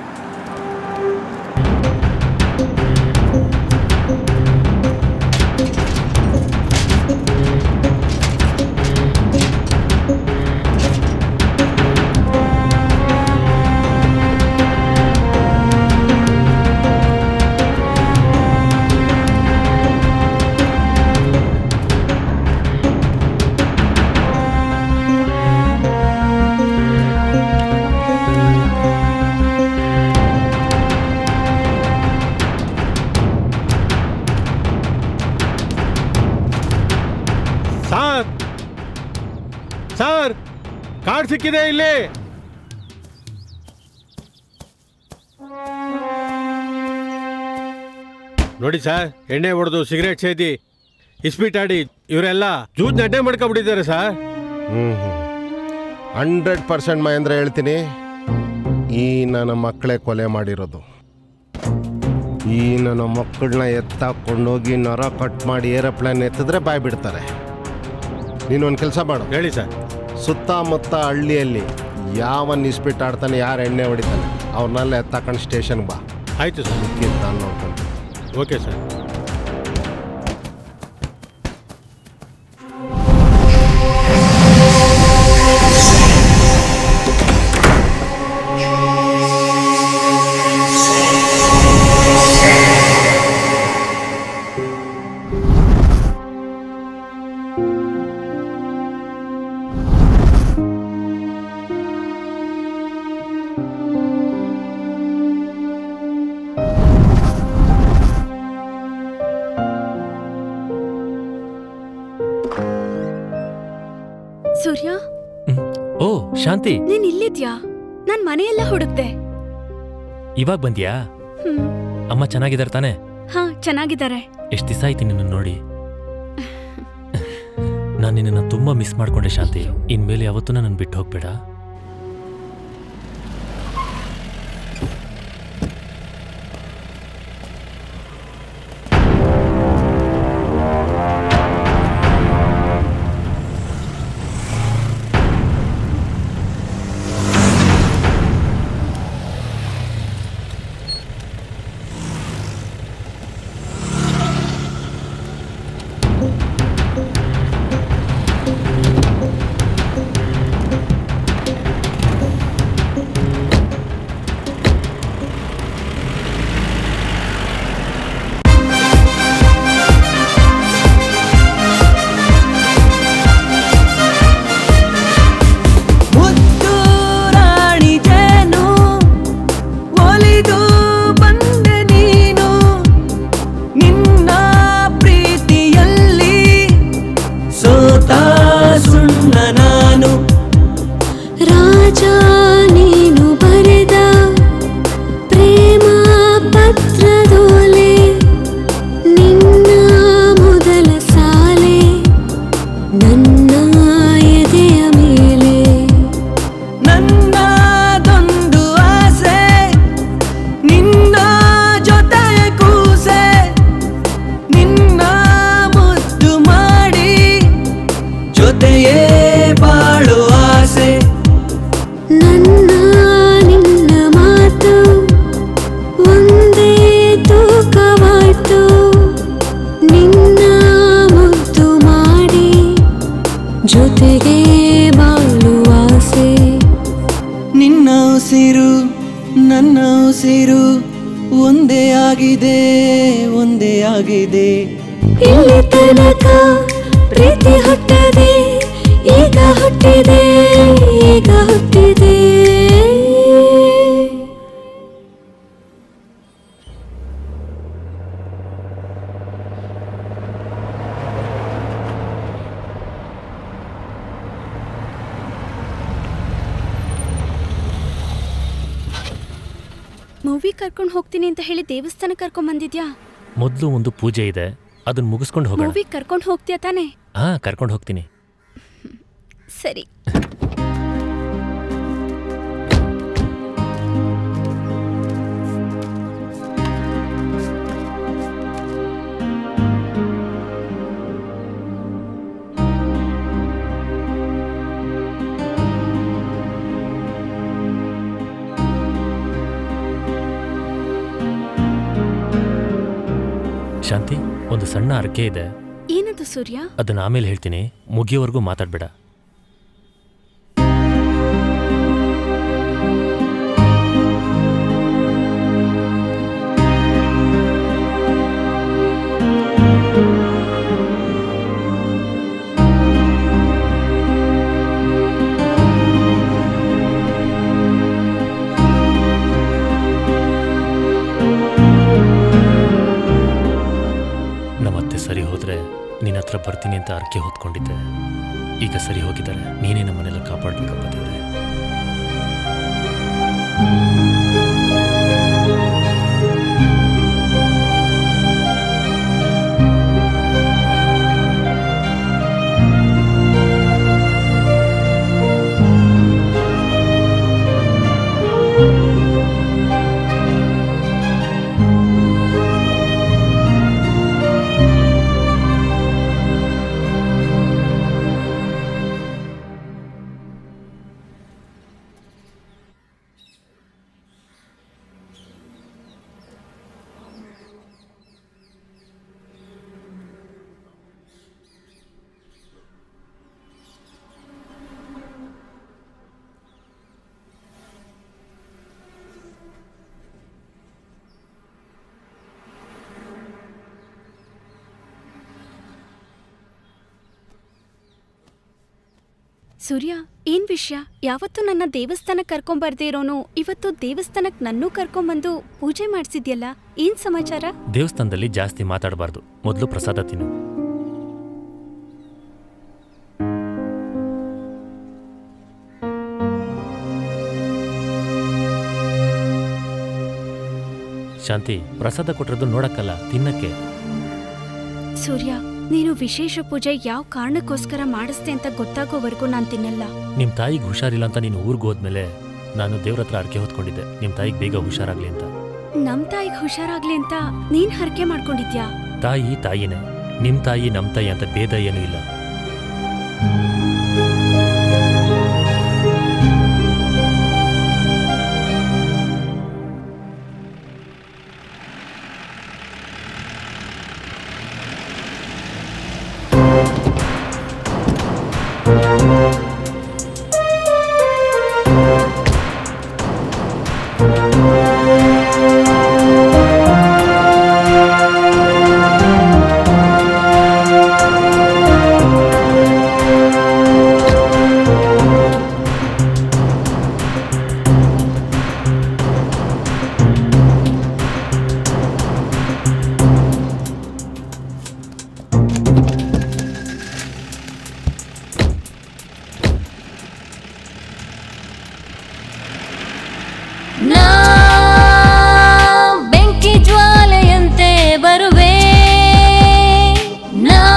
ಸರ್ ಸರ್ ಕಾರ್ಡ್ ಸಿಕ್ಕಿದೆ ಇಲ್ಲಿ ನೋಡಿ ಸರ್ ಎಣ್ಣೆ ಹೊಡೆದು ಸಿಗರೇಟ್ ಸೇದಿ ಇಸ್ಪೀಟ್ ಆಡಿ ಇವರೆಲ್ಲ ಜೂಜ್ ಅಡ್ಡೆ ಮಾಡ್ಕೊಬಿಟ್ಟಿದ್ದಾರೆ sir hmm hundred percent Mahendra ಹೇಳ್ತೀನಿ ಈ ನನ್ನ ಮಕ್ಕಳೇ ಕೊಲೆ ಮಾಡಿರೋದು ಈ ನನ್ನ ಮಕ್ಕಳನ್ನ ಎತ್ತಾಕೊಂಡೋಗಿ ನರ ಕಟ್ ಮಾಡಿ ಏರೋಪ್ಲೇನ್ ಎತ್ತಿದ್ರೆ ಬಾಯ್ ಬಿಡ್ತಾರೆ ನೀನೊಂದು ಕೆಲಸ ಮಾಡು ಹೇಳಿ ಸರ್ ಸುತ್ತಮುತ್ತ ಹಳ್ಳಿಯಲ್ಲಿ ಯಾವ ಇಸ್ಪಿಟ್ ಆಡ್ತಾನೆ ಯಾರು ಎಣ್ಣೆ ಹೊಡಿತಾನೆ ಅವ್ರನ್ನೆಲ್ಲ ಎತ್ತಾಕೊಂಡು ಸ್ಟೇಷನ್ಗೆ ಬಾ ಆಯ್ತು ಸರ್ ನಾನು ನೋಡ್ಕೊಂಡು ಓಕೆ ಸರ್ ಶಾಂತಿ ನೀನ್ ಇಲ್ಲಿದ್ಯಾ ನಾನ್ ಮನೆಯೆಲ್ಲ ಹುಡುಕ್ದೆ ಇವಾಗ ಬಂದ್ಯಾ ಹ್ಮ್ ಅಮ್ಮ ಚೆನ್ನಾಗಿದ್ದಾರೆ ತಾನೆ ಹಾ ಚೆನ್ನಾಗಿದ್ದಾರೆ ಎಷ್ಟು ದಿವಸ ಆಯ್ತು ನಿನ್ನ ನೋಡಿ ನಾನು ನಿನ್ನನ್ನು ತುಂಬ ಮಿಸ್ ಮಾಡ್ಕೊಂಡೆ ಶಾಂತಿ ಇನ್ಮೇಲೆ ಯಾವತ್ತೂ ನನ್ನ ಬಿಟ್ಟು ಹೋಗ್ಬೇಡ ಮುದ್ದು ರಾಣಿ ಜೇನು ಒಲಿದು ಬಂದೆ ನೀನು ನಿನ್ನ ಪ್ರೀತಿಯಲ್ಲಿ ಸೋತ ಸುಣ್ಣ ನಾನು ರಾಜ ನೀನು ಬರೆದ ಪ್ರೇಮ ಪತ್ರದೋಲೆ ನಿನ್ನ ಮೊದಲ ಸಾಲೆ ನನ್ನ ಎದೆಯ ಮೇಲೆ ನನ್ನದೊಂದು ಆಸೆ ನಿನ್ನ ಜೊತೆಯ ಕೂಸೆ ನಿನ್ನ ಮುದ್ದು ಮಾಡಿ ಜೊತೆಯೇ ಬಾಳು ಆಸೆ ನನ್ನ ನಿನ್ನ ಮಾತು ಒಂದೇ ತೂಕವಾಯ್ತು ನಿನ್ನ ಮುದ್ದು ಮಾಡಿ ಜೊತೆಗೆ ಬಾಳುವ ಆಸೆ ನಿನ್ನ ಉಸಿರು ನನ್ನ ಉಸಿರು ಒಂದೇ ಆಗಿದೆ ಒಂದೇ ಆಗಿದೆ ಇಲ್ಲಿ ತನಕ ಪ್ರೀತಿ ಹುಟ್ಟದೆ ಈಗ ಹುಟ್ಟಿದೆ ಈಗ ಹುಟ್ಟಿದೆ ಮೂವಿ ಕರ್ಕೊಂಡು ಹೋಗ್ತೀನಿ ಅಂತ ಹೇಳಿ ದೇವಸ್ಥಾನ ಕರ್ಕೊಂಡ್ ಬಂದಿದ್ಯಾ ಮೊದಲು ಒಂದು ಪೂಜೆ ಇದೆ ಅದನ್ನ ಮುಗಿಸ್ಕೊಂಡು ಹೋಗೋಣ ಮೂವಿ ಕರ್ಕೊಂಡು ಹೋಗ್ತೀಯಾ ತಾನೇ ಹಾ ಕರ್ಕೊಂಡು ಹೋಗ್ತೀನಿ ಸರಿ ಶಾಂತಿ ಒಂದು ಸಣ್ಣ ಅರಕೆ ಇದೆ ಏನದು ಸೂರ್ಯ ಅದನ್ನ ಆಮೇಲೆ ಹೇಳ್ತೀನಿ ಮುಗಿಯೋವರೆಗೂ ಮಾತಾಡ್ಬೇಡ ನಮ್ಮತ್ತೆ ಸರಿ ಹೋದ್ರೆ ನಿನ್ನ ಹತ್ರ ಬರ್ತೀನಿ ಅಂತ ಅರ್ಕೆ ಹೊತ್ಕೊಂಡಿದ್ದೆ ಈಗ ಸರಿ ಹೋಗಿದ್ದಾರೆ ನೀನೇ ನಮ್ಮನ್ನೆಲ್ಲ ಕಾಪಾಡ್ಬೇಕಪ್ಪ ದೇವ್ರೆ ಸೂರ್ಯ ಏನ್ ವಿಷಯ ಯಾವತ್ತೂ ನನ್ನ ದೇವಸ್ಥಾನಕ್ಕೆ ಕರ್ಕೊಂಬರ್ದೇ ಇರೋನು ಇವತ್ತು ದೇವಸ್ಥಾನಕ್ಕೆ ನನ್ನೂ ಕರ್ಕೊಂಬಂದು ಪೂಜೆ ಮಾಡಿಸಿದ್ಯಲ್ಲ ಏನ್ ಸಮಾಚಾರ ದೇವಸ್ಥಾನದಲ್ಲಿ ಜಾಸ್ತಿ ಮಾತಾಡಬಾರ್ದು ಮೊದಲು ಪ್ರಸಾದ ತಿನ್ನು ಶಾಂತಿ ಪ್ರಸಾದ ಕೊಟ್ಟಿರೋದು ನೋಡಕ್ಕಲ್ಲ ತಿನ್ನಕ್ಕೆ ಸೂರ್ಯ ನೀನು ವಿಶೇಷ ಪೂಜೆ ಯಾವ ಕಾರಣಕ್ಕೋಸ್ಕರ ಮಾಡಿಸ್ದೆ ಅಂತ ಗೊತ್ತಾಗೋವರೆಗೂ ನಾನು ತಿನ್ನಲ್ಲ ನಿಮ್ ತಾಯಿಗೆ ಹುಷಾರಿಲ್ಲ ಅಂತ ನೀನು ಊರಿಗೆ ಹೋದ್ಮೇಲೆ ನಾನು ದೇವ್ರ ಹತ್ರ ಅರ್ಕೆ ಹೊತ್ಕೊಂಡಿದ್ದೆ ನಿಮ್ ತಾಯಿಗೆ ಬೇಗ ಹುಷಾರಾಗ್ಲಿ ಅಂತ ನಮ್ ತಾಯಿಗೆ ಹುಷಾರಾಗ್ಲಿ ಅಂತ ನೀನ್ ಹರಕೆ ಮಾಡ್ಕೊಂಡಿದ್ಯಾ ತಾಯಿ ತಾಯಿನೇ ನಿಮ್ ತಾಯಿ ನಮ್ ತಾಯಿ ಅಂತ ಭೇದ ಏನೂ ಇಲ್ಲ ನಾ ಬೆಂಕಿ ಜ್ವಾಲೆಯಂತೆ ಬರುವೆ ನಾ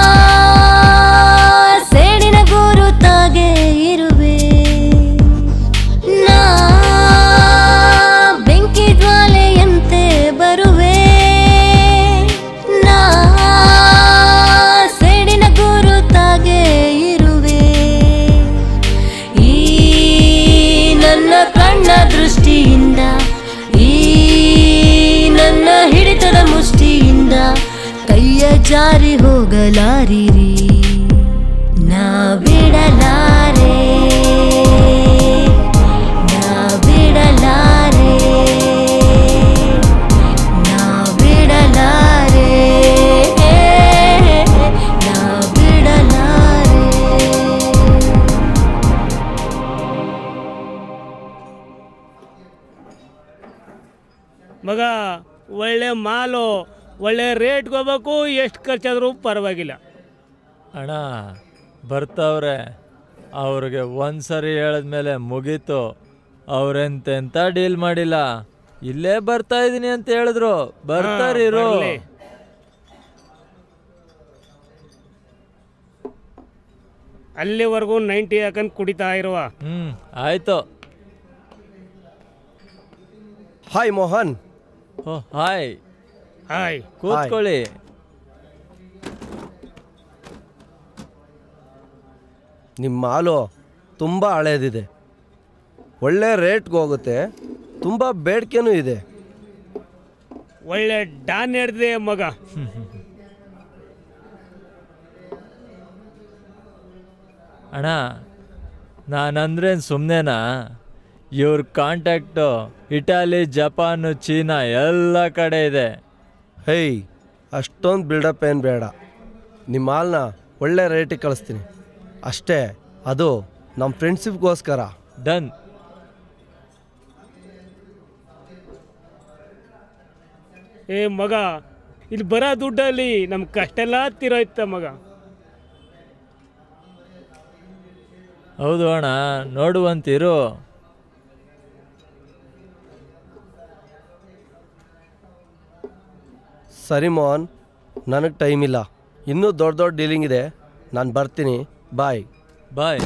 ಸೇಡಿನ ಗುರುತಾಗೆ ಇರುವೆ ನಾ ಬೆಂಕಿ ಜ್ವಾಲೆಯಂತೆ ಬರುವೆ ನಾ ಸೇಡಿನ ಗುರುತಾಗೆ ಇರುವೆ ಈ ನನ್ನ ಕಣ್ಣ ದೃಷ್ಟಿಯಿಂದ ಈ ನನ್ನ ಹಿಡಿತದ ಮುಷ್ಟಿಯಿಂದ ಕೈಯ ಜಾರಿ ಹೋಗಲಾರಿರಿ ನಾ ಬಿಡಲಾರೆ ನಾ ಬಿಡಲಾರೆ ನಾ ಬಿಡಲಾರೆ ನಾ ಬಿಡಲಾರೆ ಮಗ ಒಳ್ಳೆ ಮಾಲು ಒಳ್ಳೆ ರೇಟ್ಗೆ ಹೋಗ್ಬೇಕು ಎಷ್ಟು ಖರ್ಚಾದರೂ ಪರವಾಗಿಲ್ಲ ಅಣ್ಣ ಬರ್ತಾವ್ರೆ ಅವ್ರಿಗೆ ಒಂದ್ಸರಿ ಹೇಳಿದ್ಮೇಲೆ ಮುಗೀತು ಅವ್ರೆಂತೆಂತ ಡೀಲ್ ಮಾಡಿಲ್ಲ ಇಲ್ಲೇ ಬರ್ತಾ ಇದೀನಿ ಅಂತ ಹೇಳಿದ್ರು ಬರ್ತಾರಿರು ಬರ್ಲಿ. ಅಲ್ಲಿವರೆಗೂ ನೈಂಟಿ ಹಾಕಂಡ್ ಕುಡಿತಾ ಇರುವ ಹ್ಮ್ ಆಯ್ತು ಹಾಯ್ ಮೋಹನ್ ಓ ಹಾಯ್ ಹಾಯ್ ಕೂತ್ಕೊಳ್ಳಿ ನಿಮ್ಮ ಮಾಲು ತುಂಬ ಹಳೇದಿದೆ ಒಳ್ಳೆ ರೇಟ್ಗೆ ಹೋಗುತ್ತೆ ತುಂಬ ಬೇಡಿಕೆನೂ ಇದೆ ಒಳ್ಳೆ ಡಾನ್ ಹಿಡ್ದೆ ಮಗ ಅಣ್ಣ ನಾನಂದ್ರೇನು ಸುಮ್ಮನೆನಾ ಇವ್ರ ಕಾಂಟ್ಯಾಕ್ಟು ಇಟಾಲಿ ಜಪಾನು ಚೀನಾ ಎಲ್ಲ ಕಡೆ ಇದೆ ಹೇಯ್ ಅಷ್ಟೊಂದು ಬಿಲ್ಡಪ್ ಏನು ಬೇಡ ನಿಮ್ಮ ಮಾಲ್ನ ಒಳ್ಳೆ ರೇಟಿಗೆ ಕಳಿಸ್ತೀನಿ ಅಷ್ಟೇ ಅದು ನಮ್ಮ ಫ್ರೆಂಡ್ಶಿಪ್ಗೋಸ್ಕರ ಡನ್ ಏ ಮಗ ಇಲ್ಲಿ ಬರೋ ದುಡ್ಡಲ್ಲಿ ನಮ್ಮ ಕಷ್ಟ ಎಲ್ಲ ತೀರೋಯ್ತ ಮಗ ಹೌದು ಅಣ್ಣ ನೋಡುವಂತಿರು ಸರಿ ಮೋಹನ್ ನನಗೆ ಟೈಮ್ ಇಲ್ಲ ಇನ್ನೂ ದೊಡ್ಡ ದೊಡ್ಡ ಡೀಲಿಂಗ್ ಇದೆ ನಾನು ಬರ್ತೀನಿ ಬಾಯ್ ಬಾಯ್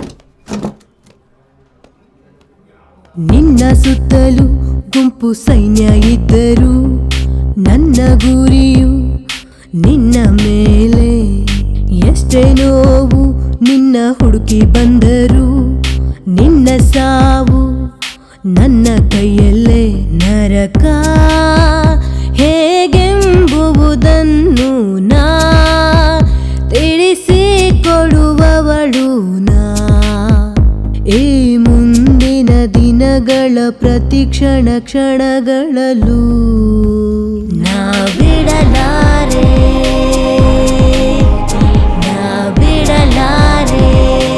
ನಿನ್ನ ಸುತ್ತಲೂ ಗುಂಪು ಸೈನ್ಯ ಇದ್ದರು ನನ್ನ ಗುರಿಯು ನಿನ್ನ ಮೇಲೆ ಎಷ್ಟೇ ನೋವು ನಿನ್ನ ಹುಡುಕಿ ಬಂದರು ನಿನ್ನ ಸಾವು ನನ್ನ ಕೈಯಲ್ಲೇ ನರಕ ಹೇಗೆಂಬುವುದನ್ನು ನಾ ತಿಳಿಸಿಕೊಡುವವಳು ನಾ ಈ ಮುಂದಿನ ದಿನಗಳ ಪ್ರತಿ ಕ್ಷಣ ಕ್ಷಣಗಳಲ್ಲೂ ನಾ ಬಿಡಲಾರೆ ನಾ ಬಿಡಲಾರೆ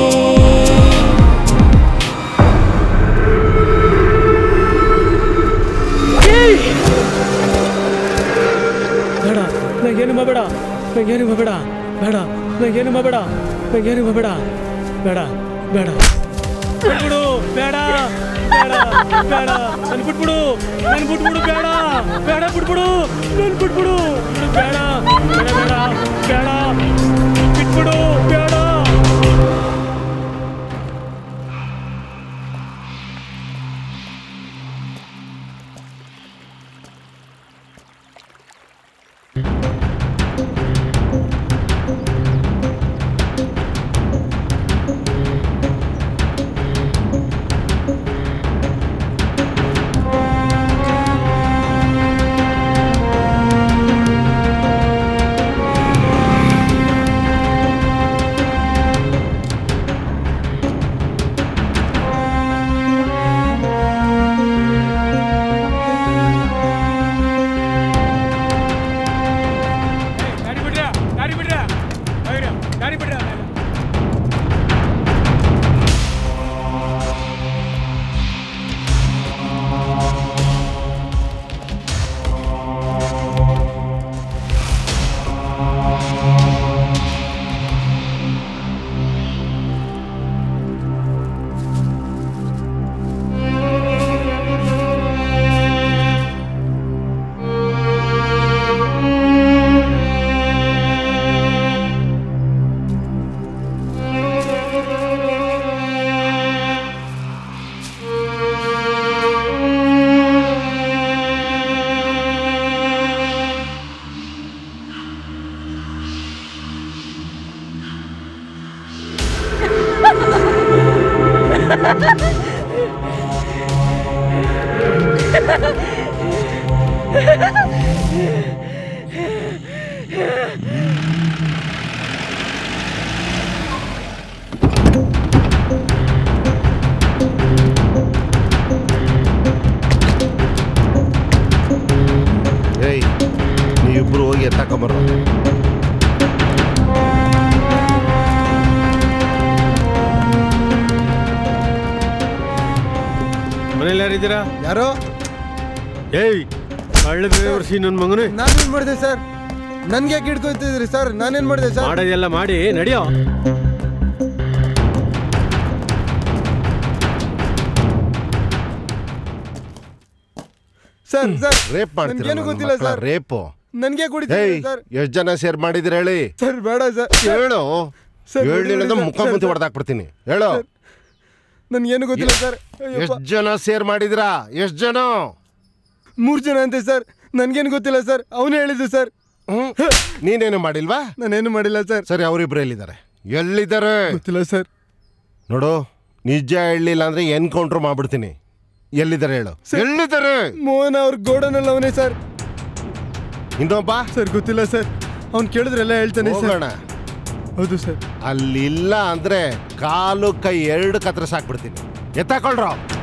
ಬೇಡ ನಂಗೇನು ಮಾಡಬೇಡ ನಂಗೇನು ಮಾಡಬೇಡ ಬೇಡ ನಂಗೇನು ಮಾಡಬೇಡ ನಂಗೇನು ಮಾಡಬೇಡ ಬೇಡ ಬೇಡ ಬಿಡು ಬೇಡ ಬೇಡ ಬೇಡ ನನ್ ಬಿಟ್ಬಿಡು ನನ್ ಬಿಟ್ಬಿಡು ಬೇಡ ಬೇಡ ಬಿಟ್ಬಿಡು ನನ್ ಬಿಟ್ಬಿಡು ಬಿಡು, ಬೇಡ ಬೇಡ ಬೇಡ ಬೇಡ ಬಿಟ್ಬಿಡು ಬೇಡ ಗಾಡಿ ಬಿಡ್ರ ಗಾಡಿ ಬಿಡ್ರ ಗಾಡಿ ಬಿಡ್ರ ಏಯ್ ನೀವಿಬ್ರು ಹೋಗಿ ಎತ್ತಾಕೊಂಬರ್ರ ಮನೇಲಿ ಯಾರಿದ್ದೀರಾ ಯಾರೋ ಏಯ್ ಕಳ್ಳದ ವರ್ಷಿ ನನ್ನ ಮಗನೇ ನಾನೇನ್ ಮಾಡಿದೆ ಸರ್ ನನ್ಗೆ ಯಾಕೆ ಹಿಡ್ಕೊತಿದ್ರಿ ಸರ್ ನಾನೇನ್ ಮಾಡಿದೆ ಸರ್ ಮಾಡೋದೆಲ್ಲ ಮಾಡಿ ನಡಿಯೋ ಸರ್ ಸರ್ ರೇಪ್ ಮಾಡ್ತೀರಾ ನನ್ಗೇನು ನನ್ನ ಗೊತ್ತಿಲ್ಲ ಮಕ್ಳ? ಸರ್ ರೇಪು ನನ್ಗೆ ಏಯ್ ಕುಡಿತೀರಿ ಸರ್ ಎಷ್ಟ್ ಜನ ಸೇರ್ ಮಾಡಿದಿರ ಹೇಳಿ ಸರ್ ಬೇಡ ಸರ್ ಹೇಳು ಸರ್, ಹೇಳಿಲ್ಲ ಸರ್, ಮುಖ ಸರ್, ಮುಂತಿ ಸರ್. ಹೊಡೆದಾಕ್ಬಿಡ್ತೀನಿ ಹೇಳು ನನ್ಗೇನು ಗೊತ್ತಿಲ್ಲ ಸರ್ ಅಯ್ಯಪ್ಪ. ಎಷ್ಟ್ ಜನ ಸೇರ್ ಮಾಡಿದಿರಾ ಎಷ್ಟ್ ಜನ ಮೂರ್ ಜನ ಅಂತೆ ಸರ್ ನನ್ಗೇನು ಗೊತ್ತಿಲ್ಲ ಸರ್ ಅವನು ಹೇಳಿದ್ದು ಸರ್ ನೀನೇನು ಮಾಡಿಲ್ವಾ ನಾನೇನು ಮಾಡಿಲ್ಲ ಸರ್ ಸರಿ ಅವರಿಬ್ರು ಎಲ್ಲಿದ್ದಾರೆ ಎಲ್ಲಿದ್ದಾರೆ ಗೊತ್ತಿಲ್ಲ ಸರ್ ನೋಡು ನಿಜ ಹೇಳಲಿಲ್ಲ ಅಂದ್ರೆ ಎನ್ಕೌಂಟ್ರ್ ಮಾಡ್ಬಿಡ್ತೀನಿ ಎಲ್ಲಿದ್ದಾರೆ ಹೇಳು ಎಲ್ಲಿದ್ದಾರೆ ಮೋಹನ್ ಅವ್ರ ಗೋಡನಲ್ಲಿ ಅವನೇ ಸರ್ ಇನ್ನೊಬ್ಬ ಸರ್ ಗೊತ್ತಿಲ್ಲ ಸರ್ ಅವ್ನು ಕೇಳಿದ್ರೆಲ್ಲ ಹೇಳ್ತಾನೆ ಸರ್ ಹೋಗೋಣ ಹೌದು ಸರ್ ಅಲ್ಲಿಲ್ಲ ಅಂದ್ರೆ ಕಾಲು ಕೈ ಎರಡು ಕತ್ರ ಸಾಕ್ಬಿಡ್ತೀನಿ ಎತ್ತಾಕೊಳ್ರ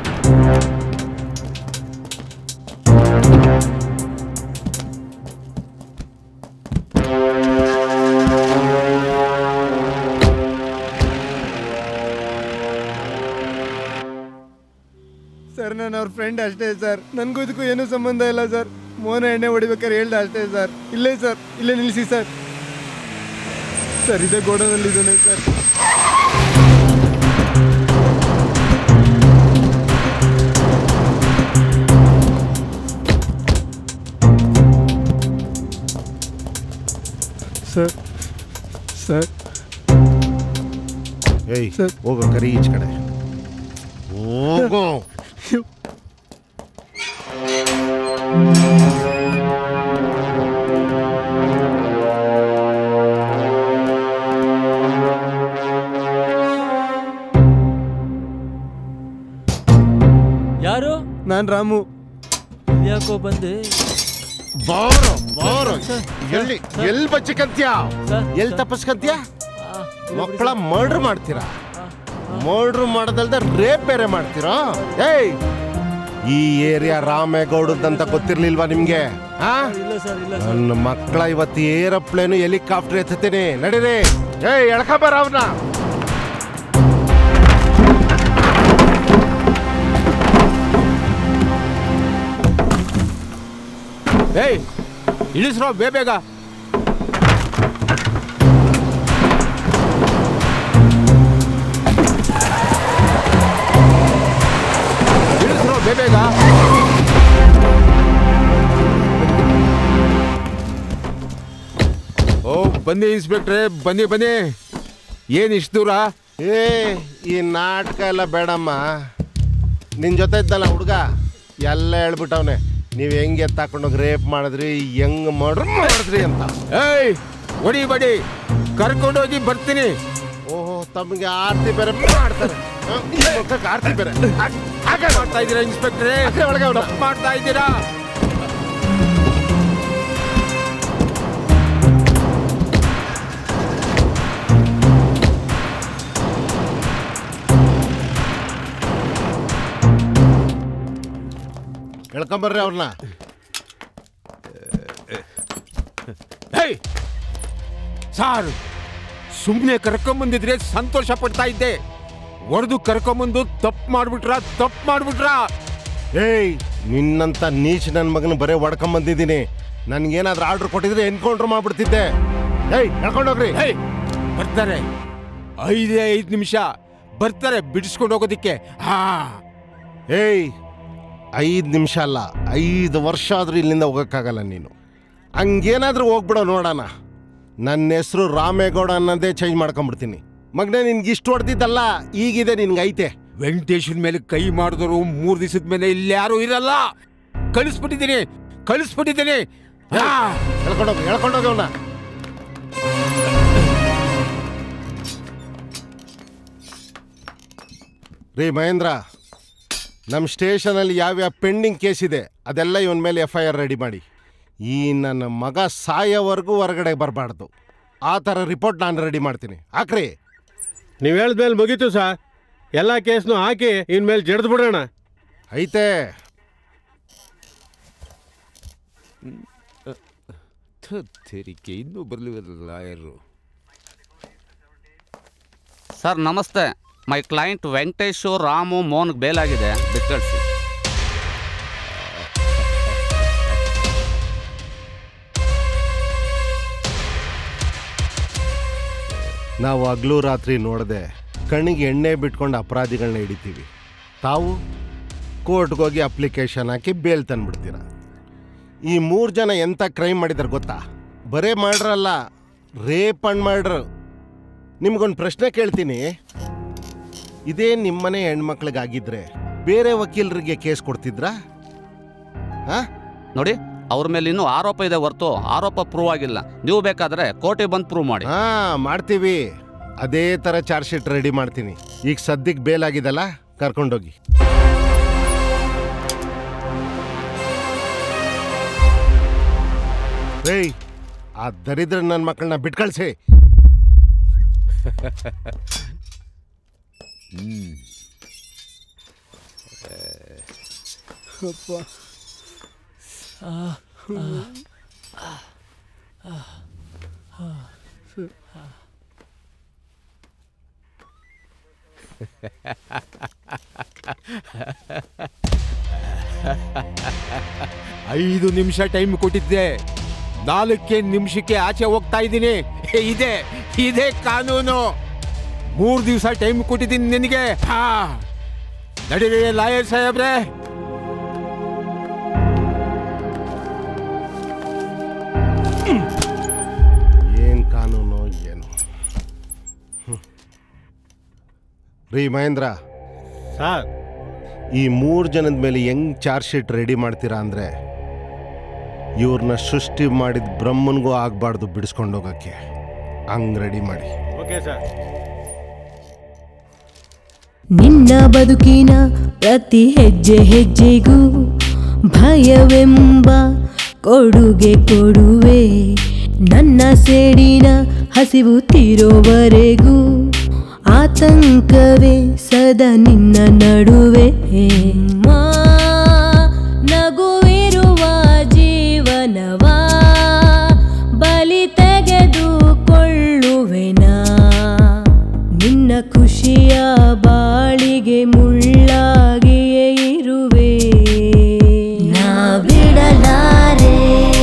ಸರ್ ನಾನು ಅವ್ರ ಫ್ರೆಂಡ್ ಅಷ್ಟೇ ಸರ್ ನನಗೂ ಇದಕ್ಕೂ ಏನೂ ಸಂಬಂಧ ಇಲ್ಲ ಸರ್ ಮೋಹನ ಎಣ್ಣೆ ಹೊಡಿಬೇಕಾದ್ರೆ ಹೇಳ್ದೆ ಅಷ್ಟೇ ಸರ್ ಇಲ್ಲೇ ಸರ್ ಇಲ್ಲೇ ನಿಲ್ಲಿಸಿ ಸರ್ ಸರ್ ಇದೇ ಗೋಡನಲ್ಲಿ ಇದ್ದಾನೆ ಸರ್ ಸರ್ ಸರ್ ಏಯ್ ಹೋಗೋ ಕರಿ ಈಚ್ ಕಡೆ ಹೋಗೋ ಯಾರು ನಾನು ರಾಮು ಯಾಕೋ ಬಂದೆ ಬಾರೋ ಬಾರೋ ಎಲ್ಲಿ ಎಲ್ಲಿ ಬಚ್ಚಕಂತ್ಯ ಎಲ್ಲಿ ತಪ್ಪಿಸ್ಕಂತ್ಯ ಮಕ್ಕಳ ಮರ್ಡರ್ ಮಾಡ್ತೀರಾ ಮರ್ಡರ್ ಮಾಡೋದಲ್ದ ರೇಪ್ ಬೇರೆ ಮಾಡ್ತೀರಾ ಏಯ್ ಈ ಏರಿಯಾ ರಾಮೇಗೌಡದಂತ ಗೊತ್ತಿರ್ಲಿಲ್ವಾ ನಿಮ್ಗೆ ಆ ನನ್ನ ಮಕ್ಕಳ ಇವತ್ತು ಏರೋಪ್ಲೇನು ಹೆಲಿಕಾಪ್ಟರ್ ಎತ್ತೀನಿ ನಡೀರಿ ಏಯ್ ಎಳ್ಕೊಂಬರ ಅವನ್ನ ಏಯ್ ಇಳಿಸ್ರೋ ಬೇ ಬೇಗ ಬೇಗ ಓ ಬನ್ನಿ ಇನ್ಸ್ಪೆಕ್ಟ್ರೆ ಬನ್ನಿ ಬನ್ನಿ ಏನ್ ಇಷ್ಟು ದೂರ ಏ ಈ ನಾಟಕ ಎಲ್ಲ ಬೇಡಮ್ಮ ನಿನ್ ಜೊತೆ ಇದ್ದಲ್ಲ ಹುಡುಗ ಎಲ್ಲ ಹೇಳ್ಬಿಟ್ಟವನೆ ನೀವು ಹೆಂಗೆ ಎತ್ತಾಕೊಂಡೋಗಿ ರೇಪ್ ಮಾಡಿದ್ರಿ ಹೆಂಗ್ ಮಾಡ್ರಿ ಮಾಡಿದ್ರಿ ಅಂತ ಏಯ್ ಹೊಡಿ ಬಡಿ ಕರ್ಕೊಂಡೋಗಿ ಬರ್ತೀನಿ ಓಹೋ ತಮಗೆ ಆರ್ತಿ ಬೇರೆ ಮಾಡ್ತಾರೆ ಹ? ಈ ಮುಖಕ್ಕೆ ಆರ್ತಿ ಬೇರೆ ಹಾಗೆ ಮಾಡ್ತಾ ಇದ್ದೀರಾ ಇನ್ಸ್ಪೆಕ್ಟ್ರೆ ಒಳಗೆ ಅವ್ನ. ತಪ್ಪು ಮಾಡ್ತಾ ಇದ್ದೀರಾ ಹೇಳ್ಕೊಂಬರ್ರಿ ಅವ್ರನ್ನ ಹೇಯ್ ಸಾರ್ ಸುಮ್ಮನೆ ಕರ್ಕೊಂಬಂದಿದ್ರೆ ಸಂತೋಷ ಪಡ್ತಾ ಇದ್ದೆ ಹೊಡೆದು ಕರ್ಕೊಂಬಂದು ತಪ್ಪು ಮಾಡ್ಬಿಟ್ರ ತಪ್ಪು ಮಾಡ್ಬಿಟ್ರ ಏಯ್ ನಿನ್ನಂತ ನೀಚ್ ನನ್ನ ಮಗನ ಬರೇ ಹೊಡ್ಕೊಂಬಂದಿದ್ದೀನಿ ನನ್ಗೇನಾದ್ರೂ ಆರ್ಡರ್ ಕೊಟ್ಟಿದ್ರೆ ಎನ್ಕೌಂಟ್ರ್ ಮಾಡ್ಬಿಡ್ತಿದ್ದೆ ಏಯ್ ಹೇಳ್ಕೊಂಡೋಗ್ರಿ ಹೇಯ್ ಬರ್ತಾರೆ ಐದೇ ಐದು ನಿಮಿಷ ಬರ್ತಾರೆ ಬಿಡಿಸ್ಕೊಂಡು ಹೋಗೋದಿಕ್ಕೆ ಹಾ ಏಯ್ ಐದು ನಿಮಿಷ ಅಲ್ಲ ಐದು ವರ್ಷ ಆದ್ರೂ ಇಲ್ಲಿಂದ ಹೋಗೋಕ್ಕಾಗಲ್ಲ ನೀನು ಹಂಗೇನಾದ್ರೂ ಹೋಗ್ಬಿಡೋ ನೋಡೋಣ ನನ್ನ ಹೆಸರು ರಾಮೇಗೌಡ ಅನ್ನೋದೇ ಚೇಂಜ್ ಮಾಡ್ಕೊಂಬಿಡ್ತೀನಿ ಮಗನೇ ನಿನ್ಗೆ ಇಷ್ಟು ಹೊಡೆದಿದ್ದಲ್ಲ ಈಗಿದೆ ನಿನ್ಗೆ ಐತೆ ವೆಂಕಟೇಶನ್ ಮೇಲೆ ಕೈ ಮಾಡಿದ್ರು ಮೂರು ದಿವಸದ ಮೇಲೆ ಇಲ್ಲಿ ಯಾರು ಇರಲ್ಲ ಕಳಿಸ್ಬಿಟ್ಟಿದ್ದೀನಿ ಕಳಿಸ್ಬಿಟ್ಟಿದ್ದೀನಿ ಹಾ. ಹೇಳ್ಕೊಂಡೋಗಿ ಹೇಳ್ಕೊಂಡೋಗಿ ಅವನ್ನ ರೀ ಮಹೇಂದ್ರ ನಮ್ಮ ಸ್ಟೇಷನಲ್ಲಿ ಯಾವ್ಯಾವ ಪೆಂಡಿಂಗ್ ಕೇಸ್ ಇದೆ ಅದೆಲ್ಲ ಇವನ ಮೇಲೆ ಎಫ್ ಐ ಆರ್ ರೆಡಿ ಮಾಡಿ ಈ ನನ್ನ ಮಗ ಸಾಯೋವರೆಗೂ ಹೊರಗಡೆ ಬರಬಾರ್ದು ಆ ಥರ ರಿಪೋರ್ಟ್ ನಾನು ರೆಡಿ ಮಾಡ್ತೀನಿ ಹಾಕ್ರಿ ನೀವು ಹೇಳಿದ್ಮೇಲೆ ಮುಗೀತು ಸರ್ ಎಲ್ಲ ಕೇಸ್ನು ಹಾಕಿ ಇನ್ಮೇಲೆ ಜಡ್ದು ಬಿಡೋಣ ಐತೆ ತೆರಿಗೆ ಇನ್ನೂ ಬರಲಿಲ್ಲ ಲಾಯರು ಸರ್ ನಮಸ್ತೆ ಮೈ ಕ್ಲೈಂಟ್ ವೆಂಕಟೇಶು ರಾಮು ಮೋನ್ಗೆ ಬೇಲಾಗಿದೆ ಬಿಕ್ಕಳಿಸಿ ನಾವು ಹಗ್ಲು ರಾತ್ರಿ ನೋಡದೆ ಕಣ್ಣಿಗೆ ಎಣ್ಣೆ ಬಿಟ್ಕೊಂಡು ಅಪರಾಧಿಗಳನ್ನ ಹಿಡಿತೀವಿ ತಾವು ಕೋರ್ಟ್ಗೆ ಹೋಗಿ ಅಪ್ಲಿಕೇಶನ್ ಹಾಕಿ ಬೇಲ್ ತಂದ್ಬಿಡ್ತೀರ ಈ ಮೂರು ಜನ ಎಂಥ ಕ್ರೈಮ್ ಮಾಡಿದಾರೆ ಗೊತ್ತಾ ಬರೇ ಮಾಡ್ರಲ್ಲ ರೇಪ್ ಅಂಡ್ ಮಾಡ್ರು ನಿಮ್ಗೊಂದು ಪ್ರಶ್ನೆ ಕೇಳ್ತೀನಿ ಇದೇ ನಿಮ್ಮನೆ ಹೆಣ್ಮಕ್ಳಿಗಾಗಿದ್ರೆ ಬೇರೆ ವಕೀಲರಿಗೆ ಕೇಸ್ ಕೊಡ್ತಿದ್ರಾ ನೋಡಿ ಅವ್ರ ಮೇಲೆ ಇನ್ನೂ ಆರೋಪ ಇದೆ ಹೊರತು ಆರೋಪ ಪ್ರೂವ್ ಆಗಿಲ್ಲ ನೀವು ಬೇಕಾದ್ರೆ ಕೋರ್ಟಿಗೆ ಬಂದು ಪ್ರೂವ್ ಮಾಡಿ ಹಾ ಮಾಡ್ತೀವಿ ಅದೇ ಥರ ಚಾರ್ಜ್ ಶೀಟ್ ರೆಡಿ ಮಾಡ್ತೀನಿ ಈಗ ಸದ್ಯಕ್ಕೆ ಬೇಲ್ ಆಗಿದಲ್ಲ ಕರ್ಕೊಂಡೋಗಿ ಏಯ್ ಆ ದರಿದ್ರ ನನ್ನ ಮಕ್ಕಳನ್ನ ಬಿಟ್ಕಳ್ಸಿ ಹ್ಮ್ ಅಪ್ಪ ಐದು ನಿಮಿಷ ಟೈಮ್ ಕೊಟ್ಟಿದ್ದೆ ನಾಲ್ಕೇ ನಿಮಿಷಕ್ಕೆ ಆಚೆ ಹೋಗ್ತಾ ಇದ್ದೀನಿ ಇದೆ ಇದೆ ಕಾನೂನು ಮೂರು ದಿವಸ ಟೈಮ್ ಕೊಟ್ಟಿದ್ದೀನಿ ನಿನಗೆ ಹಾ ನಡೀರಿ ಲಾಯರ್ ಸಾಹೇಬ್ರೆ ಏನ್ ಕಾನೂನು ಏನು ಹ್ಮ್. ರೀ ಮಹೇಂದ್ರ ಸರ್ ಈ ಮೂರು ಜನದ ಮೇಲೆ ಹೆಂಗ್ ಚಾರ್ಜ್ ಶೀಟ್ ರೆಡಿ ಮಾಡ್ತೀರಾ ಅಂದ್ರೆ ಇವ್ರನ್ನ ಸೃಷ್ಟಿ ಮಾಡಿದ ಬ್ರಹ್ಮನ್ಗೂ ಆಗ್ಬಾರ್ದು ಬಿಡಿಸ್ಕೊಂಡು ಹೋಗಕ್ಕೆ ಹಂಗ್ ರೆಡಿ ಮಾಡಿ ಓಕೆ ಸರ್ ನಿನ್ನ ಬದುಕಿನ ಪ್ರತಿ ಹೆಜ್ಜೆ ಹೆಜ್ಜೆಗೂ ಭಯವೆಂಬ ಕೊಡುಗೆ ಕೊಡುವೆ ನನ್ನ ಸೇಡಿನ ಹಸಿವು ತೀರೋವರೆಗೂ ಆತಂಕವೇ ಸದಾ ನಿನ್ನ ನಡುವೆ ಮಾ ನಗುವಿರುವ ಜೀವನವಾ ಬಲಿ ತೆಗೆದುಕೊಳ್ಳುವೆನಾ ನಿನ್ನ ಖುಷಿಯ ಬಾಳಿಗೆ ಮುಳ್ಳಾಗಿಯೇ ಇರುವೆ ನಾ ಬಿಡಲಾರೆ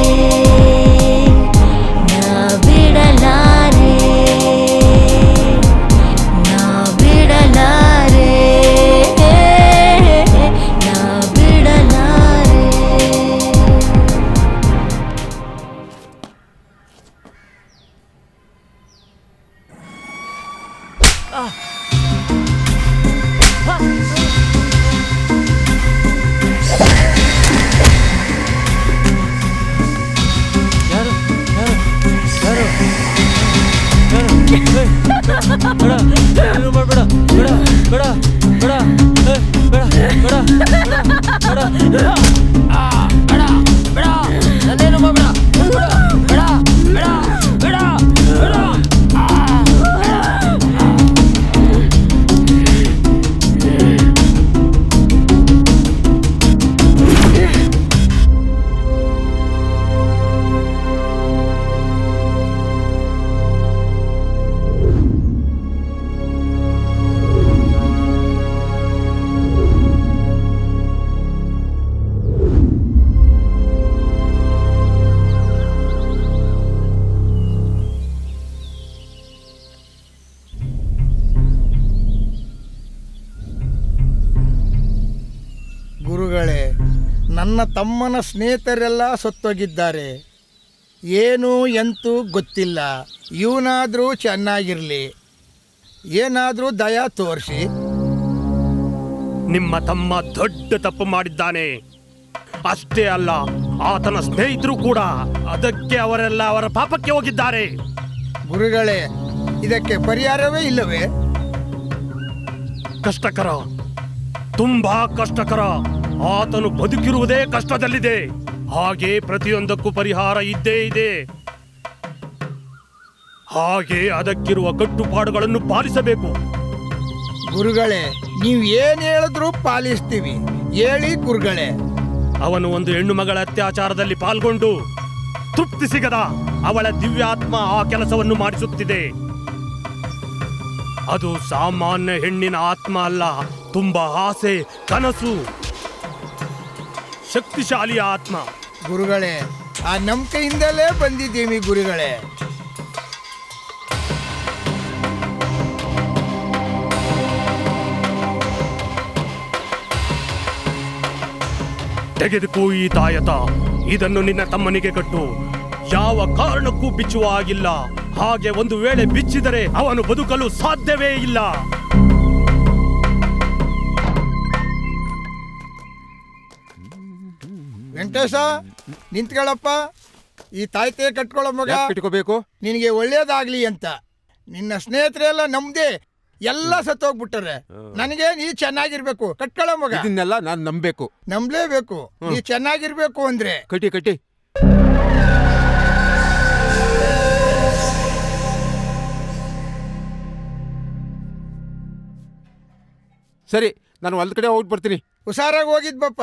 ನಾ ಬಿಡಲಾರೆ ನಾ ಬಿಡಲಾರೆ ನಾ ಯಾರು ಯಾರು ಯಾರು ಯಾರು ಏಯ್, ಬೇಡ ಬೇಡ ಏನು ಮಾಡ್ಬೇಡ ಬೇಡ ಬೇಡ ಬೇಡ ಏಯ್, ಬೇಡ ಬೇಡ ಬೇಡ ಬೇಡ ಆ, ಬೇಡ ಬೇಡ ನನ್ನೇನು ಮಾಡ್ಬೇಡ ಬೇಡ ಬೇಡ ಬೇಡ ಬೇಡ ಬೇಡ ಆ, ಗುರುಗಳೇ ನನ್ನ ತಮ್ಮನ ಸ್ನೇಹಿತರೆಲ್ಲ ಸತ್ತೋಗಿದ್ದಾರೆ ಏನು ಎಂತೂ ಗೊತ್ತಿಲ್ಲ ಇವನಾದರೂ ಚೆನ್ನಾಗಿರಲಿ ಏನಾದರೂ ದಯ ತೋರಿಸಿ ನಿಮ್ಮ ತಮ್ಮ ದೊಡ್ಡ ತಪ್ಪು ಮಾಡಿದ್ದಾನೆ ಅಷ್ಟೇ ಅಲ್ಲ ಆತನ ಸ್ನೇಹಿತರು ಕೂಡ ಅದಕ್ಕೆ ಅವರೆಲ್ಲ ಅವರ ಪಾಪಕ್ಕೆ ಹೋಗಿದ್ದಾರೆ ಗುರುಗಳೇ ಇದಕ್ಕೆ ಪರಿಹಾರವೇ ಇಲ್ಲವೇ ಕಷ್ಟಕರ ತುಂಬಾ ಕಷ್ಟಕರ ಆತನು ಬದುಕಿರುವುದೇ ಕಷ್ಟದಲ್ಲಿದೆ ಹಾಗೆ ಪ್ರತಿಯೊಂದಕ್ಕೂ ಪರಿಹಾರ ಇದ್ದೇ ಇದೆ ಹಾಗೆ ಅದಕ್ಕಿರುವ ಕಟ್ಟುಪಾಡುಗಳನ್ನು ಪಾಲಿಸಬೇಕು ಗುರುಗಳೇ ನೀವು ಏನು ಹೇಳಿದ್ರೂ ಪಾಲಿಸ್ತೀವಿ ಹೇಳಿ ಗುರುಗಳೇ ಅವನು ಒಂದು ಹೆಣ್ಣು ಮಗಳ ಅತ್ಯಾಚಾರದಲ್ಲಿ ಪಾಲ್ಗೊಂಡು ತೃಪ್ತಿ ಸಿಗದ ಅವಳ ದಿವ್ಯಾತ್ಮ ಆ ಕೆಲಸವನ್ನು ಮಾಡಿಸುತ್ತಿದೆ ಅದು ಸಾಮಾನ್ಯ ಹೆಣ್ಣಿನ ಆತ್ಮ ಅಲ್ಲ ತುಂಬಾ ಆಸೆ ಕನಸು ಶಕ್ತಿಶಾಲಿ ಆತ್ಮ ಗುರುಗಳೇ ಆ ನಂಬಿಕೆಯಿಂದಲೇ ಬಂದಿದ್ದೀವಿ ಗುರುಗಳೇ ತೆಗೆದುಕೋ ಈ ತಾಯತ ಇದನ್ನು ನಿನ್ನ ತಮ್ಮನಿಗೆ ಕಟ್ಟು ಯಾವ ಕಾರಣಕ್ಕೂ ಬಿಚ್ಚುವ ಆಗಿಲ್ಲ ಹಾಗೆ ಒಂದು ವೇಳೆ ಬಿಚ್ಚಿದರೆ ಅವನು ಬದುಕಲು ಸಾಧ್ಯವೇ ಇಲ್ಲ ವೆಂಕಟೇಶ ನಿಂತ್ಕೊಳ್ಳಪ್ಪ ಈ ತಾಯ್ತೆ ಕಟ್ಕೊಳ್ಳೋ ಮಗ ಯಾಕ್ ಕಟ್ಕೋಬೇಕು ನಿನಗೆ ಒಳ್ಳೇದಾಗ್ಲಿ ಅಂತ ನಿನ್ನ ಸ್ನೇಹಿತರೆಲ್ಲ ನಮ್ದೇ ಎಲ್ಲ ಸತ್ತೋಗ್ಬಿಟ್ಟಾರೆ ನನಗೆ ನೀ ಚೆನ್ನಾಗಿರ್ಬೇಕು ಕಟ್ಕೊಳ್ಳೋ ಮಗ ಇದನ್ನೆಲ್ಲ ನಾನು ನಂಬೇಕು ನಂಬ್ಲೇಬೇಕು ನೀ ಚೆನ್ನಾಗಿರ್ಬೇಕು ಅಂದ್ರೆ ಕಟ್ಟಿ ಕಟ್ಟಿ ಸರಿ ನಾನು ಹೊಲ್ದ ಕಡೆ ಹೋಗಿ ಬರ್ತೀನಿ ಹುಷಾರಾಗಿ ಹೋಗಿದ್ ಬಪ್ಪ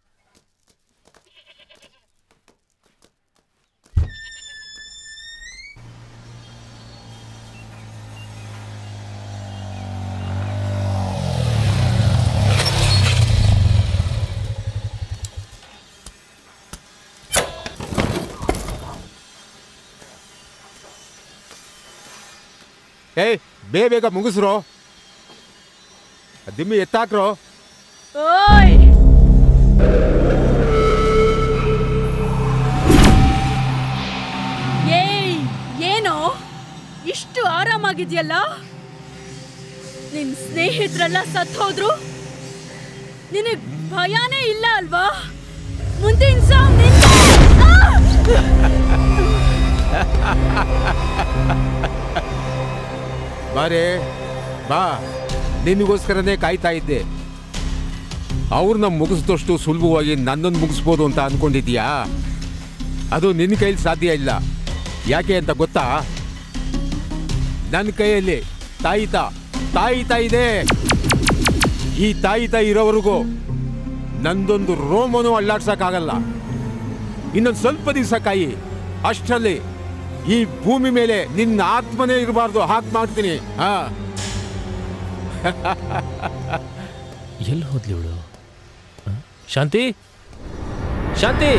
ಏಯ್ ಬೇ ಬೇಗ ಮುಗಿಸ್ರೋ ದಿಮ್ಮಿ ಎತ್ತಾಕ್ರೋ ಓಯ್ ಏಯ್ ಏನೋ ಇಷ್ಟು ಆರಾಮಾಗಿದ್ಯಲ್ಲ ನಿನ್ ಸ್ನೇಹಿತರೆಲ್ಲ ಸತ್ ಹೋದ್ರು ನಿನಗ್ ಭಯನೇ ಇಲ್ಲ ಅಲ್ವಾ ಮುಂದಿನ ಸಾವ್ ನಿಂದೆ. ಬಾರೇ ಬಾ ನಿನಗೋಸ್ಕರನೇ ಕಾಯ್ತಾ ಇದ್ದೆ ಅವ್ರನ್ನ ಮುಗಿಸಿದಷ್ಟು ಸುಲಭವಾಗಿ ನನ್ನನ್ನು ಮುಗಿಸ್ಬೋದು ಅಂತ ಅನ್ಕೊಂಡಿದ್ಯಾ ಅದು ನಿನ್ನ ಕೈಲಿ ಸಾಧ್ಯ ಇಲ್ಲ ಯಾಕೆ ಅಂತ ಗೊತ್ತಾ ನನ್ನ ಕೈಯಲ್ಲಿ ತಾಯಿತ ತಾಯಿತ ಇದೆ ಈ ತಾಯಿತ ಇರೋವರೆಗೂ ನಂದೊಂದು ರೋಮನು ಅಲ್ಲಾಡ್ಸಕ್ಕಾಗಲ್ಲ ಇನ್ನೊಂದು ಸ್ವಲ್ಪ ದಿವಸ ಕಾಯಿ ಅಷ್ಟರಲ್ಲಿ ಈ ಭೂಮಿ ಮೇಲೆ ನಿನ್ನ ಆತ್ಮನೇ ಇರಬಾರ್ದು ಹಾಗೆ ಮಾಡ್ತೀನಿ ಹಾ ಎಲ್ಲಿ ಹೋದ್ಲಿ ಇವಳು ಶಾಂತಿ ಶಾಂತಿ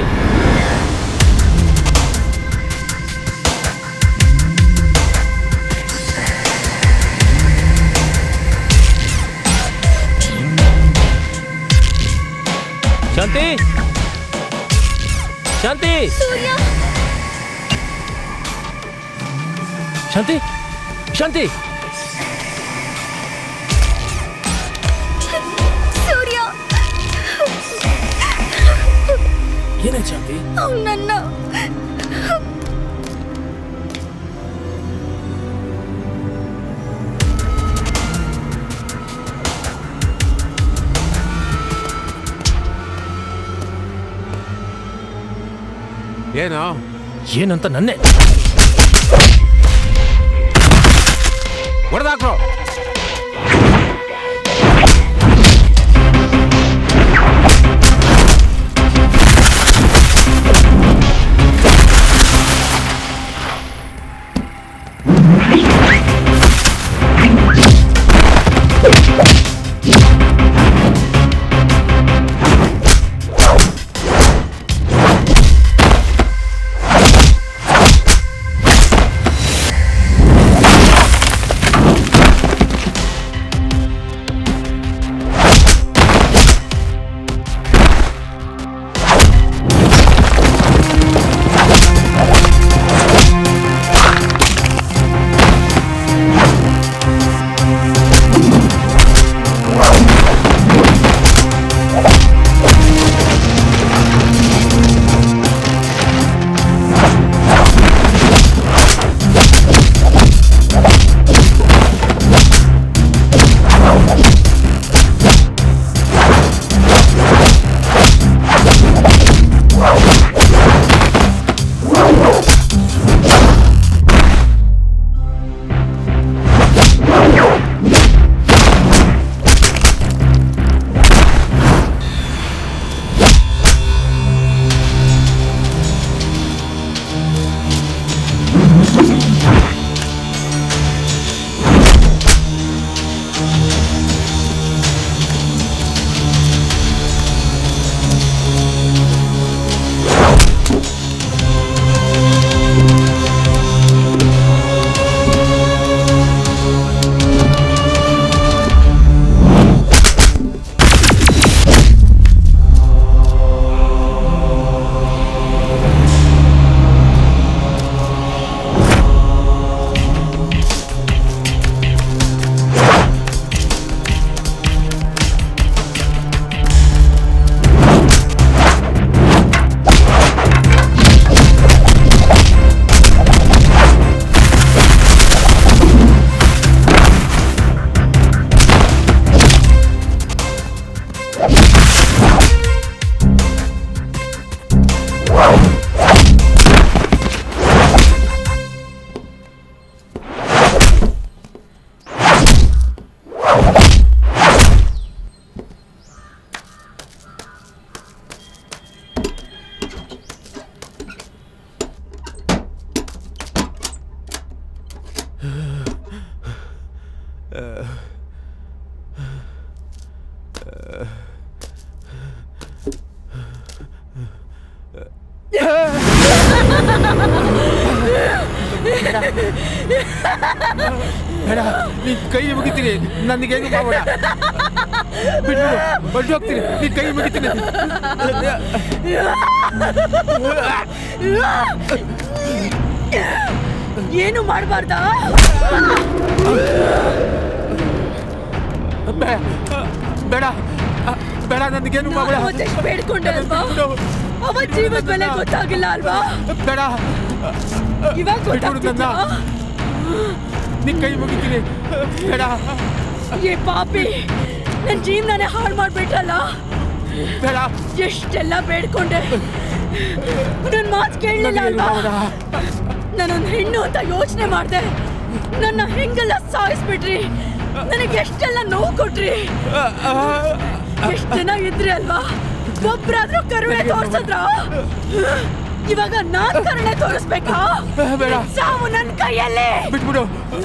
ಶಾಂತಿ ಶಾಂತಿ ಶಾಂತಿ ಶಾಂತಿ ಏನಾಯ್ತು ಶಾಂತಿ ಅವ್ನು ನನ್ನ ಏನೋ ಏನಂತ ನನ್ನೇ ಹೊಡೆದಾಕ್ರು ಬೇಡ ನೀನ್ ಕೈ ಮುಗಿತೀನಿ ನನಗೇನು ಮಾಡಬೇಡ ಬಿಟ್ಟು ಹೊರಟು ಹೋಗ್ತೀನಿ ನೀನ್ ಕೈ ಮುಗಿತೀನಿ ಏನು ಮಾಡಬಾರ್ದಾ ಬೇ- ಬೇಡ ಬೇಡ ನನಗೇನು ಮಾಡಬೇಡ ಅವತ್ತೆಷ್ಟು ಬೇಡ್ಕೊಂಡೆ ಅಲ್ವಾ ಅವತ್ ಜೀವದ ಬೆಲೆ ಗೊತ್ತಾಗಿಲ್ಲ ಅಲ್ವಾ ಬೇಡ ಇವಾಗ ಬಿಟ್ಬಿಡು ನನ್ನ ಗೊತ್ತಾಗ್ತಿದ್ಯಾ? ನಿನ್ ಕೈ ಮುಗಿತೀನಿ ಬೇಡ ಏ ಪಾಪಿ ನನ್ ಜೀವನನೇ ಹಾಳು ಮಾಡ್ಬಿಟ್ರಲ್ಲ ಬೇಡ ಎಷ್ಟೆಲ್ಲ ಬೇಡ್ಕೊಂಡೆ ನನ್ ಮಾತು ಕೇಳಲಿಲ್ಲ ಅಲ್ವಾ ನಾನೊಂದು ಹೆಣ್ಣು ಅಂತ ಯೋಚನೆ ಮಾಡ್ದೆ ನನ್ನ ಹೆಂಗೆಲ್ಲ ಸಾಯಿಸ್ಬಿಟ್ರಿ ನನಗೆ ಎಷ್ಟೆಲ್ಲ ನೋವು ಕೊಟ್ರಿ ಎಷ್ಟ್ ಜನ ಇದ್ರಿ ಅಲ್ವಾ ಒಬ್ರಾದ್ರೂ ಕರುಣೆ ತೋರ್ಸದ್ರ ಇವಾಗ ನಾನ್ ಕರುಣೆ ತೋರಿಸ್ಬೇಕಾ ಬೇಡ. ಸಾವು ನನ್ ಕೈಯಲ್ಲೇ ಬಿಟ್ಬಿಡು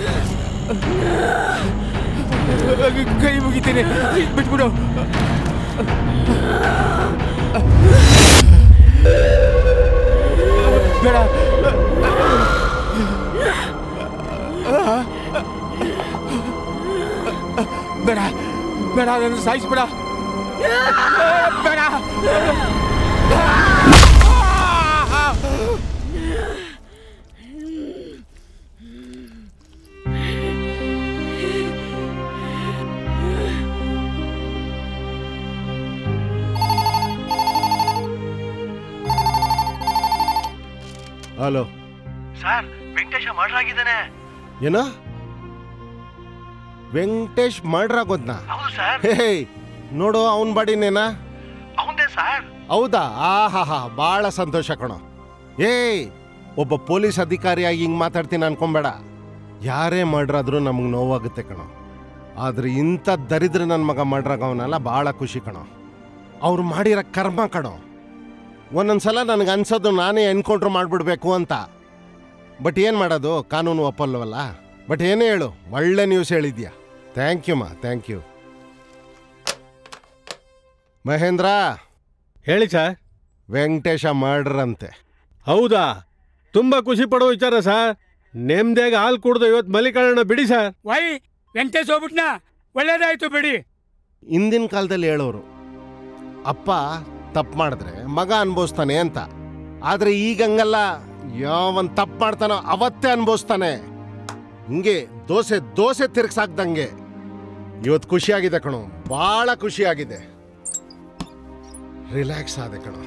ಕೈ ಮುಗಿತೀನಿ ಬಿಟ್ಬಿಡು ಬೇಡ ಬೇಡ ಬೇಡ ನನ್ನ ಸಾಯಿಸ್ಬೇಡ ಬೇಡ ಹಲೋ ಸರ್ ವೆಂಕಟೇಶ ಮರ್ಡರ್ ಆಗಿದ್ದಾನೆ ಏನೋ ವೆಂಕಟೇಶ್ ಮರ್ಡರ್ ಆಗೋದ್ನ ಹೌದು ಸರ್ ಹೇ ನೋಡು ಅವನ್ ಬಾಡಿನೇನಾ ಅವಂದೇ ಸರ್ ಹೌದಾ ಆ ಹಾ ಹಾ ಭಾಳ ಸಂತೋಷ ಕಣೋ ಏಯ್ ಒಬ್ಬ ಪೊಲೀಸ್ ಅಧಿಕಾರಿಯಾಗಿ ಹಿಂಗೆ ಮಾತಾಡ್ತೀನಿ ಅನ್ಕೊಂಬೇಡ ಯಾರೇ ಮರ್ಡರ್ ಆದ್ರೂ ನಮಗೆ ನೋವಾಗುತ್ತೆ ಕಣೋ ಆದ್ರೆ ಇಂಥ ದರಿದ್ರ ನನ್ನ ಮಗ ಮರ್ಡರ್ ಆಗವನಲ್ಲ ಭಾಳ ಖುಷಿ ಕಣೋ ಅವ್ರು ಮಾಡಿರೋ ಕರ್ಮ ಕಣೋ ಒಂದೊಂದ್ಸಲ ನನಗೆ ಅನ್ಸೋದು ನಾನೇ ಎನ್ಕೌಂಟ್ರ್ ಮಾಡಿಬಿಡ್ಬೇಕು ಅಂತ ಬಟ್ ಏನು ಮಾಡೋದು ಕಾನೂನು ಒಪ್ಪಲ್ವಲ್ಲ ಬಟ್ ಏನೇ ಹೇಳು ಒಳ್ಳೆ ನ್ಯೂಸ್ ಹೇಳಿದ್ಯಾ ಥ್ಯಾಂಕ್ ಯು ಮಾ ಥ್ಯಾಂಕ್ ಯು ಮಹೇಂದ್ರ ಹೇಳಿ ಸರ್ ವೆಂಕಟೇಶ ಮರ್ಡರ್ ಅಂತೆ ಹೌದಾ ತುಂಬಾ ಖುಷಿ ಪಡೋ ವಿಚಾರ ಸರ್ ನೆಮ್ಮದಿಯಾಗ ಹಾಲು ಕುಡ್ದು ಇವತ್ತು ಮಲ್ಲಿಕಾರ್ಜುನ ಬಿಡಿ ಸರ್ ವೈ ವೆಂಕಟೇಶ್ ಹೋಗ್ಬಿಟ್ನ ಒಳ್ಳೇದಾಯ್ತು ಬಿಡಿ ಹಿಂದಿನ ಕಾಲದಲ್ಲಿ ಹೇಳೋರು ಅಪ್ಪ ತಪ್ಪು ಮಾಡಿದ್ರೆ ಮಗ ಅನ್ಭವಿಸ್ತಾನೆ ಅಂತ ಆದರೆ ಈಗ ಹಂಗಲ್ಲ ಯಾವನ್ ತಪ್ಪು ಮಾಡ್ತಾನೋ ಅವತ್ತೇ ಅನ್ಭವಿಸ್ತಾನೆ ಹಿಂಗೆ ದೋಸೆ ದೋಸೆ ತಿರ್ಗ್ಸಾಕ್ದಂಗೆ ಇವತ್ತು ಖುಷಿಯಾಗಿದೆ ಕಣೋ ಭಾಳ ಖುಷಿಯಾಗಿದೆ ರಿಲ್ಯಾಕ್ಸ್ ಆದೆ ಕಣೋ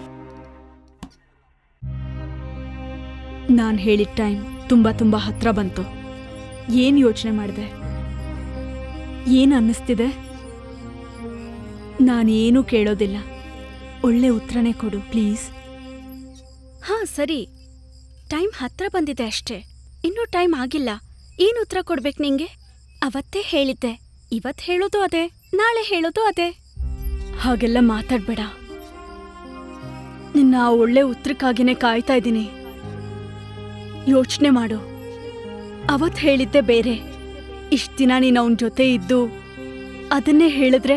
ನಾನು ಹೇಳಿದ ಟೈಮ್ ತುಂಬ ತುಂಬ ಹತ್ರ ಬಂತು ಏನು ಯೋಚನೆ ಮಾಡಿದೆ ಏನು ಅನ್ನಿಸ್ತಿದೆ ನಾನೇನು ಕೇಳೋದಿಲ್ಲ ಒಳ್ಳೆ ಉತ್ತರನೇ ಕೊಡು ಪ್ಲೀಸ್ ಹಾ ಸರಿ ಟೈಮ್ ಹತ್ರ ಬಂದಿದೆ ಅಷ್ಟೇ ಇನ್ನೂ ಟೈಮ್ ಆಗಿಲ್ಲ ಏನು ಉತ್ತರ ಕೊಡ್ಬೇಕು ನಿಂಗೆ ಅವತ್ತೇ ಹೇಳಿದ್ದೆ ಇವತ್ ಹೇಳೋದು ಅದೇ ನಾಳೆ ಹೇಳೋದು ಅದೇ ಹಾಗೆಲ್ಲ ಮಾತಾಡ್ಬೇಡ ನಿನ್ನ ಆ ಒಳ್ಳೆ ಉತ್ತರಕ್ಕಾಗಿನೇ ಕಾಯ್ತಾ ಇದ್ದೀನಿ ಯೋಚನೆ ಮಾಡು ಅವತ್ ಹೇಳಿದ್ದೆ ಬೇರೆ ಇಷ್ಟ ದಿನ ನೀನು ಅವನ ಜೊತೆ ಇದ್ದು ಅದನ್ನೇ ಹೇಳಿದ್ರೆ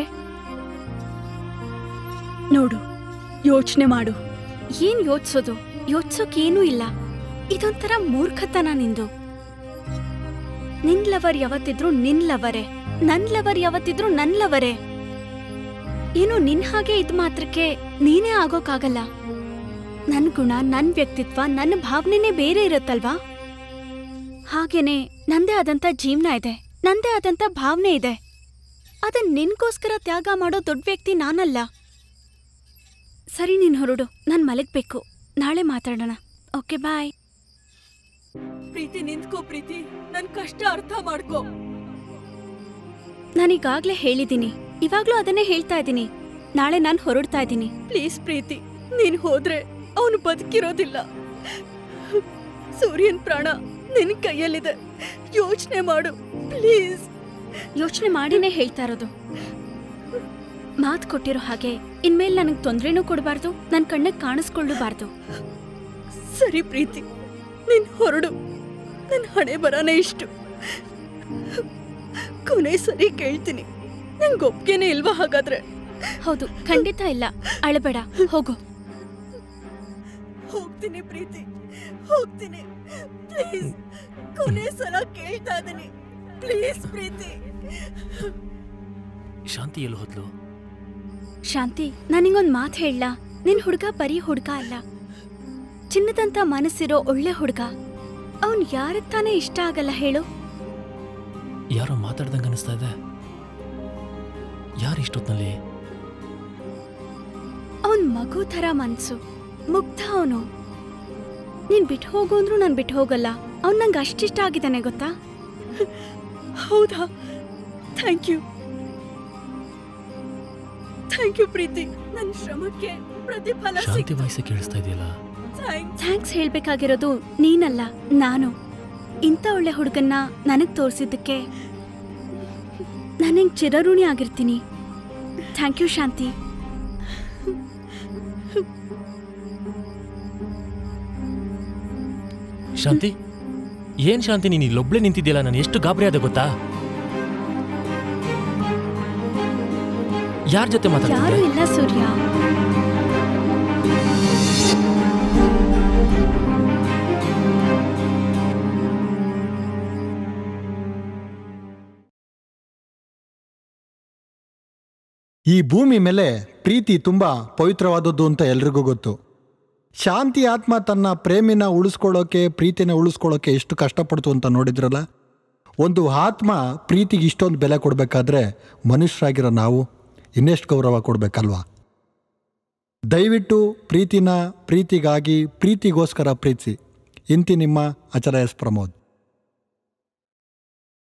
ನೋಡು ಯೋಚನೆ ಮಾಡು ಏನ್ ಯೋಚ್ಸೋದು ಯೋಚ್ಸೋಕ್ ಏನೂ ಇಲ್ಲ ಇದೊಂಥರ ಮೂರ್ಖತನ ನಿಂದು ನಿನ್ ಲವರ್ ಯಾವತ್ತಿದ್ರು ನಿನ್ ಲವರೇ ನನ್ ಲವರ್ ಯಾವತ್ತಿದ್ರು ನನ್ ಲವರೇ ಏನು ನಿನ್ ಹಾಗೆ ಇದ್ ಮಾತ್ರಕ್ಕೆ ನೀನೇ ಆಗೋಕ್ಕಾಗಲ್ಲ ನನ್ ಗುಣ ನನ್ ವ್ಯಕ್ತಿತ್ವ ನನ್ನ ಭಾವನೆನೇ ಬೇರೆ ಇರುತ್ತಲ್ವಾ ಹಾಗೇನೆ ನಂದೇ ಆದಂತ ಜೀವನ ಇದೆ ನಂದೇ ಆದಂತ ಭಾವನೆ ಇದೆ ಅದನ್ ನಿನ್ಗೋಸ್ಕರ ತ್ಯಾಗ ಮಾಡೋ ದೊಡ್ಡ ವ್ಯಕ್ತಿ ನಾನಲ್ಲ ಸರಿ ನೀನ್ ಹೊರಡು ನಾನ್ ಮಲಗ್ಬೇಕು ನಾಳೆ ಮಾತಾಡೋಣ ಓಕೆ ಬಾಯ್ ಪ್ರೀತಿ ನಿಂತ್ಕೋ ಪ್ರೀತಿ ನನ್ ಕಷ್ಟ ಅರ್ಥ ಮಾಡ್ಕೋ ನಾನೀಗಾಗ್ಲೇ ಹೇಳಿದ್ದೀನಿ ಇವಾಗ್ಲೂ ಅದನ್ನೇ ಹೇಳ್ತಾ ಇದ್ದೀನಿ ನಾಳೆ ನಾನು ಹೊರಡ್ತಾ ಇದ್ದೀನಿ ಪ್ಲೀಸ್ ಪ್ರೀತಿ ನೀನ್ ಹೋದ್ರೆ ಅವನು ಬದುಕಿರೋದಿಲ್ಲ ಸೂರ್ಯನ್ ಪ್ರಾಣ ನಿನ್ ಕೈಯಲ್ಲಿದೆ ಯೋಚನೆ ಮಾಡು ಪ್ಲೀಸ್ ಯೋಚನೆ ಮಾಡಿನೇ ಹೇಳ್ತಾ ಇರೋದು ಮಾತ್ ಕೊಟ್ಟಿರೋ ಹಾಗೆ ಇನ್ಮೇಲೆ ನನಗೆ ತೊಂದ್ರೆನೂ ಕೊಡಬಾರ್ದು ನನ್ನ ಕಣ್ಣಿಗೆ ಕಾಣಿಸ್ಕೊಳ್ಳಬಾರ್ದು ಸರಿ ಪ್ರೀತಿ ನೀನ್ ಹೊರಡು ನನ್ ಹಣೆ ಬರಾನೇ ಇಷ್ಟು ಕೊನೆ ಸರಿ ಕೇಳ್ತೀನಿ ನಂಗೆ ಒಪ್ಗೆನೇ ಇಲ್ವಾ ಹಾಗಾದ್ರೆ ಹೌದು ಖಂಡಿತ ಇಲ್ಲ ಅಳಬೇಡ ಹೋಗು ಹೋಗ್ತೀನಿ ಪ್ರೀತಿ ಹೋಗ್ತೀನಿ ಪ್ಲೀಸ್ ಕೊನೆ ಸಲ ಕೇಳ್ತಾ ಇದೀನಿ ಪ್ಲೀಸ್ ಪ್ರೀತಿ ಶಾಂತಿ ಎಲ್ಲಿ ಹೋದ್ಲು ಶಾಂತಿ ನಾನಿಗೊಂದ್ ಮಾತು ಹೇಳ ನಿನ್ ಹುಡ್ಗ ಬರೀ ಹುಡ್ಗ ಅಲ್ಲ ಚಿನ್ನದಂತ ಮನಸ್ಸಿರೋ ಒಳ್ಳೆ ಹುಡ್ಗ ಅವನ್ ಯಾರಕ್ ತಾನೇ ಇಷ್ಟ ಆಗಲ್ಲ ಹೇಳು ಯಾರೋ ಮಾತಾಡ್ದಂಗೆ ಅನಿಸ್ತಾ ಇದೆ ಯಾರು ಇಷ್ಟೊತ್ನಲ್ಲಿ ಅವನ್ ಮಗು ಥರ ಮನ್ಸು ಮುಗ್ಧ ಅವನು ನೀನ್ ಬಿಟ್ಟು ಹೋಗು ಅಂದ್ರೂ ನಾನ್ ಬಿಟ್ಟು ಹೋಗಲ್ಲ ಅವ್ನ್ ನಂಗೆ ಅಷ್ಟಿಷ್ಟ ಆಗಿದ್ದಾನೆ ಗೊತ್ತಾ ಹೌದಾ thank you thank you Preethi ನನ್ನ ಶ್ರಮಕ್ಕೆ ಪ್ರತಿಫಲ ಶಾಂತಿ ಸಿಕ್ತು ವಾಯ್ಸೆ ಕೇಳಿಸ್ತಾ ಇದೆಯಲ್ಲ ಥ್ಯಾಂಕ್ಸ್ ಥ್ಯಾಂಕ್ಸ್ ಹೇಳ್ಬೇಕಾಗಿರೋದು ನೀನಲ್ಲ ನಾನು ಇಂಥ ಒಳ್ಳೆ ಹುಡುಗನ್ನ ನನಗ್ ತೋರಿಸಿದ್ದಕ್ಕೆ ನಾನು ಚಿರಋಣಿ ಆಗಿರ್ತೀನಿ ಥ್ಯಾಂಕ್ ಯು ಶಾಂತಿ ಶಾಂತಿ ಏನ್ ಶಾಂತಿ ನೀನು ಇಲ್ಲೊಬ್ಳೆ ನಿಂತಿದ್ಯಲ್ಲ ನಾನು ಎಷ್ಟು ಗಾಬರಿ ಆದ ಗೊತ್ತಾ ಯಾರ ಜೊತೆ ಯಾರು ಮಾತಾಡ್ತಿದ್ದೆ ಇಲ್ಲ ಸೂರ್ಯ ಈ ಭೂಮಿ ಮೇಲೆ ಪ್ರೀತಿ ತುಂಬ ಪವಿತ್ರವಾದದ್ದು ಅಂತ ಎಲ್ರಿಗೂ ಗೊತ್ತು ಶಾಂತಿ ಆತ್ಮ ತನ್ನ ಪ್ರೇಮಿನ ಉಳಿಸ್ಕೊಳ್ಳೋಕೆ ಪ್ರೀತಿನ ಉಳಿಸ್ಕೊಳ್ಳೋಕೆ ಎಷ್ಟು ಕಷ್ಟಪಡ್ತು ಅಂತ ನೋಡಿದ್ರಲ್ಲ ಒಂದು ಆತ್ಮ ಪ್ರೀತಿಗೆ ಇಷ್ಟೊಂದು ಬೆಲೆ ಕೊಡಬೇಕಾದ್ರೆ ಮನುಷ್ಯರಾಗಿರೋ ನಾವು ಇನ್ನೆಷ್ಟು ಗೌರವ ಕೊಡಬೇಕಲ್ವಾ ದಯವಿಟ್ಟು ಪ್ರೀತಿನ ಪ್ರೀತಿಗಾಗಿ ಪ್ರೀತಿಗೋಸ್ಕರ ಪ್ರೀತಿಸಿ ಇಂತಿ ನಿಮ್ಮ ಅಚರ ಎಸ್ ಪ್ರಮೋದ್